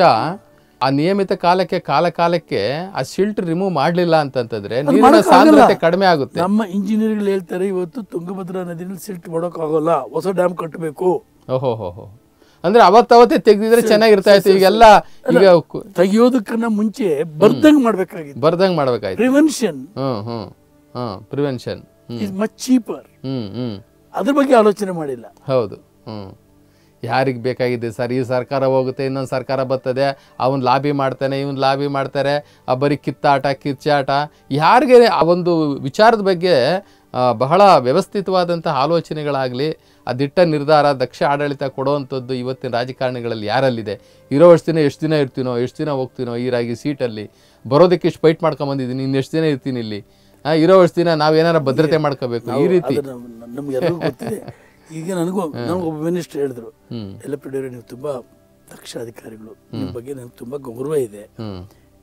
ಆ ನಿಯಮಿತ ಕಾಲಕ್ಕೆ ಕಾಲ ಕಾಲಕ್ಕೆ ಆ ಶಿಲ್ಟ್ ರಿಮೂವ್ ಮಾಡ್ಲಿಲ್ಲ ಅಂತಂತಂದ್ರೆ ನೀರಿನ ಮಾಡಕ್ಕಾಗಲ್ಲ. ಸಾಂದ್ರತೆ ಕಡಿಮೆ ಆಗುತ್ತೆ ನಮ್ಮ ಇಂಜಿನಿಯರ್ಗಳು ಹೇಳ್ತಾರೆ ಇವತ್ತು ತುಂಗಭದ್ರಾ ನದಿನಲ್ಲಿ ಸಿಲ್ಟ್ ಆಗೋಲ್ಲ ಹೊಸ ಡ್ಯಾಮ್ ಕಟ್ಟಬೇಕು ಓಹೋ ಹೋ ಹೋ ಅಂದ್ರೆ ಅವತ್ತವತ್ತೇ ತೆಗ್ದಿದ್ರೆ ಚೆನ್ನಾಗಿರ್ತಾ ಇತ್ತು ಈಗೆಲ್ಲ ಈಗ ಕು- ತೆಗಿಯೋದಕ್ಕನ್ನ ಮುಂಚೆ ಬರ್ದಂಗ್ ಮಾಡ್ಬೇಕಾಗಿತ್ತು ಬರ್ದಂಗ್ ಮಾಡ್ಬೇಕಾಯ್ತು prevention hmm hmm hmm prevention hmm is much cheaper hmm hmm ಅದ್ರ ಬಗ್ಗೆ ಆಲೋಚನೆ ಮಾಡಿಲ್ಲ ಹೌದು ಹ್ಮ್ ಯಾರಿಗೆ ಬೇಕಾಗಿದೆ ಸರ್ ಈ ಸರ್ಕಾರ ಹೋಗುತ್ತೆ ಇನ್ನೊಂದು ಸರ್ಕಾರ ಬರ್ತದೆ ಅವನ್ ಲಾಬಿ ಮಾಡ್ತಾನೆ ಇವನ್ ಲಾಬಿ ಮಾಡ್ತಾರೆ ಆ ಬರೀ ಕಿತ್ತಾಟ ಕಿಚ್ಚಾಟ ಯಾರಿಗೆ ಆ ಒಂದು ವಿಚಾರದ ಬಗ್ಗೆ ಆ, ಬಹಳ ವ್ಯವಸ್ಥಿತವಾದಂಥ ಆಲೋಚನೆಗಳಾಗಲಿ ಆ ದಿಟ್ಟ ನಿರ್ಧಾರ ದಕ್ಷ ಆಡಳಿತ ಕೊಡುವಂಥದ್ದು ಇವತ್ತಿನ ರಾಜಕಾರಣಿಗಳಲ್ಲಿ ಯಾರಲ್ಲಿದೆ ಇರೋವಷ್ಟು ದಿನ ಎಷ್ಟು ದಿನ ಇರ್ತೀನೋ ಎಷ್ಟು ದಿನ ಹೋಗ್ತೀನೋ ಈ ರಾಗಿ ಸೀಟಲ್ಲಿ ಬರೋದಕ್ಕೆ ಇಷ್ಟು ಫೈಟ್ ಮಾಡ್ಕೊಂಬಂದಿದ್ದೀನಿ ಇನ್ನು ಎಷ್ಟು ದಿನ ಇರ್ತೀನಿ ಇಲ್ಲಿ ಆ, ಇರೋವಷ್ಟು ದಿನ ನಾವೇನಾರ ಭದ್ರತೆ ಮಾಡ್ಕೋಬೇಕು ಈ ರೀತಿ ಅದು ನಮ್- ನಮ್ಗೆ ಎಲ್ಲರಿಗೂ ಗೊತ್ತಿದೆ ಈಗ ನನಗೂ ನನಗೊಬ್ಬ ಮಿನಿಸ್ಟರ್ ಹೇಳಿದ್ರು ಹ್ಮ್ ಎಲ್ಲ ಪಿಡಿಯವರು ನೀವು ತುಂಬಾ ದಕ್ಷ ಅಧಿಕಾರಿಗಳು ನಿಮ್ಮ ಬಗ್ಗೆ ನನಗೆ ತುಂಬಾ ಗೌರವ ಇದೆ ಹ್ಮ್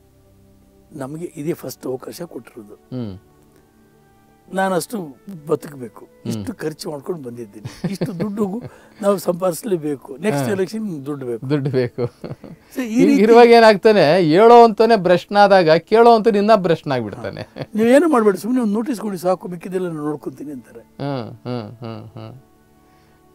ನಮಗೆ ಇದೇ ಫಸ್ಟ್ ಅವಕಾಶ ಕೊಟ್ಟಿರೋದು ಹ್ಮ್ ನಾನು ಅಷ್ಟು ಬದುಕಬೇಕು ಇಷ್ಟು ಖರ್ಚು ಮಾಡ್ಕೊಂಡು ಬಂದಿದ್ದೀನಿ ಇಷ್ಟು ದುಡ್ಡು ನಾವು ಸಂಪಾದಿಸಲೇಬೇಕು ನೆಕ್ಸ್ಟ್ ಎಲೆಕ್ಷನ್ ದುಡ್ಡು ಬೇಕು ದುಡ್ಡು ಬೇಕು So, ಈ ಈಗ ಇರುವಾಗ ಏನಾಗ್ತಾನೆ ಹೇಳೋ ಅಂತಾನೆ ಭ್ರಷ್ಟನಾದಾಗ ಕೇಳೋ ಅಂತ ಇನ್ನ ಭ್ರಷ್ಟನಾಗ್ಬಿಡ್ತಾನೆ ನೀವೇನು ಮಾಡಬೇಡಿ ಸುಮ್ಮನೆ ಒಂದು ನೋಟಿಸ್ ಕೊಡಿ ಸಾಕು ಮಿಕ್ಕಿದೆಲ್ಲ ನಾನು ನೋಡ್ಕೊತೀನಿ ಅಂತಾರೆ ಹ್ಮ್ ಹ್ಮ್ ಹ್ಮ್ ಹ್ಮ್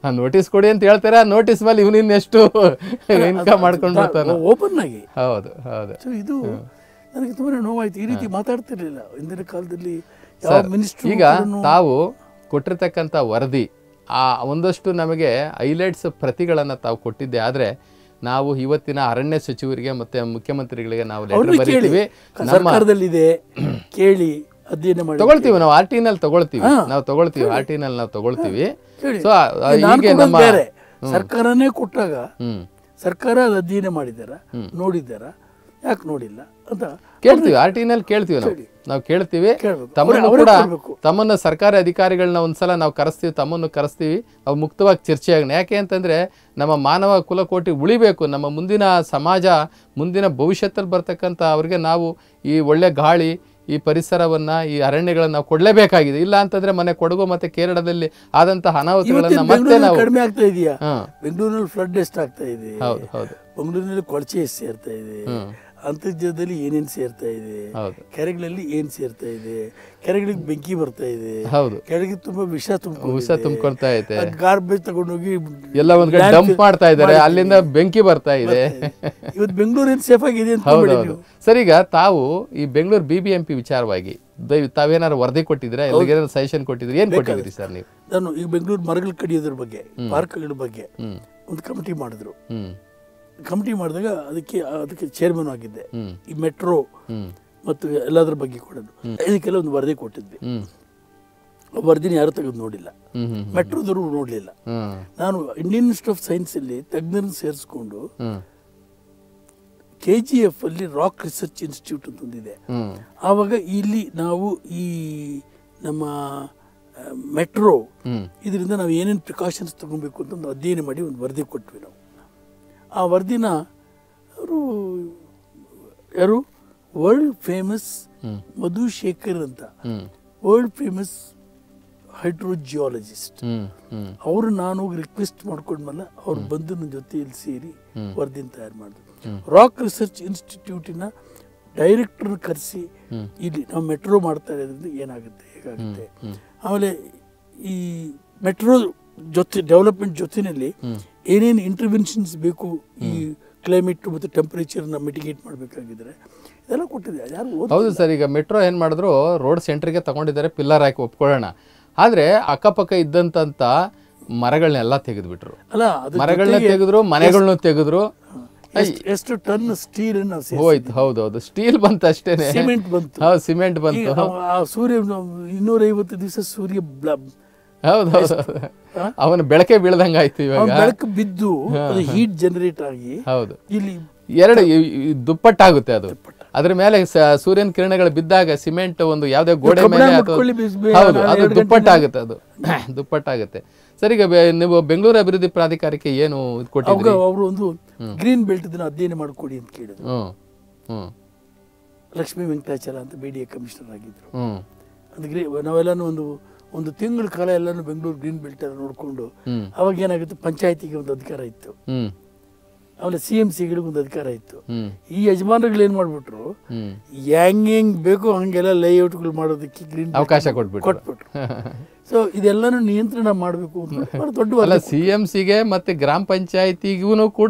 ನೋಟಿಸ್ ಕೊಡಿ ಅಂತ ಹೇಳ್ತಾರೆ ಆ ನೋಟಿಸ್ ಮೇಲೆ ಇವನಿನ್ ಎಷ್ಟು ಇನ್ಕಮ್ ಮಾಡ್ಕೊಂಡು ಬರ್ತಾನೆ ಓಪನ್ ಆಗಿ ಹೌದು ಹೌದು ಸೊ ಇದು ನನಗೆ ತುಂಬಾ ನೋವಾಯ್ತು ಈ ರೀತಿ ಮಾತಾಡ್ತಿರ್ಲಿಲ್ಲ ಹಿಂದಿನ ಕಾಲದಲ್ಲಿ ಯಾವ ಮಿನಿಸ್ಟರ್ ಈಗ ತಾವು ಕೊಟ್ಟಿರ್ತಕ್ಕಂಥ ವರದಿ ಆ ಒಂದಷ್ಟು ನಮಗೆ ಹೈಲೈಟ್ಸ್ ಪ್ರತಿಗಳನ್ನು ತಾವು ಕೊಟ್ಟಿದ್ದೆ ಆದರೆ ನಾವು ಇವತ್ತಿನ ಅರಣ್ಯ ಸಚಿವರಿಗೆ ಮತ್ತೆ ಮುಖ್ಯಮಂತ್ರಿಗಳಿಗೆ ನಾವು ಲೆಟರ್ ಅವ್ರಿಗೆ ಕೇಳಿ ಬರೀತೀವಿ ನಮ್ಮ ಸರ್ಕಾರದಲ್ಲಿದೆ ಕೇಳಿ ಅಧ್ಯಯನ ಮಾಡಿ ತಗೊಳ್ತೀವಿ ನಾವು ಆರ್ ಟಿ ನಲ್ಲಿ ತಗೊಳ್ತೀವಿ ನಾವು ತಗೊಳ್ತೀವಿ ಆರ್ ಟಿ ನಲ್ಲಿ ನಾವು ತಗೊಳ್ತೀವಿ ಕೇಳಿ. ಸೊ ನಾನು ಹೀಗೆ ಕೊಡೋದು ನಮ್ಮ ಬೇರೆ ಸರ್ಕಾರನೇ ಕೊಟ್ಟಾಗ ಹ್ಮ್ ಸರ್ಕಾರ ಅದು ಅಧ್ಯಯನ ಮಾಡಿದಾರ ನೋಡಿದಾರ ಯಾಕೆ ನೋಡಿಲ್ಲ ಅಂತ ಕೇಳ್ತೀವಿ ಆರ್ ಟಿ ನಲ್ಲಿ ಕೇಳ್ತೀವಿ ನಾವು ನಾವು ಕೇಳ್ತೀವಿ ಕೇಳ್ಬೇಕು. ತಮ್ಮನ್ನು ಅವರೇ ಕೂಡ ಕೊಡ್ಬೇಕು. ತಮ್ಮನ್ನ ಸರ್ಕಾರಿ ಅಧಿಕಾರಿಗಳನ್ನ ಒಂದ್ಸಲ ನಾವು ಕರೆಸ್ತೀವಿ ತಮ್ಮನ್ನು ಕರೆಸ್ತೀವಿ ಅವು ಮುಕ್ತವಾಗಿ ಚರ್ಚೆ ಆಗೋಣ ಯಾಕೆ ಅಂತಂದ್ರೆ ನಮ್ಮ ಮಾನವ ಕುಲಕೋಟಿ ಉಳಿಬೇಕು ನಮ್ಮ ಮುಂದಿನ ಸಮಾಜ ಮುಂದಿನ ಭವಿಷ್ಯದಲ್ಲಿ ಬರ್ತಕ್ಕಂಥ ಅವ್ರಿಗೆ ನಾವು ಈ ಒಳ್ಳೆ ಗಾಳಿ ಈ ಪರಿಸರವನ್ನ ಈ ಅರಣ್ಯಗಳನ್ನ ನಾವು ಕೊಡ್ಲೇಬೇಕಾಗಿದೆ ಇಲ್ಲ ಅಂತಂದ್ರೆ ಮನೆ ಕೊಡಗು ಮತ್ತೆ ಕೇರಳದಲ್ಲಿ ಆದಂತಹ ಅನಾಹುತಗಳನ್ನ ಇವತ್ತಿನ ಮತ್ತೆ ಬೆಂಗಳೂರಲ್ಲಿ ನಾವು ಕಡಿಮೆ ಆಗ್ತಾ ಇದೆಯಾ ಹಾ ಬೆಂಗಳೂರಿನಲ್ಲಿ ಫ್ಲಡ್ ಎಷ್ಟು ಆಗ್ತಾ ಇದೆ ಹೌದು ಹೌದು ಬೆಂಗಳೂರಿನಲ್ಲಿ ಕೊಳಚೆ ಎಷ್ಟು ಸೇರ್ತಾ ಇದೆ ಅಂತರ್ಜಲದಲ್ಲಿ ಏನೇನು ಸೇರ್ತಾ ಇದೆ ಹೌದು ಕೆರೆಗಳಲ್ಲಿ ಏನ್ ಸೇರ್ತಾ ಇದೆ ಕೆರೆಗಳಿಗೆ ಬೆಂಕಿ ಬರ್ತಾ ಇದೆ ಹೌದು ಕೆರೆಗೆ ತುಂಬಾ ವಿಷ ತುಂಬಿಕೊಂಡು ವಿಷ ತುಂಬ್ಕೊಳ್ತಾ ಐತೆ ಗಾರ್ಬೇಜ್ ತಗೊಂಡೋಗಿ ಎಲ್ಲ ಒಂದ್ ಕಡೆ ಡಂಪ್ ಮಾಡ್ತಾ ಇದ್ದಾರೆ ಅಲ್ಲಿಂದ ಬೆಂಕಿ ಬರ್ತಾ ಇದೆ ಇವತ್ತು ಬೆಂಗಳೂರು ಏನು ಸೇಫ್ ಆಗಿದೆ ಅಂತ ಹೌದು ನೋಡಿ ಹೌದು ಸರ್ ಈಗ ತಾವು ಈ Bengaluru B B M P ವಿಚಾರವಾಗಿ ದಯ- ತಾವೇನಾದ್ರು ವರದಿ ಕೊಟ್ಟಿದ್ದೀರಾ ಎಲ್ಲಿಗೇನಾದ್ರು ಸಜೆಷನ್ ಕೊಟ್ಟಿದ್ರಿ ಏನ್ ಕೊಟ್ಟಿದ್ರಿ ಸರ್ ನೀವು ನಾನು ಈಗ ಬೆಂಗಳೂರು ಮರಗಳು ಕಡಿಯೋದ್ರ ಬಗ್ಗೆ ಪಾರ್ಕ್ಗಳ ಬಗ್ಗೆ ಹ್ಮ್ ಒಂದು ಕಮಿಟಿ ಮಾಡಿದ್ರು ಹ್ಮ್ ಕಮಿಟಿ ಮಾಡಿದಾಗ ಅದಕ್ಕೆ ಅದಕ್ಕೆ ಚೇರ್ಮನ್ ಆಗಿದ್ದೆ ಹ್ಮ್ ಈ ಮೆಟ್ರೋ ಹ್ಮ್ ಮತ್ತು ಎಲ್ಲದ್ರ ಬಗ್ಗೆ ಕೂಡ ಇದಕ್ಕೆಲ್ಲ ಒಂದು ವರದಿ ಕೊಟ್ಟಿದ್ವಿ ಹ್ಮ್ ಆ ವರದಿನ ಯಾರು ತೆಗೆದು ನೋಡಿಲ್ಲ ಹ್ಮ್ ಹ್ಮ್ ಮೆಟ್ರೋದವರು ನೋಡಲಿಲ್ಲ ಹ್ಮ್ ನಾನು ಇಂಡಿಯನ್ ಇನ್ಸ್ಟಿಟ್ಯೂಟ್ ಆಫ್ ಸೈನ್ಸಲ್ಲಿ ತಜ್ಞರನ್ನ ಸೇರಿಸ್ಕೊಂಡು ಹ್ಮ್ ಕೆ ಜಿ ಎಫ್ ಅಲ್ಲಿ ರಾಕ್ ರಿಸರ್ಚ್ ಇನ್ಸ್ಟಿಟ್ಯೂಟ್ ಅಂತ ಒಂದಿದೆ ಹ್ಮ್ ಆವಾಗ ಇಲ್ಲಿ ನಾವು ಈ ನಮ್ಮ ಮೆಟ್ರೋ ಹ್ಮ್ ಇದರಿಂದ ನಾವು ಏನೇನು ಪ್ರಿಕಾಷನ್ಸ್ ತಗೊಬೇಕು ಅಂತ ಒಂದು ಅಧ್ಯಯನ ಮಾಡಿ ಒಂದು ವರದಿ ಕೊಟ್ವಿ ನಾವು ಆ ವರದಿನ ಅವರು ಯಾರು ವರ್ಲ್ಡ್ ಫೇಮಸ್ ಹ್ಮ್. ಮಧುಶೇಖರ್ ಅಂತ ಹ್ಮ್ ವರ್ಲ್ಡ್ ಫೇಮಸ್ ಹೈಡ್ರೋಜಿಯಾಲಜಿಸ್ಟ್ ಹ್ಮ್ ಹ್ಮ್ ಅವರು ನಾನು ಹೋಗಿ ರಿಕ್ವೆಸ್ಟ್ ಮಾಡ್ಕೊಂಡ್ಮೇಲೆ ಅವ್ರು ಬಂದು ನನ್ನ ಜೊತೆಯಲ್ಲಿ ಸೇರಿ ವರದಿನ ತಯಾರು ಮಾಡಿದ್ರು ರಾಕ್ ರಿಸರ್ಚ್ ಇನ್ಸ್ಟಿಟ್ಯೂಟಿನ ಡೈರೆಕ್ಟರ್ ಕರೆಸಿ ಹ್ಮ್. ಇಲ್ಲಿ ನಾವು ಮೆಟ್ರೋ ಮಾಡ್ತಾ ಇರೋದ್ರಿಂದ ಏನಾಗುತ್ತೆ ಹೇಗಾಗುತ್ತೆ ಆಮೇಲೆ ಈ ಮೆಟ್ರೋ ಜೊತೆ ಡೆವಲಪ್ಮೆಂಟ್ ಜೊತೆಯಲ್ಲಿ ಏನೇನು ಇಂಟರ್ವೆನ್ಷನ್ಸ್ ಬೇಕು ಈ ಕ್ಲೈಮೇಟ್ ಮತ್ತು ಟೆಂಪರೇಚರ್ನ ಮಿಟಿಗೇಟ್ ಮಾಡಬೇಕಾಗಿದ್ರೆ ಇದೆಲ್ಲ ಕೊಟ್ಟಿದೆ ಯಾರು ಓದ್ ಹೌದು ಸರ್ ಈಗ ಮೆಟ್ರೋ ಏನ್ ಮಾಡಿದ್ರು ರೋಡ್ ಸೆಂಟ್ರಿಗೆ ತಗೊಂಡಿದ್ದಾರೆ ಪಿಲ್ಲರ್ ಹಾಕಿ ಒಪ್ಕೊಳ್ಳೋಣ ಆದ್ರೆ ಅಕ್ಕಪಕ್ಕ ಇದ್ದಂತ ಮರಗಳನ್ನೆಲ್ಲ ತೆಗೆದ್ಬಿಟ್ರು ಅಲ್ಲ ಅದು ಮರಗಳನ್ನ ತೆಗೆದ್ರು ಮನೆಗಳನ್ನ ತೆಗೆದ್ರು ಎಷ್ಟು ಎಷ್ಟು ಟನ್ ಸ್ಟೀಲ್ ನಾವು ಸೇರ್ಸಿ- ಹೋಯ್ತು ಹೌದು ಹೌದು ಸ್ಟೀಲ್ ಬಂತು ಅಷ್ಟೇನೆ ಸಿಮೆಂಟ್ ಬಂತು ಹೌದು ಸಿಮೆಂಟ್ ಬಂತು ಈಗ ಆ- ಆ ಸೂರ್ಯ ಇನ್ನೂರೈವತ್ತು ದಿವಸ ಸೂರ್ಯ ಬ್ಲ- ಹೌದು ಹೌದು ಅವನ ಬೆಳಕೆ ಬೀಳ್ದಂಗ ಆಯ್ತು ಆ ಇವಾಗ ಬೆಳಕು ಬಿದ್ದು ಅದು ಹೀಟ್ ಜನರೇಟ್ ಆಗಿ ಹೌದು ಇಲ್ಲಿ ಎರಡು ಇ- ಇ- ದುಪ್ಪಟ್ಟಾಗುತ್ತೆ ಅದು ಅದ್ರ ಮೇಲೆ ಸ- ಸೂರ್ಯನ ಕಿರಣಗಳು ಬಿದ್ದಾಗ ಸಿಮೆಂಟ್ ಒಂದು ಯಾವ್ದೇ ಗೋಡೆ ಕಬ್ಬಿಣ ಮೇಲೆ ಅಥವಾ- ಮುಟ್ಕೊಳ್ಳಿ ಬಿಸ್- ಬೇ- ಹೌದು ನಾಳೆ ಅದು ಎರಡು ಗಂಟೆ ದುಪ್ಪಟ್ಟಾಗುತ್ತೆ ಅದು ದುಪ್ಪಟ್ಟಾಗುತ್ತೆ ಸರ್ ಈಗ ಬೆ- ನೀವು ಬೆಂಗಳೂರು ಅಭಿವೃದ್ಧಿ ಪ್ರಾಧಿಕಾರಕ್ಕೆ ಏನು ಇದು ಅವಾಗ ಕೊಟ್ಟಿದ್ರಿ ಅವರು ಒಂದು ಗ್ರೀನ್ ಬೆಲ್ಟ್ ಇದನ್ನ ಅಧ್ಯಯನ ಮಾಡಿಕೊಡಿ ಅಂತ ಕೇಳಿದ್ರು ಹ್ಮ್ ಹ್ಮ್ ಲಕ್ಷ್ಮೀ ವೆಂಕಟಾಚಲ ಅಂತ ಬಿ ಡಿ ಎ ಕಮಿಷನರ್ ಆಗಿದ್ರು ಹ್ಮ್ ಅದು ಗ್ರೀ ನಾವೆಲ್ಲಾನು ಒಂದು ಒಂದು ತಿಂಗಳ ಕಾಲ ಎಲ್ಲಾನು ಬೆಂಗಳೂರು ಗ್ರೀನ್ ಬೆಲ್ಟ್ ಎಲ್ಲ ನೋಡಿಕೊಂಡು ಹ್ಮ್ ಅವಾಗ ಏನಾಗುತ್ತೆ ಪಂಚಾಯತಿಗೆ ಒಂದು ಅಧಿಕಾರ ಇತ್ತು ಹ್ಮ್ ಆಮೇಲೆ ಸಿ ಎಂ ಸಿಗಳಿಗೆ ಒಂದು ಅಧಿಕಾರ ಇತ್ತು ಹ್ಮ್ ಈ ಯಜಮಾನರುಗಳು ಏನು ಮಾಡಿಬಿಟ್ರು ಹ್ಮ್ ಹೆಂಗ್ ಹೆಂಗ್ ಬೇಕು ಹಂಗೆಲ್ಲ ಲೇಔಟ್ಗಳು ಮಾಡೋದಕ್ಕೆ ಗ್ರೀನ್ ಅವಕಾಶ ಕೊಟ್ಬಿಟ್ರು ಕೊಟ್ಬಿಟ್ರು ಸೊ ಇದೆಲ್ಲನೂ ನಿಯಂತ್ರಣ ಮಾಡಬೇಕು ಅಂತ ಬಹಳ ದೊಡ್ಡ ಅಲ್ಲ ಸಿ ಎಂ ಸಿಗೆ ಮತ್ತೆ ಗ್ರಾಮ ಪಂಚಾಯತಿಗೂ ಕೂಡ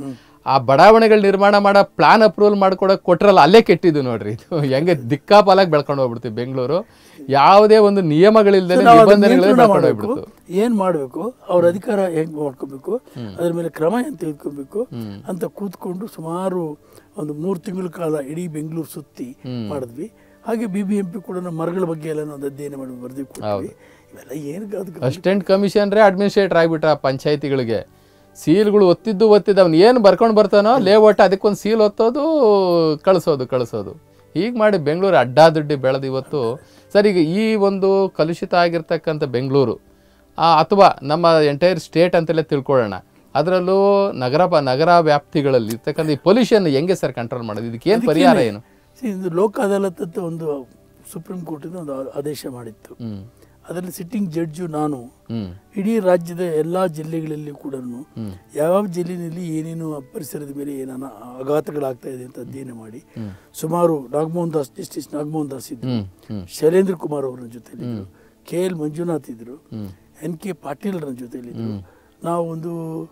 ಆ ಬಡಾವಣೆಗಳು ನಿರ್ಮಾಣ ಮಾಡೋ ಪ್ಲಾನ್ ಅಪ್ರೂವಲ್ ಮಾಡ್ಕೊಡಕ್ ಕೊಟ್ರಲ್ಲ ಅಲ್ಲೇ ಕೆಟ್ಟಿದ್ದು ನೋಡ್ರಿ ಇದು ಹೆಂಗೆ ದಿಕ್ಕಾಪಾಲಾಗಿ ಬೆಳ್ಕೊಂಡು ಹೋಗ್ಬಿಡ್ತೀವಿ ಬೆಂಗಳೂರು ಯಾವುದೇ ಒಂದು ನಿಯಮಗಳಿಲ್ದೇ ನಾವು ಅದನ್ನ ನಿಬಂಧನೆಗಳೇ ನಿಯಂತ್ರಣ ಬೆಳ್ಕೊಂಡು ಮಾಡಬೇಕು ಹೋಗ್ಬಿಡ್ತು ಏನ್ ಮಾಡಬೇಕು ಅವ್ರ ಅಧಿಕಾರ ಹೆಂಗ್ ಮಾಡ್ಕೋಬೇಕು ಅದ್ರ ಮೇಲೆ ಕ್ರಮ ಏನ್ ತೆಗೆದುಕೋಬೇಕು ಅಂತ ಕೂತ್ಕೊಂಡು ಸುಮಾರು ಒಂದು ಮೂರು ತಿಂಗಳ ಕಾಲ ಇಡೀ ಬೆಂಗಳೂರು ಸುತ್ತಿ ಮಾಡಿದ್ವಿ ಹಾಗೆ ಬಿ ಬಿ ಎಂ ಪಿ ಕೂಡ ನಮ್ಮ ಮರಗಳ ಬಗ್ಗೆ ಎಲ್ಲ ಒಂದು ಅಧ್ಯಯನ ಮಾಡಿ ವರದಿ ಕೊಟ್ವಿ ಇವೆಲ್ಲ ಏನು ಅದಕ್ಕೆ ಅಸಿಸ್ಟೆಂಟ್ ಕಮಿಷನರೇ ಅಡ್ಮಿನಿಸ್ಟ್ರೇಟರ್ ಆಗ್ಬಿಟ್ರ ಪಂಚಾಯತಿಗಳಿಗೆ ಸೀಲ್ಗಳು ಒತ್ತಿದ್ದು ಒತ್ತಿದ್ದು ಅವ್ನು ಏನು ಬರ್ಕೊಂಡು ಬರ್ತಾನೋ ಲೇಔಟ್ ಅದಕ್ಕೊಂದು ಸೀಲ್ ಒತ್ತೋದು ಕಳಿಸೋದು ಕಳಿಸೋದು ಹೀಗೆ ಮಾಡಿ ಬೆಂಗಳೂರು ಅಡ್ಡಾದುಡ್ಡಿ ಬೆಳೆದು ಇವತ್ತು ಸರ್ ಈಗ ಈ ಒಂದು ಕಲುಷಿತ ಆಗಿರ್ತಕ್ಕಂಥ ಬೆಂಗಳೂರು ಆ, ಅಥವಾ ನಮ್ಮ ಎಂಟೈರ್ ಸ್ಟೇಟ್ ಅಂತಲೇ ತಿಳ್ಕೊಳ್ಳೋಣ ಅದರಲ್ಲೂ ನಗರ ಪ- ನಗರ ವ್ಯಾಪ್ತಿಗಳಲ್ಲಿ ಇರ್ತಕ್ಕಂಥ ಈ ಪೊಲ್ಯೂಷನ್ ಹೆಂಗೆ ಸರ್ ಕಂಟ್ರೋಲ್ ಮಾಡೋದು ಇದಕ್ಕೆ ಏನು ಪರಿಹಾರ ಏನು See, ಇದು ಲೋಕ ಅದಾಲತ್ ಅಂತ ಒಂದು ಸುಪ್ರೀಂ ಕೋರ್ಟಿಂದ ಒಂದು ಆ- ಆದೇಶ ಮಾಡಿತ್ತು ಹ್ಮ್ ಅದರಲ್ಲಿ ಸಿಟ್ಟಿಂಗ್ ಜಡ್ಜು ನಾನು ಹ್ಮ್ ಇಡೀ ರಾಜ್ಯದ ಎಲ್ಲ ಜಿಲ್ಲೆಗಳಲ್ಲಿ ಕೂಡ ಯಾವ ಜಿಲ್ಲೆಯಲ್ಲಿ ಏನೇನು ಪರಿಸರದ ಮೇಲೆ ಏನಾನ ಆಘಾತಗಳಾಗ್ತಾ ಇದೆ ಅಂತ ಅಧ್ಯಯನ ಮಾಡಿ ಸುಮಾರು ನಾಗಮೋಹನ್ ದಾಸ್ ಜಸ್ಟಿಸ್ ನಾಗಮೋಹನ್ ದಾಸ್ ಇದ್ರು ಹ್ಮ್ ಹ್ಮ್ ಶೈಲೇಂದ್ರ ಕುಮಾರ್ ಅವರ ಜೊತೆಲಿದ್ರು ಕೆ ಎಲ್ ಮಂಜುನಾಥ್ ಇದ್ರು ಎನ್ ಕೆ ಪಾಟೀಲ್ ಅವರ ಜೊತೆಲಿದ್ರು ನಾವು ಒಂದು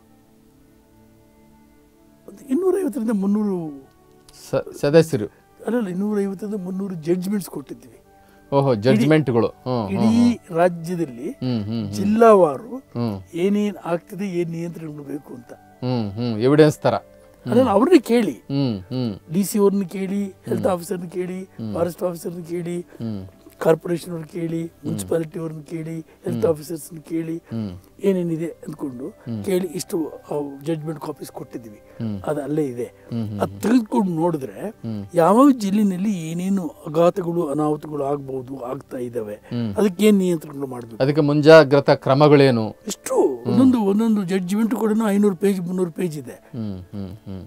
ಒಂದು ಇನ್ನೂರೈವತ್ತರಿಂದ ಮುನ್ನೂರು ಸ- ಸದಸ್ಯರು ಅಲ್ಲಲ್ಲ ಇನ್ನೂರೈವತ್ತರಿಂದ ಮುನ್ನೂರು ಜಡ್ಜ್ಮೆಂಟ್ಸ್ ಕೊಟ್ಟಿದ್ದೀವಿ ಓಹೋ ಜಡ್ಜ್ಮೆಂಟ್ಗಳು ಹ್ಮ್ ಇಡೀ ರಾಜ್ಯದಲ್ಲಿ ಹ್ಮ್ ಹ್ಮ್ ಜಿಲ್ಲಾವಾರು ಹ್ಮ್ ಏನೇನ್ ಆಗ್ತದೆ ಏನ್ ನಿಯಂತ್ರಣಗಳು ಬೇಕು ಅಂತ ಹ್ಮ್ ಹ್ಮ್ ಎವಿಡೆನ್ಸ್ ತರ ಅದನ್ನ ಅವ್ರನ್ನೇ ಕೇಳಿ ಹ್ಮ್ ಹ್ಮ್ ಡಿ ಸಿ ಅವ್ರನ್ನ ಕೇಳಿ ಹೆಲ್ತ್ ಆಫೀಸರ್ನ ಕೇಳಿ ಫಾರೆಸ್ಟ್ ಆಫೀಸರ್ನ ಕೇಳಿ ಹ್ಮ್ ಕಾರ್ಪೊರೇಷನ್ ಅವ್ರನ್ನ ಕೇಳಿ ಮುನ್ಸಿಪಾಲಿಟಿ ಅವ್ರನ್ನ ಕೇಳಿ ಹೆಲ್ತ್ ಆಫೀಸರ್ಸ್ನ ಕೇಳಿ ಹ್ಮ್ ಏನೇನಿದೆ ಅಂದ್ಕೊಂಡು ಕೇಳಿ ಇಷ್ಟು ಜಡ್ಜ್ಮೆಂಟ್ ಕಾಪೀಸ್ ಕೊಟ್ಟಿದ್ದೀವಿ ಹ್ಮ್. ಅದು ಅಲ್ಲೇ ಇದೆ ಹ್ಮ್ ಅದು ತೆಗೆದುಕೊಂಡು ನೋಡಿದ್ರೆ ಯಾವ ಜಿಲ್ಲೆನಲ್ಲಿ ಏನೇನು ಅಘಾತಗಳು ಅನಾಹುತಗಳು ಆಗ್ಬಹುದು ಆಗ್ತಾ ಇದ್ದಾವೆ ಹ್ಮ್. ಅದಕ್ಕೆ ಏನ್ ನಿಯಂತ್ರಣಗಳು ಮಾಡಬೇಕು ಅದಕ್ಕೆ ಮುಂಜಾಗ್ರತಾ ಕ್ರಮಗಳೇನು ಎಷ್ಟು ಒಂದೊಂದು ಒಂದೊಂದು ಜಡ್ಜ್ಮೆಂಟ್ ಕೂಡ ಐನೂರು ಪೇಜ್ ಮುನ್ನೂರು ಪೇಜ್ ಇದೆ ಹ್ಮ್ ಹ್ಮ್ ಹ್ಮ್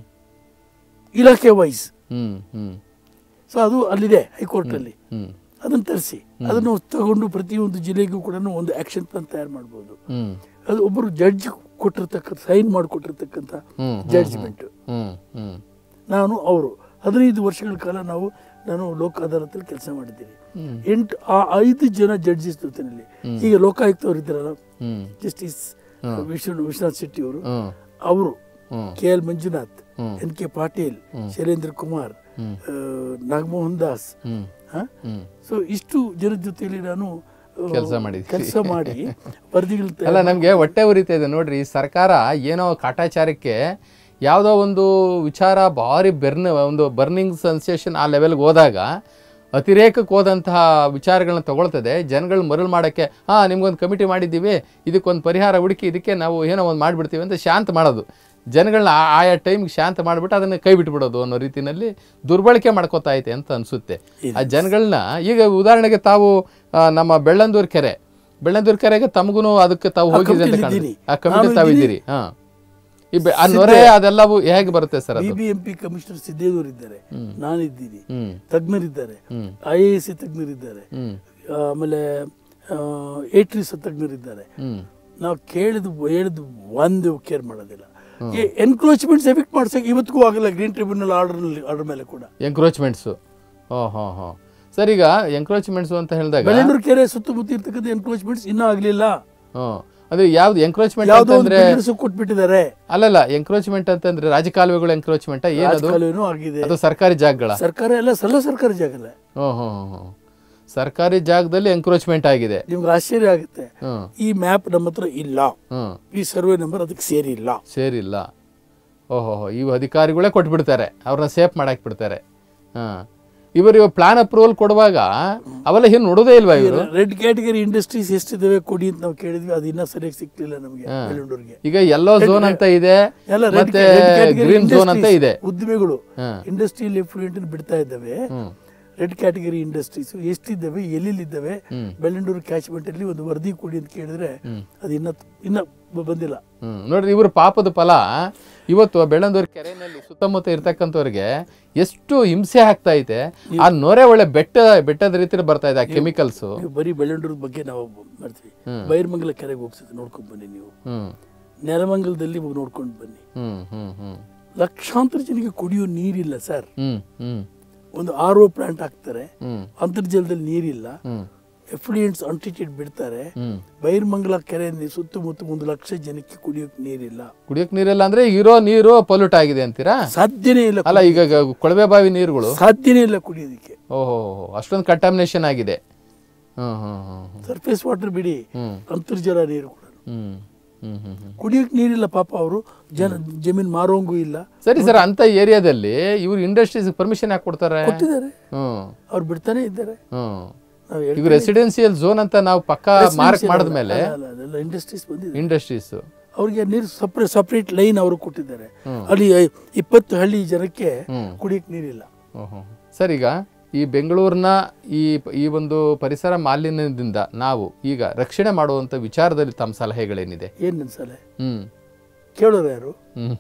ಇಲಾಖೆ ವೈಸ್ ಹ್ಮ್ ಹ್ಮ್ ಸೊ ಅದು ಅಲ್ಲಿದೆ ಹೈಕೋರ್ಟಲ್ಲಿ ಹ್ಮ್ ಅದನ್ನು ತರಿಸಿ ಅದನ್ನು ತಗೊಂಡು ಪ್ರತಿಯೊಂದು ಜಿಲ್ಲೆಗೂ ಕೂಡ ಒಂದು ಆಕ್ಷನ್ ಪ್ಲಾನ್ ತಯಾರು ಮಾಡ್ಬೋದು ಹ್ಮ್ ಅದು ಒಬ್ಬರು ಜಡ್ಜ್ ಕೊಟ್ಟಿರ್ತಕ್ಕಂಥ ಸೈನ್ ಮಾಡಿಕೊಟ್ಟಿರ್ತಕ್ಕಂಥ ಹ್ಮ್ ಜಡ್ಜ್ಮೆಂಟ್ ಹ್ಮ್ ಹ್ಮ್ ನಾನು ಅವರು ಹದಿನೈದು ವರ್ಷಗಳ ಕಾಲ ನಾವು ನಾನು ಲೋಕ ಅದಾಲತಲ್ಲಿ ಕೆಲಸ ಮಾಡಿದ್ದೀನಿ ಹ್ಮ್. ಎಂಟು ಆ ಐದು ಜನ ಜಡ್ಜಸ್ ಜೊತೆನಲ್ಲಿ ಈಗ ಲೋಕಾಯುಕ್ತ ಅವರು ಇದ್ದಾರಲ್ಲ ಹ್ಮ್ ಜಸ್ಟಿಸ್ ವಿಶ್ವ ವಿಶ್ವನಾಥ್ ಶೆಟ್ಟಿ ಅವರು ಹ್ಮ್ ಅವರು ಹ್ಮ್ ಕೆ ಎಲ್ ಮಂಜುನಾಥ್ ಹ್ಮ್. ಎನ್ ಕೆ ಪಾಟೀಲ್ ಶೈಲೇಂದ್ರ ಕುಮಾರ್ ಹ್ಮ್. ಆ, ನಾಗಮೋಹನ್ ದಾಸ್ ಹ್ಮ್ ಹ್ಮ್ ಸೊ ಇಷ್ಟು ಜನದ ಜೊತೆಯಲ್ಲಿ ನಾನು ಕೆಲ್ಸ ಮಾಡಿದ್ದೀರಿ. ಕೆಲಸ ಮಾಡಿ ವರದಿಗಳು ತಯಾರು ಅಲ್ಲ ನಮಗೆ ಹೊಟ್ಟೆ ಉರಿತಾ ಇದೆ ನೋಡ್ರಿ ಈ ಸರ್ಕಾರ ಏನೋ ಕಾಟಾಚಾರಕ್ಕೆ ಯಾವುದೋ ಒಂದು ವಿಚಾರ ಭಾರಿ ಬೆರ್ನ ಒಂದು ಬರ್ನಿಂಗ್ ಸೆನ್ಸೇಷನ್ ಆ ಲೆವೆಲ್ಗೆ ಹೋದಾಗ ಅತಿರೇಕಕ್ಕೆ ಹೋದಂತಹ ವಿಚಾರಗಳನ್ನ ತಗೊಳ್ತದೆ ಜನಗಳು ಮರಳು ಮಾಡೋಕ್ಕೆ ಹಾಂ ನಿಮ್ಗೊಂದು ಕಮಿಟಿ ಮಾಡಿದ್ದೀವಿ ಇದಕ್ಕೊಂದು ಪರಿಹಾರ ಹುಡುಕಿ ಇದಕ್ಕೆ ನಾವು ಏನೋ ಒಂದು ಮಾಡಿಬಿಡ್ತೀವಿ ಅಂತ ಶಾಂತ ಮಾಡೋದು ಜನಗಳನ್ನ ಆ- ಆಯಾ ಟೈಮ್ಗೆ ಶಾಂತ ಮಾಡಿಬಿಟ್ಟು ಅದನ್ನು ಕೈ ಬಿಟ್ಬಿಡೋದು ಅನ್ನೋ ರೀತಿಯಲ್ಲಿ ದುರ್ಬಳಕೆ ಮಾಡ್ಕೋತಾ ಐತೆ ಅಂತ ಅನಿಸುತ್ತೆ ಆ ಜನಗಳನ್ನ ಈಗ ಉದಾಹರಣೆಗೆ ತಾವು ಆ, ನಮ್ಮ ಬೆಳ್ಳಂದೂರು ಕೆರೆ ಬೆಳ್ಳಂದೂರು ಕೆರೆಗೆ ತಮಗೂ ಅದಕ್ಕೆ ತಾವು ಹೋಗಿದ್ದೆ ಅಂತ ಕಮಿಟಿಲಿ ಕಾಣುತ್ತೆ. ಇದ್ದೀನಿ. ಆ ಕಮಿಟಿ ನಾನು ತಾವಿದ್ದೀರಿ ಹಾ ಈ ಬೆ- ಆ ನೊರೆ ಅದೆಲ್ಲವೂ ಹೇಗೆ ಬರುತ್ತೆ ಸರ್ ಬಿ ಅದು B M P commissioner Siddeshwar ಇದ್ದಾರೆ ನಾನಿದ್ದೀನಿ ಹ್ಮ್ ತಜ್ಞರಿದ್ದಾರೆ ಹ್ಮ್ ಐ ಎ ಎಸ್ ತಜ್ಞರಿದ್ದಾರೆ ಹ್ಮ್ ಆಮೇಲೆ ಏಟ್ರಿಸ್ ತಜ್ಞರಿದ್ದಾರೆ ಹ್ಮ್ ನಾವು ಕೇಳಿದ್ದು ಹೇಳಿದ್ದು ಒಂದು ಕೇರ್ ಮಾಡೋದಿಲ್ಲ ಎನ್ಕ್ರೋಚ್ಮೆಂಟ್ಸ್ ಎಫೆಕ್ಟ್ ಮಾಡ್ಸಕ್ಕೆ ಇವತ್ತಿಗೂ ಆಗಲ್ಲ ಗ್ರೀನ್ ಟ್ರಿಬ್ಯುನಲ್ ಆರ್ಡರ್ ಆರ್ಡರ್ ಮೇಲೆ ಕೂಡ ಎಂಕ್ರೋಚ್ಮೆಂಟ್ಸು ಓ ಹೋ ಹೋ ಸರ್ ಈಗ ಎಂಕ್ರೋಚ್ಮೆಂಟ್ಸು ಅಂತ ಹೇಳಿದಾಗ ಬೆಳ್ಳಂಡೂರು ಕೆರೆ ಸುತ್ತಮುತ್ತ ಇರ್ತಕ್ಕಂಥ ಎನ್ಕ್ರೋಚ್ಮೆಂಟ್ಸ್ ಇನ್ನೂ ಆಗಲಿಲ್ಲ ಹ್ಮ್ ಅಂದ್ರೆ ಯಾವ್ದು ಎಂಕ್ರೋಚ್ಮೆಂಟ್ ಯಾವುದೋ ಒಂದು ಅಂತಂದ್ರೆ ಬಿಲ್ಡರ್ಸ್ ಕೊಟ್ಬಿಟ್ಟಿದ್ದಾರೆ ಅಲ್ಲಲ್ಲ ಎಂಕ್ರೋಚ್ಮೆಂಟ್ ಅಂತಂದ್ರೆ ರಾಜಕಾಲುವೆಗಳು ಎಂಕ್ರೋಚ್ಮೆಂಟ್ ಏನದು ರಾಜಕಾಲುವೆನೂ ಆಗಿದೆ ಅದು ಸರ್ಕಾರಿ ಜಾಗಗಳ ಸರ್ಕಾರ ಎಲ್ಲ ಸಲ್ಲ ಸರ್ಕಾರಿ ಜಾಗಲ್ಲ ಹ್ಞೂ ಹ್ಞೂ ಹ್ಞೂ ಸರ್ಕಾರಿ ಜಾಗದಲ್ಲಿ ಎಂಕ್ರೋಚ್ಮೆಂಟ್ ಆಗಿದೆ ನಿಮ್ಗೆ ಆಶ್ಚರ್ಯ ಆಗುತ್ತೆ ಹ್ಮ್ ಈ ಮ್ಯಾಪ್ ನಮ್ಮ ಹತ್ರ ಇಲ್ಲ ಹ್ಮ್ ಈ ಸರ್ವೆ ನಂಬರ್ ಅದಕ್ಕೆ ಸೇರಿಲ್ಲ ಸೇರಿಲ್ಲ ಓಹೋ ಇವು ಅಧಿಕಾರಿಗಳೇ ಕೊಟ್ಬಿಡ್ತಾರೆ ಅವ್ರನ್ನ ಸೇಫ್ ಮಾಡಾಕ್ ಬಿಡ್ತಾರೆ ಹಾಂ ಇವರು ಇವಾಗ ಪ್ಲಾನ್ ಅಪ್ರೂವಲ್ ಕೊಡುವಾಗ ಅವೆಲ್ಲ ಏನು ನೋಡೋದೇ ಇಲ್ವಾ ಇವರು ರೆಡ್ ಕ್ಯಾಟಗರಿ ಇಂಡಸ್ಟ್ರೀಸ್ ಎಷ್ಟಿದಾವೆ ಕೊಡಿ ಅಂತ ನಾವು ಕೇಳಿದ್ವಿ ಅದು ಇನ್ನೂ ಸರಿಯಾಗಿ ಸಿಕ್ಲಿಲ್ಲ ನಮಗೆ ಬೆಳ್ಳಂಡೂರಿಗೆ ಈಗ ಎಲ್ಲೋ ಝೋನ್ ಅಂತ ಇದೆ ಎಲ್ಲ red ಮತ್ತೆ ca- red category green zone ಅಂತ industries, ಇದೆ ಉದ್ದಿಮೆಗಳು ಹಾಂ ಇಂಡಸ್ಟ್ರಿಯಲ್ ಎಫ್ಲುಯೆಂಟ್ ಬಿಡ್ತಾ ಇದ್ದಾವೆ ಹ್ಮ್ ರೆಡ್ ಕ್ಯಾಟಗರಿ ಇಂಡಸ್ಟ್ರೀಸ್ ಎಷ್ಟಿದ್ದಾವೆ ಎಲ್ಲೆಲ್ಲಿದ್ದಾವೆ ಬೆಳ್ಳಂಡೂರು ಕ್ಯಾಚ್ಮೆಂಟ್ ಅಲ್ಲಿ ಒಂದು ವರದಿ ಕೊಡಿ ಅಂತ ಕೇಳಿದ್ರೆ ಅದು ಇನ್ನ ಇನ್ನ ಬ- ಬಂದಿಲ್ಲ ಹ್ಮ್ ನೋಡ್ರಿ ಇವ್ರ ಪಾಪದ ಫಲ ಇವತ್ತು ಬೆಳ್ಳಂದೂರು ಕೆರೆಯಲ್ಲಿ ಸುತ್ತಮುತ್ತ ಇರ್ತಕ್ಕಂಥವ್ರಿಗೆ ಎಷ್ಟು ಹಿಂಸೆ ಆಗ್ತಾ ಐತೆ ಆ ನೊರೆ ಒಳ್ಳೆ ಬೆಟ್ಟ ಬೆಟ್ಟದ ರೀತಿಯಲ್ಲಿ ಬರ್ತಾ ಇದೆ ಆ ಕೆಮಿಕಲ್ಸ್ ನೀವು ಬರೀ ಬೆಳ್ಳಂಡೂರದ ಬಗ್ಗೆ ನಾವು ಮಾಡ್ತೀವಿ ಬೈರ್ಮಂಗಲ ಕೆರೆಗೆ ಹೋಗ್ಸತ್ತೆ ನೋಡ್ಕೊಂಡು ಬನ್ನಿ ನೀವು ಹ್ಮ್ ನೆಲಮಂಗಲದಲ್ಲಿ ಹೋಗಿ ನೋಡ್ಕೊಂಡು ಬನ್ನಿ ಹ್ಮ್ ಹ್ಮ್ ಹ್ಮ್ ಲಕ್ಷಾಂತರ ಜನಕ್ಕೆ ಕುಡಿಯೋ ನೀರಿಲ್ಲ ಸರ್ ಹ್ಮ್ ಹ್ಮ್ ಒಂದು ಆರ್ ಒ ಪ್ಲಾಂಟ್ ಹಾಕ್ತಾರೆ ಹ್ಮ್ ಅಂತರ್ಜಲದಲ್ಲಿ ನೀರಿಲ್ಲ ಹ್ಮ್ ಎಫ್ಲುಯೆಂಟ್ಸ್ ಅನ್ಟ್ರೀಟೆಡ್ ಬಿಡ್ತಾರೆ ಹ್ಮ್ ಬೈರ್ಮಂಗಲ ಕೆರೆಯಲ್ಲಿ ಸುತ್ತಮುತ್ತ ಒಂದು ಲಕ್ಷ ಜನಕ್ಕೆ ಕುಡಿಯೋಕೆ ನೀರಿಲ್ಲ ಕುಡಿಯೋಕ್ ನೀರಿಲ್ಲ ಅಂದ್ರೆ ಇರೋ ನೀರು ಪೊಲ್ಯೂಟ್ ಆಗಿದೆ ಅಂತೀರಾ ಸಾಧ್ಯನೇ ಇಲ್ಲ ಅಲ್ಲ ಈಗ ಗ- ಕೊಳವೆ ಬಾವಿ ನೀರುಗಳು ಸಾಧ್ಯನೇ ಇಲ್ಲ ಕುಡಿಯೋದಕ್ಕೆ ಓಹೋ ಅಷ್ಟೊಂದು ಕಂಟಾಮಿನೇಷನ್ ಆಗಿದೆ ಹ್ಮ್ ಹ್ಮ್ ಹ್ಮ್ ಹ್ಮ್ ಸರ್ಫೇಸ್ ವಾಟರ್ ಬಿಡಿ ಹ್ಮ್ ಅಂತರ್ಜಲ ನೀರು ಕೂಡ ಹ್ಮ್ ಹ್ಮ್ ಹ್ಮ್ ಹ್ಮ್ ಕುಡಿಯೋಕೆ ನೀರಿಲ್ಲ ಪಾಪ ಅವರು ಜನ ಜಮೀನ್ ಮಾರೋಂಗೂ ಇಲ್ಲ ಸರಿ ಸರ್ ಅಂತ ಏರಿಯಾದಲ್ಲಿ ಇವ್ರು ಇಂಡಸ್ಟ್ರೀಸ್ ಪರ್ಮಿಷನ್ ಯಾಕೆ ಕೊಡ್ತಾರೆ ಕೊಟ್ಟಿದ್ದಾರೆ ಹ್ಮ್ ಅವ್ರು ಬಿಡ್ತಾನೆ ಇದ್ದಾರೆ ಹ್ಮ್ ನಾವು ಈಗ ರೆಸಿಡೆನ್ಸಿಯಲ್ ಝೋನ್ ಅಂತ ನಾವು ಪಕ್ಕ ಮಾರ್ಕ್ ಮಾಡಿದ್ಮೇಲೆ ಇಂಡಸ್ಟ್ರೀಸ್ ಬಂದಿದೆ ಇಂಡಸ್ಟ್ರೀಸ್ ಅವ್ರಿಗೆ ನೀರು ಸಪ್ರೇಟ್ ಸಪ್ರೇಟ್ ಲೈನ್ ಅವರು ಕೊಟ್ಟಿದ್ದಾರೆ ಅಲ್ಲಿ ಐ- ಇಪ್ಪತ್ತು ಹಳ್ಳಿ ಜನಕ್ಕೆ ಹ್ಮ್. ಕುಡಿಯಕ್ಕೆ ನೀರಿಲ್ಲ ಸರ್ ಈಗ ಈ ಬೆಂಗಳೂರಿನ ಈ ಈ ಒಂದು ಪರಿಸರ ಮಾಲಿನ್ಯದಿಂದ ನಾವು ಈಗ ರಕ್ಷಣೆ ಮಾಡುವಂತ ವಿಚಾರದಲ್ಲಿ ತಮ್ಮ ಸಲಹೆಗಳೇನಿದೆ ಏನ್ ನನ್ ಸಲಹೆ ಹ್ಮ್ ಕೇಳೋರು ಯಾರು ಹ್ಮ್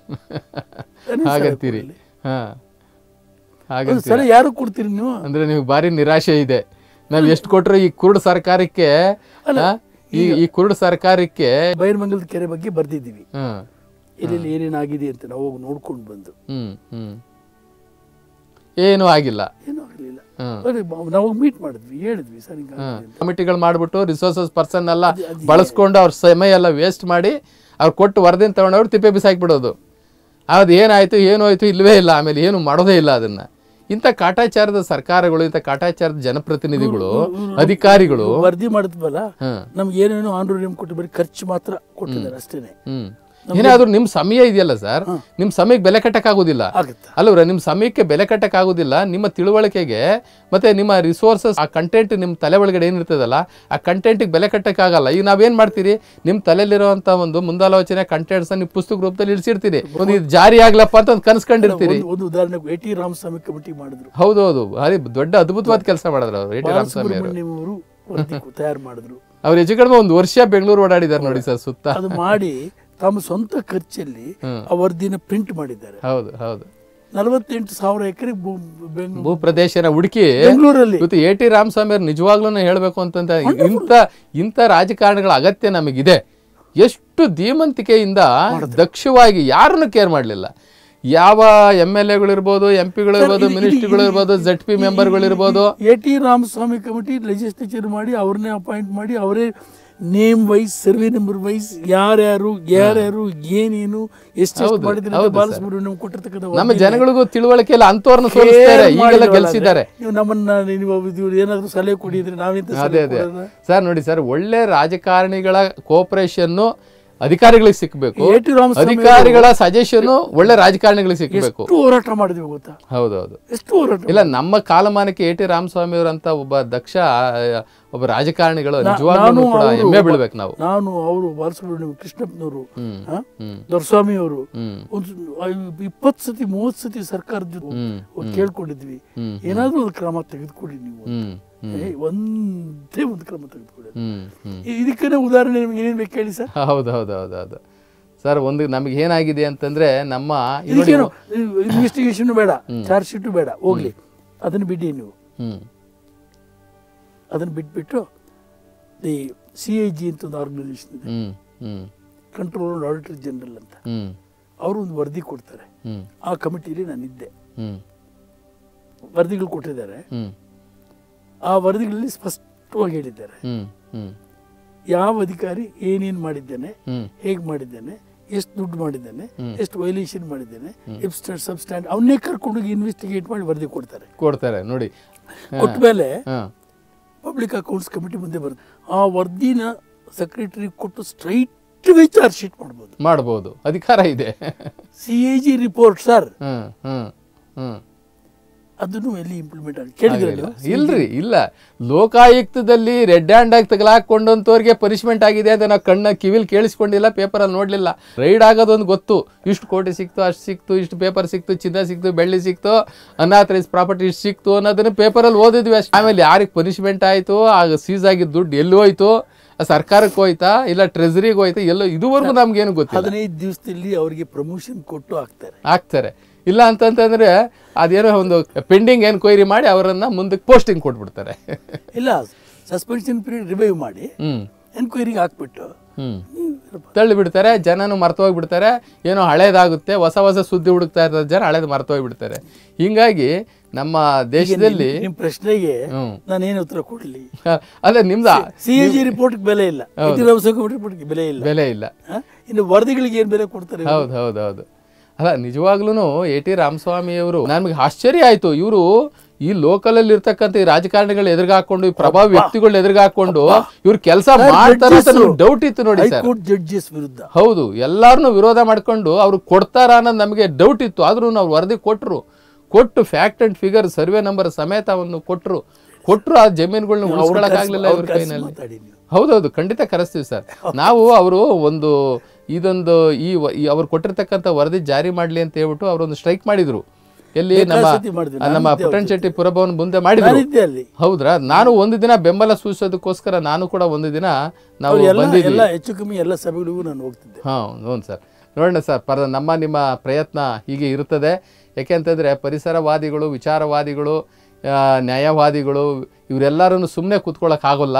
ಏನ್ ಸಲಹೆ ಹಾಗಂತೀರಿ ಕೊಡ್ಲಿ? ಹಾ ಒಂದು ಹಾಗಂತೀರಿ ಸಲ ಯಾರು ಕೊಡ್ತೀರಿ ನೀವು ಅಂದ್ರೆ ನಿಮ್ಗೆ ಭಾರಿ ನಿರಾಶೆ ಇದೆ ನಾವ್ ಎಷ್ಟು ಕೊಟ್ರು ಈ ಕುರುಡು ಸರ್ಕಾರಕ್ಕೆ ಆ, ಈ ಈ ಕುರುಡು ಸರ್ಕಾರಕ್ಕೆ ಬೈರ್ಮಂಗಲದ ಕೆರೆ ಬಗ್ಗೆ ಬರ್ದಿದ್ದೀವಿ ಹ್ಮ್ ಎಲ್ಲೆಲ್ಲಿ ಏನೇನಾಗಿದೆ ಅಂತ ನಾವು ಹೋಗಿ ನೋಡ್ಕೊಂಡು ಬಂದು ಹ್ಮ್ ಹ್ಮ್ ಏನೂ ಆಗಿಲ್ಲ ಏನೂ ಆಗಲಿಲ್ಲ ಹ್ಮ್. ನಾವು ಮೀಟ್ ಮಾಡಿದ್ವಿ ಹೇಳಿದ್ವಿ ಸರ್ ಹಿಂಗೆ ಕಮಿಟಿಗಳು ಮಾಡಿಬಿಟ್ಟು ರಿಸೋರ್ಸಸ್ ಪರ್ಸನ್ ಎಲ್ಲ ಬಳಸ್ಕೊಂಡು ಅವ್ರ ಸಮಯ ಎಲ್ಲ ವೇಸ್ಟ್ ಮಾಡಿ ಅವ್ರು ಕೊಟ್ಟು ವರದಿನ ತಗೊಂಡವ್ರು ತಿಪ್ಪೆ ಬಿಸಾಕ್ಬಿಡೋದು ಅದು ಏನಾಯ್ತು ಏನು ಆಯ್ತು ಇಲ್ಲವೇ ಇಲ್ಲ ಆಮೇಲೆ ಏನು ಮಾಡೋದೇ ಇಲ್ಲ ಅದನ್ನ ಇಂಥ ಕಾಟಾಚಾರದ ಸರ್ಕಾರಗಳು ಇಂಥ ಕಾಟಾಚಾರದ ಜನಪ್ರತಿನಿಧಿಗಳು ಅಧಿಕಾರಿಗಳು ವರದಿ ಮಾಡಿದ್ವಲ್ಲ ಹ್ಮ್. ನಮ್ಗೆ ಏನೇನೋ ಆನ್ರೋರಿಯಂ ಕೊಟ್ಟು ಬರೀ ಖರ್ಚು ಮಾತ್ರ ಕೊಟ್ಟಿದ್ದಾರೆ ಅಷ್ಟೇನೆ ಹ್ಮ್ ಏನಾದ್ರೂ ನಿಮ್ ಸಮಯ ಇದೆಯಲ್ಲ ಸರ್ ನಿಮ್ ಸಮಯಕ್ಕೆ ಬೆಲೆ ಕಟ್ಟಕ್ಕಾಗೋದಿಲ್ಲ ಆಗುತ್ತಾ ಅಲ್ಲವ್ರ ನಿಮ್ಮ ಸಮಯಕ್ಕೆ ಬೆಲೆ ಕಟ್ಟಕ್ಕಾಗೋದಿಲ್ಲ ನಿಮ್ಮ ತಿಳುವಳಿಕೆಗೆ ಮತ್ತೆ ನಿಮ್ಮ ರಿಸೋರ್ಸಸ್ ಆ ಕಂಟೆಂಟ್ ನಿಮ್ಮ ತಲೆ ಒಳಗಡೆ ಏನಿರ್ತದಲ್ಲ ಆ ಕಂಟೆಂಟಿಗೆ ಬೆಲೆ ಕಟ್ಟಕ್ಕಾಗಲ್ಲ ಈಗ ನಾವೇನ್ ಮಾಡ್ತೀರಿ ನಿಮ್ಮ ತಲೆಯಲ್ಲಿರುವಂತ ಒಂದು ಮುಂದಾಲೋಚನೆ ಕಂಟೆಂಟ್ಸ್ ನೀವು ಪುಸ್ತಕ ರೂಪದಲ್ಲಿ ಇಳಿಸಿರ್ತೀರಿ ಒಂದು ಇದು ಜಾರಿ ಆಗ್ಲಪ್ಪ ಅಂತ ಒಂದು ಕನ್ಸ್ಕೊಂಡಿರ್ತೀರಿ ಒಂದು ಒಂದು ಉದಾಹರಣೆ ಎ ಟಿ ರಾಮಸ್ವಾಮಿ ಕಮಿಟಿ ಮಾಡಿದ್ರು ಹೌದು ಹೌದು ಭಾರಿ ದೊಡ್ಡ ಅದ್ಭುತವಾದ ಕೆಲಸ ಮಾಡಿದ್ರು ಅವ್ರು ಎ ಟಿ ರಾಮಸ್ವಾಮಿ ಅವರು ಸುಬ್ರಹ್ಮಣ್ಯಂ ಅವರು ವರದಿ ತಯಾರು ಮಾಡಿದ್ರು ಅವ್ರು ಹೆಚ್ಚು ಕಡಿಮೆ ಒಂದು ವರ್ಷ ಬೆಂಗಳೂರು ಓಡಾಡಿದ್ದಾರೆ ನೋಡಿ ಸರ್ ಸುತ್ತ ಅದು ಮಾಡಿ ತಮ್ಮ ಸ್ವಂತ ಖರ್ಚಲ್ಲಿ ಆ ವರದಿನ ಪ್ರಿಂಟ್ ಮಾಡಿದ್ದಾರೆ ಹೌದು ಹೌದು ನಲವತ್ತೆಂಟು ಸಾವಿರ ಎಕರೆ ಬೆಂಗಳೂರು ಭೂ ಪ್ರದೇಶನ ಹುಡುಕಿ ಬೆಂಗಳೂರಲ್ಲಿ ಇವತ್ತು ಎ ಟಿ ರಾಮಸ್ವಾಮಿ ಅವ್ರು ನಿಜವಾಗ್ಲೂ ಹೇಳ್ಬೇಕು ಅಂತಂದ್ರೆ ಇಂಥ ಇಂಥ ರಾಜಕಾರಣಿಗಳ ಅಗತ್ಯ ನಮಗಿದೆ ಎಷ್ಟು ಧೀಮಂತಿಕೆಯಿಂದ ದಕ್ಷವಾಗಿ ಯಾರನ್ನು ಕೇರ್ ಮಾಡಲಿಲ್ಲ ಯಾವ ಎಮ್ ಎಲ್ ಎಗಳಿರ್ಬೋದು ಎಂ ಪಿಗಳಿರ್ಬೋದು ಮಿನಿಸ್ಟ್ರಿಗಳಿರ್ಬೋದು ಜೆಡ್ ಪಿ ಮೆಂಬರ್ಗಳಿರ್ಬೋದು A T Ramaswamy committee legislature ಮಾಡಿ ಅವ್ರನ್ನೇ ಅಪಾಯಿಂಟ್ ಮಾಡಿ ಅವರೇ name wise survey number wise ಯಾರ್ಯಾರು ಯಾರ್ಯಾರು ಏನೇನು ಎಷ್ಟು ಮಾಡಿದ್ರೆ ಅಂತ ಬಾಲಸುಬ್ರಹ್ಮಣ್ಯಂ ಕೊಟ್ಟಿರ್ತಕ್ಕಂಥ ನಮ್ಮ ಜನಗಳಿಗೂ ತಿಳುವಳಿಕೆ ಇಲ್ಲ ಅಂತವ್ರನ್ನ ಸೋಲಿಸ್ತಾರೆ ಈಗೆಲ್ಲ ಗೆಲ್ಸಿದ್ದಾರೆ ನೀವು ನಮ್ಮನ್ನ ನೀವು ಇದು ಏನಾದ್ರು ಸಲಹೆ ಕೊಡಿದ್ರೆ ನಾವೆಂತ ಅದೇ ಸಲಹೆ ಅದೇ ಕೊಡೋಣ? ಸರ್ ನೋಡಿ ಸರ್ ಒಳ್ಳೆ ರಾಜಕಾರಣಿಗಳ ಕೋಪರೇಷನ್ ಅಧಿಕಾರಿಗಳಿಗೆ ಸಿಕ್ಬೇಕು ಎ ಟಿ ರಾಮಸ್ವಾಮಿ ಅಧಿಕಾರಿಗಳ ಸಜೆಷನ್ ಒಳ್ಳೆ ರಾಜಕಾರಣಿಗಳಿಗೆ ಸಿಕ್ಬೇಕು ಎಷ್ಟು ಹೋರಾಟ ಮಾಡಿದ್ವಿ ಗೊತ್ತಾ ಹೌದೌದು ಎಷ್ಟು ಹೋರಾಟ ಇಲ್ಲ ನಮ್ಮ ಕಾಲಮಾನಕ್ಕೆ ಎ ಟಿ ರಾಮಸ್ವಾಮಿ ಅವರಂತ ಒಬ್ಬ ದಕ್ಷ ಆ, ಒಬ್ಬ ರಾಜಿಕಾರಣಿಗಳು ನಿಜವಾಗ್ಲೂ ಕೂಡ ಅವರು- ಹೆಮ್ಮೆ ಬೀಳ್ಬೇಕು ನಾವು ನಾನು ಅವರು ಬಾಲಸುಬ್ರಹ್ಮಣ್ಯಂ ಕೃಷ್ಣಪ್ಪನವರು ಹ್ಮ್ ಆ? ಹ್ಮ್ ದೊರಸ್ವಾಮಿ ಅವರು ಹ್ಮ್ ಒಂದು ಇಪ್ಪತ್ತು ಸತಿ ಮೂವತ್ತು ಸತಿ ಸರ್ಕಾರದ ಜೊತೆ ಹ್ಮ್ ಹೋಗಿ ಕೇಳ್ಕೊಂಡಿದ್ವಿ ಹ್ಮ್ ಏನಾದ್ರೂ ಒಂದು ಕ್ರಮ ತೆಗೆದುಕೊಡಿ ನೀವು ಹ್ಮ್ ಹ್ಮ್ ಏ, ಒಂದೇ ಒಂದು ಕ್ರಮ ತೆಗೆದುಕೊಡಿ ಹ್ಮ್ ಹ್ಮ್ ಇದಕ್ಕೇ ಉದಾಹರಣೆ ನಿಮ್ಗೆ ಏನೇನು ಬೇಕು ಹೇಳಿ ಸರ್ ಹೌದು ಹೌದು ಹೌದು ಹೌದು ಸರ್ ಒಂದು ನಮಗೆ ಏನಾಗಿದೆ ಅಂತಂದ್ರೆ ನಮ್ಮ ಈ ನೋಡಿ ಇದಕ್ಕೇನು ಇನ್ವೆಸ್ಟಿಗೇಷನ್ ಬೇಡ ಚಾರ್ಜ್ ಶೀಟು ಬೇಡ ಹೋಗ್ಲಿ ಅದನ್ನು ಬಿಡಿ ನೀವು ಹ್ಮ್ ಅದನ್ನು ಬಿಟ್ಬಿಟ್ಟು ದಿ ಸಿ ಐ ಜಿ ಅಂತ ಒಂದು ಆರ್ಗನೈಸೇಷನ್ ಇದೆ ಹ್ಮ್ ಹ್ಮ್ ಕಂಟ್ರೋಲ್ ಆಡಿಟರ್ ಜನರಲ್ ಅಂತ ಹ್ಮ್ ಅವರು ಒಂದು ವರದಿ ಕೊಡ್ತಾರೆ ಹ್ಮ್ ಆ ಕಮಿಟಿಲಿ ನಾನಿದ್ದೆ ಹ್ಮ್ ವರದಿಗಳು ಕೊಟ್ಟಿದ್ದಾರೆ ಹ್ಮ್ ಆ ವರದಿಗಳಲ್ಲಿ ಸ್ಪಷ್ಟವಾಗಿ ಹೇಳಿದ್ದಾರೆ ಹ್ಮ್ ಹ್ಮ್ ಯಾವ ಅಧಿಕಾರಿ ಏನೇನು ಮಾಡಿದ್ದಾನೆ ಹ್ಮ್ ಹೇಗೆ ಮಾಡಿದ್ದಾನೆ ಎಷ್ಟು ದುಡ್ಡು ಮಾಡಿದ್ದಾನೆ ಹ್ಮ್. ಎಷ್ಟು ವೈಲೇಷನ್ ಮಾಡಿದ್ದಾನೆ ಎಬ್ಸ್ಟ್ಯಾಂಡ್ ಸಬ್ಸ್ಟ್ಯಾಂಡ್ ಅವನ್ನೇ ಕರ್ಕೊಂಡೋಗಿ ಇನ್ವೆಸ್ಟಿಗೇಟ್ ಮಾಡಿ ವರದಿ ಕೊಡ್ತಾರೆ ಕೊಡ್ತಾರೆ ನೋಡಿ ಕೊಟ್ಟ ಮೇಲೆ ಹಾ ಪಬ್ಲಿಕ್ ಅಕೌಂಟ್ಸ್ ಕಮಿಟಿ ಮುಂದೆ ಬರುತ್ತೆ ಆ ವರದಿನ ಸೆಕ್ರೆಟರಿ ಕೊಟ್ಟು ಸ್ಟ್ರೈಟ್ ವೇ ಚಾರ್ಜ್ ಶೀಟ್ ಮಾಡ್ಬೋದು ಮಾಡ್ಬೋದು ಅಧಿಕಾರ ಇದೆ C A G report sir ಹ್ಮ್ ಹ್ಮ್ ಹ್ಮ್ ಅದನ್ನು ಎಲ್ಲಿ ಇಂಪ್ಲಿಮೆಂಟ್ ಆಗಿ ಕೇಳಿದ್ರೆ ಆಗಿಲ್ಲ. ಇಲ್ರಿ ಇಲ್ಲ ಲೋಕಾಯುಕ್ತದಲ್ಲಿ ರೆಡ್ ಹ್ಯಾಂಡ್ ಆಗಿ ತಗಲಾಕೊಂಡಂತವ್ರಿಗೆ ಪನಿಷ್ಮೆಂಟ್ ಆಗಿದೆ ಅಂತ ನಾವು ಕಣ್ಣ ಕಿವಿಲ್ ಕೇಳಿಸ್ಕೊಂಡಿಲ್ಲ ಪೇಪರಲ್ಲಿ ನೋಡ್ಲಿಲ್ಲ ರೈಡ್ ಆಗೋದೊಂದು ಗೊತ್ತು ಇಷ್ಟು ಕೋಟಿ ಸಿಕ್ತು ಅಷ್ಟು ಸಿಕ್ತು ಇಷ್ಟು ಪೇಪರ್ ಸಿಕ್ತು ಚಿನ್ನ ಸಿಕ್ತು ಬೆಳ್ಳಿ ಸಿಕ್ತು ಅನಾಥರೈಸ್ ಪ್ರಾಪರ್ಟಿ ಇಷ್ಟು ಸಿಕ್ತು ಅನ್ನೋದನ್ನ ಪೇಪರಲ್ಲಿ ಓದಿದ್ವಿ ಅಷ್ಟೇ ಆಮೇಲೆ ಯಾರಿಗೆ ಪನಿಷ್ಮೆಂಟ್ ಆಯ್ತು ಆಗ ಸೀಸ್ ಆಗಿದ್ದ ದುಡ್ಡು ಎಲ್ಲಿ ಹೋಯ್ತು ಆ ಸರ್ಕಾರಕ್ಕೆ ಹೋಯ್ತಾ ಇಲ್ಲ ಟ್ರೆಜರಿಗೆ ಹೋಯ್ತಾ ಎಲ್ಲೋ ಇದುವರೆಗೂ ನಮ್ಗೇನು ಗೊತ್ತಿಲ್ಲ ಹದಿನೈದು ದಿವಸದಲ್ಲಿ ಅವರಿಗೆ ಪ್ರಮೋಷನ್ ಕೊಟ್ಟು ಹಾಕ್ತಾರೆ ಆಗ್ತಾರೆ ಇಲ್ಲ ಅಂತಂತಂದ್ರೆ ಅದೇನೋ ಒಂದು ಪೆಂಡಿಂಗ್ ಎನ್ಕ್ವೈರಿ ಮಾಡಿ ಅವರನ್ನ ಮುಂದಕ್ಕೆ ಪೋಸ್ಟಿಂಗ್ ಕೊಟ್ಬಿಡ್ತಾರೆ ಇಲ್ಲ ಸಸ್ಪೆನ್ಷನ್ ಪೀರಿಯಡ್ ರಿವೈವ್ ಮಾಡಿ ಹ್ಮ್ ಎನ್ಕ್ವೈರಿಗೆ ಹಾಕ್ಬಿಟ್ಟು ಹ್ಮ್ ತಳ್ಳಿ ಬಿಡ್ತಾರೆ ಜನನು ಮರ್ತೋಗ್ಬಿಡ್ತಾರೆ ಏನೋ ಹಳೇದಾಗುತ್ತೆ ಹೊಸ ಹೊಸ ಸುದ್ದಿ ಹುಡುಕ್ತಾ ಇರ್ತಾರೆ ಜನ ಹಳೇದು ಮರ್ತೋಗ್ಬಿಡ್ತಾರೆ ಹಿಂಗಾಗಿ ನಮ್ಮ ದೇಶದಲ್ಲಿ ನಿಮ್ಮ ಪ್ರಶ್ನೆಗೆ ಹ್ಮ್ ನಾನೇನು ಉತ್ತರ ಕೊಡಲಿ ಅಲ್ಲ ನಿಮ್ದ ಸಿ ಎ ಜಿ ರಿಪೋರ್ಟ್ಗೆ ಬೆಲೆ ಇಲ್ಲ ರಿಪೋರ್ಟ್ಗೆ ಬೆಲೆ ಇಲ್ಲ ಬೆಲೆ ಇಲ್ಲ ಆ? ಇನ್ನು ವರದಿಗಳಿಗೆ ಏನು ಬೆಲೆ ಕೊಡ್ತಾರೆ ಇವ್ರು? ಹೌದು ಹೌದು ಹೌದು ಅಲ್ಲ ನಿಜವಾಗ್ಲೂ ಎ ಟಿ ರಾಮಸ್ವಾಮಿಯವರು ನಮಗೆ ಆಶ್ಚರ್ಯ ಆಯ್ತು ಇವರು ಈ ಲೋಕಲಲ್ಲಿ ಇರ್ತಕ್ಕಂಥ ಈ ರಾಜಕಾರಣಿಗಳು ಎದುರುಗಾಕೊಂಡು ಈ ಪ್ರಭಾವ ವ್ಯಕ್ತಿಗಳು ಎದುರುಗಾಕೊಂಡು ಇವ್ರು ಕೆಲಸ ಮಾಡ್ತಾರೆ ಅಂತ ಡೌಟ್ ಇತ್ತು ನೋಡಿ ಸರ್ ಹೈಕೋರ್ಟ್ ಜಡ್ಜಸ್ ವಿರುದ್ಧ ಹೌದು ಎಲ್ಲಾರನ್ನೂ ವಿರೋಧ ಮಾಡ್ಕೊಂಡು ಅವ್ರು ಕೊಡ್ತಾರ ಅನ್ನೋದು ನಮಗೆ ಡೌಟ್ ಇತ್ತು ಆದ್ರೂ ಅವ್ರು ವರದಿ ಕೊಟ್ಟರು ಕೊಟ್ಟು fact and figure survey number ಸಮೇತ ಅವನ್ನು ಕೊಟ್ಟರು ಕೊಟ್ಟರು ಆ ಜಮೀನುಗಳನ್ನ ಉಳಿಸ್ಕೊಳಕ್ಕಾಗ್ಲಿಲ್ಲ ಇವ್ರ ಕೈನಲ್ಲಿ ಮಾತಾಡಿ ನೀವು ಹೌದೌದು ಖಂಡಿತ ಕರೆಸ್ತೀವಿ ಸರ್ ನಾವು ಅವರು ಒಂದು ಇದೊಂದು ಈ ವ- ಈ ಅವ್ರು ಕೊಟ್ಟಿರ್ತಕ್ಕಂಥ ವರದಿ ಜಾರಿ ಮಾಡ್ಲಿ ಅಂತ ಹೇಳ್ಬಿಟ್ಟು ಅವರೊಂದು ಸ್ಟ್ರೈಕ್ ಮಾಡಿದ್ರು ಎಲ್ಲಿ ನಮ್ಮ ಸತಿ ಮಾಡಿದ್ವಿ. ನಮ್ಮ ಪುಟ್ಟಣ್ ಶೆಟ್ಟಿ ಪುರಭವನ್ ಮುಂದೆ ಮಾಡಿದ್ರು ನಾನಿದ್ದೆ ಅಲ್ಲಿ ಹೌದ್ರಾ ನಾನು ಒಂದು ದಿನ ಬೆಂಬಲ ಸೂಚಿಸೋದಕ್ಕೋಸ್ಕರ ನಾನು ಕೂಡ ಒಂದು ದಿನ ನಾವು ಅವ್ರು ಎಲ್ಲ ಬಂದಿದ್ವಿ ಎಲ್ಲ ಹೆಚ್ಚು ಕಮ್ಮಿ ಎಲ್ಲ ಸಭೆಗಳಿಗೂ ನಾನು ಹೋಗ್ತಿದ್ದೆ ಹಾಂ ಹ್ಞೂ ಸರ್ ನೋಡೋಣ ಸರ್ ಪರ ನಮ್ಮ ನಿಮ್ಮ ಪ್ರಯತ್ನ ಹೀಗೆ ಇರುತ್ತದೆ ಯಾಕೆಂತಂದರೆ ಪರಿಸರವಾದಿಗಳು ವಿಚಾರವಾದಿಗಳು ಆ, ನ್ಯಾಯವಾದಿಗಳು ಇವರೆಲ್ಲರನ್ನು ಸುಮ್ಮನೆ ಕೂತ್ಕೊಳ್ಳೋಕ್ಕಾಗೋಲ್ಲ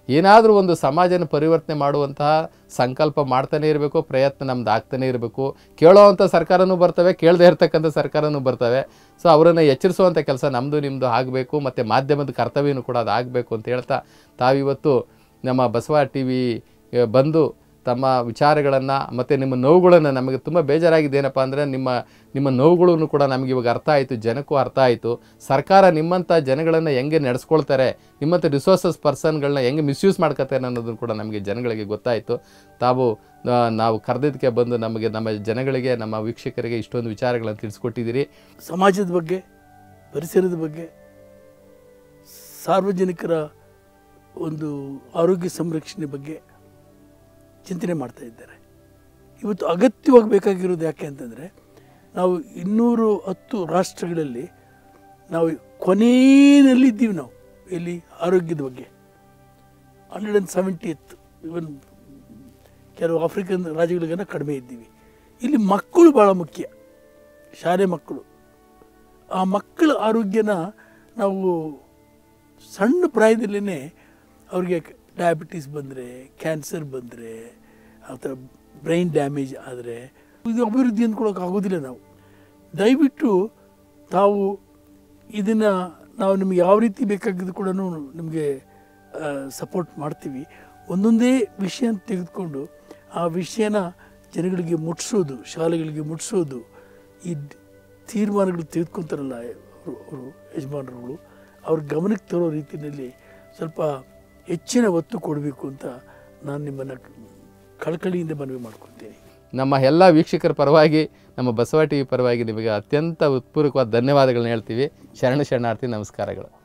ಏನಾದರೂ ಒಂದು ಸಮಾಜನ ಪರಿವರ್ತನೆ ಮಾಡುವಂತಹ ಸಂಕಲ್ಪ ಮಾಡ್ತಾನೆ ಇರಬೇಕು ಪ್ರಯತ್ನ ನಮ್ದು ಆಗ್ತಾನೆ ಇರಬೇಕು ಕೇಳೋವಂಥ ಸರ್ಕಾರನೂ ಬರ್ತವೆ ಕೇಳದೇ ಇರ್ತಕ್ಕಂಥ ಸರ್ಕಾರನೂ ಬರ್ತವೆ ಸೊ ಅವರನ್ನು ಎಚ್ಚರಿಸುವಂಥ ಕೆಲಸ ನಮ್ಮದು ನಿಮ್ಮದು ಆಗಬೇಕು ಮತ್ತು ಮಾಧ್ಯಮದ ಕರ್ತವ್ಯನೂ ಕೂಡ ಅದು ಆಗಬೇಕು ಅಂತ ಹೇಳ್ತಾ ತಾವಿವತ್ತು ನಮ್ಮ ಬಸವ ಟಿ ವಿ ಬಂದು ತಮ್ಮ ವಿಚಾರಗಳನ್ನು ಮತ್ತು ನಿಮ್ಮ ನೋವುಗಳನ್ನು ನಮಗೆ ತುಂಬ ಬೇಜಾರಾಗಿದೆ ಏನಪ್ಪ ಅಂದರೆ ನಿಮ್ಮ ನಿಮ್ಮ ನೋವುಗಳನ್ನು ಕೂಡ ನಮಗೆ ಇವಾಗ ಅರ್ಥ ಆಯಿತು ಜನಕ್ಕೂ ಅರ್ಥ ಆಯಿತು ಸರ್ಕಾರ ನಿಮ್ಮಂಥ ಜನಗಳನ್ನು ಹೆಂಗೆ ನಡೆಸ್ಕೊಳ್ತಾರೆ ನಿಮ್ಮಂಥ ರಿಸೋರ್ಸಸ್ ಪರ್ಸನ್ಗಳನ್ನ ಹೆಂಗೆ ಮಿಸ್ಯೂಸ್ ಮಾಡ್ಕೊತಾರೆ ಅನ್ನೋದನ್ನು ಕೂಡ ನಮಗೆ ಜನಗಳಿಗೆ ಗೊತ್ತಾಯಿತು ತಾವು ಆ, ನಾವು ಕರೆದಿದ್ದಕ್ಕೆ ಬಂದು ನಮಗೆ ನಮ್ಮ ಜನಗಳಿಗೆ ನಮ್ಮ ವೀಕ್ಷಕರಿಗೆ ಇಷ್ಟೊಂದು ವಿಚಾರಗಳನ್ನು ತಿಳಿಸ್ಕೊಟ್ಟಿದ್ದೀರಿ ಸಮಾಜದ ಬಗ್ಗೆ ಪರಿಸರದ ಬಗ್ಗೆ ಸಾರ್ವಜನಿಕರ ಒಂದು ಆರೋಗ್ಯ ಸಂರಕ್ಷಣೆ ಬಗ್ಗೆ ಚಿಂತನೆ ಮಾಡ್ತಾ ಇದ್ದಾರೆ ಇವತ್ತು ಅಗತ್ಯವಾಗಿ ಬೇಕಾಗಿರೋದು ಯಾಕೆ ಅಂತಂದರೆ ನಾವು ಇನ್ನೂರು ಹತ್ತು ರಾಷ್ಟ್ರಗಳಲ್ಲಿ ನಾವು ಕೊನೆಯಲ್ಲಿದ್ದೀವಿ ನಾವು ಎಲ್ಲಿ ಆರೋಗ್ಯದ ಬಗ್ಗೆ ಹಂಡ್ರೆಡ್ ಆ್ಯಂಡ್ ಸೆವೆಂಟಿ ಇವನ್ ಕೆಲವು ಆಫ್ರಿಕನ್ ರಾಜ್ಯಗಳಿಗೆಲ್ಲ ಕಡಿಮೆ ಇದ್ದೀವಿ ಇಲ್ಲಿ ಮಕ್ಕಳು ಭಾಳ ಮುಖ್ಯ ಶಾಲೆ ಮಕ್ಕಳು ಆ ಮಕ್ಕಳ ಆರೋಗ್ಯನ ನಾವು ಸಣ್ಣ ಪ್ರಾಯದಲ್ಲೇ ಅವ್ರಿಗೆ ಡಯಾಬಿಟಿಸ್ ಬಂದರೆ ಕ್ಯಾನ್ಸರ್ ಬಂದರೆ ಆ ಥರ ಬ್ರೈನ್ ಡ್ಯಾಮೇಜ್ ಆದರೆ ಇದು ಅಭಿವೃದ್ಧಿ ಅಂದ್ಕೊಳಕ್ಕೆ ಆಗೋದಿಲ್ಲ ನಾವು ದಯವಿಟ್ಟು ತಾವು ಇದನ್ನು ನಾವು ನಿಮ್ಗೆ ಯಾವ ರೀತಿ ಬೇಕಾಗಿದ್ದು ಕೂಡ ನಿಮಗೆ ಸಪೋರ್ಟ್ ಮಾಡ್ತೀವಿ ಒಂದೊಂದೇ ವಿಷಯ ತೆಗೆದುಕೊಂಡು ಆ ವಿಷಯನ ಜನಗಳಿಗೆ ಮುಟ್ಟಿಸೋದು ಶಾಲೆಗಳಿಗೆ ಮುಟ್ಟಿಸೋದು ಈ ಡ್- ತೀರ್ಮಾನಗಳು ತೆಗೆದುಕೊಂತಾರಲ್ಲ ಅವರು ಅವರು ಯಜಮಾನರುಗಳು ಅವ್ರ ಗಮನಕ್ಕೆ ತರೋ ರೀತಿಯಲ್ಲಿ ಸ್ವಲ್ಪ ಹೆಚ್ಚಿನ ಒತ್ತು ಕೊಡಬೇಕು ಅಂತ ನಾನು ನಿಮ್ಮನ್ನು ಕಳಕಳಿಯಿಂದ ಮನವಿ ಮಾಡ್ಕೊತೀನಿ ನಮ್ಮ ಎಲ್ಲ ವೀಕ್ಷಕರ ಪರವಾಗಿ ನಮ್ಮ ಬಸವ ಟಿ ವಿ ಪರವಾಗಿ ನಿಮಗೆ ಅತ್ಯಂತ ಉತ್ಪೂರ್ವಕವಾದ ಧನ್ಯವಾದಗಳನ್ನ ಹೇಳ್ತೀವಿ ಶರಣ ಶರಣಾರ್ಥಿ ನಮಸ್ಕಾರಗಳು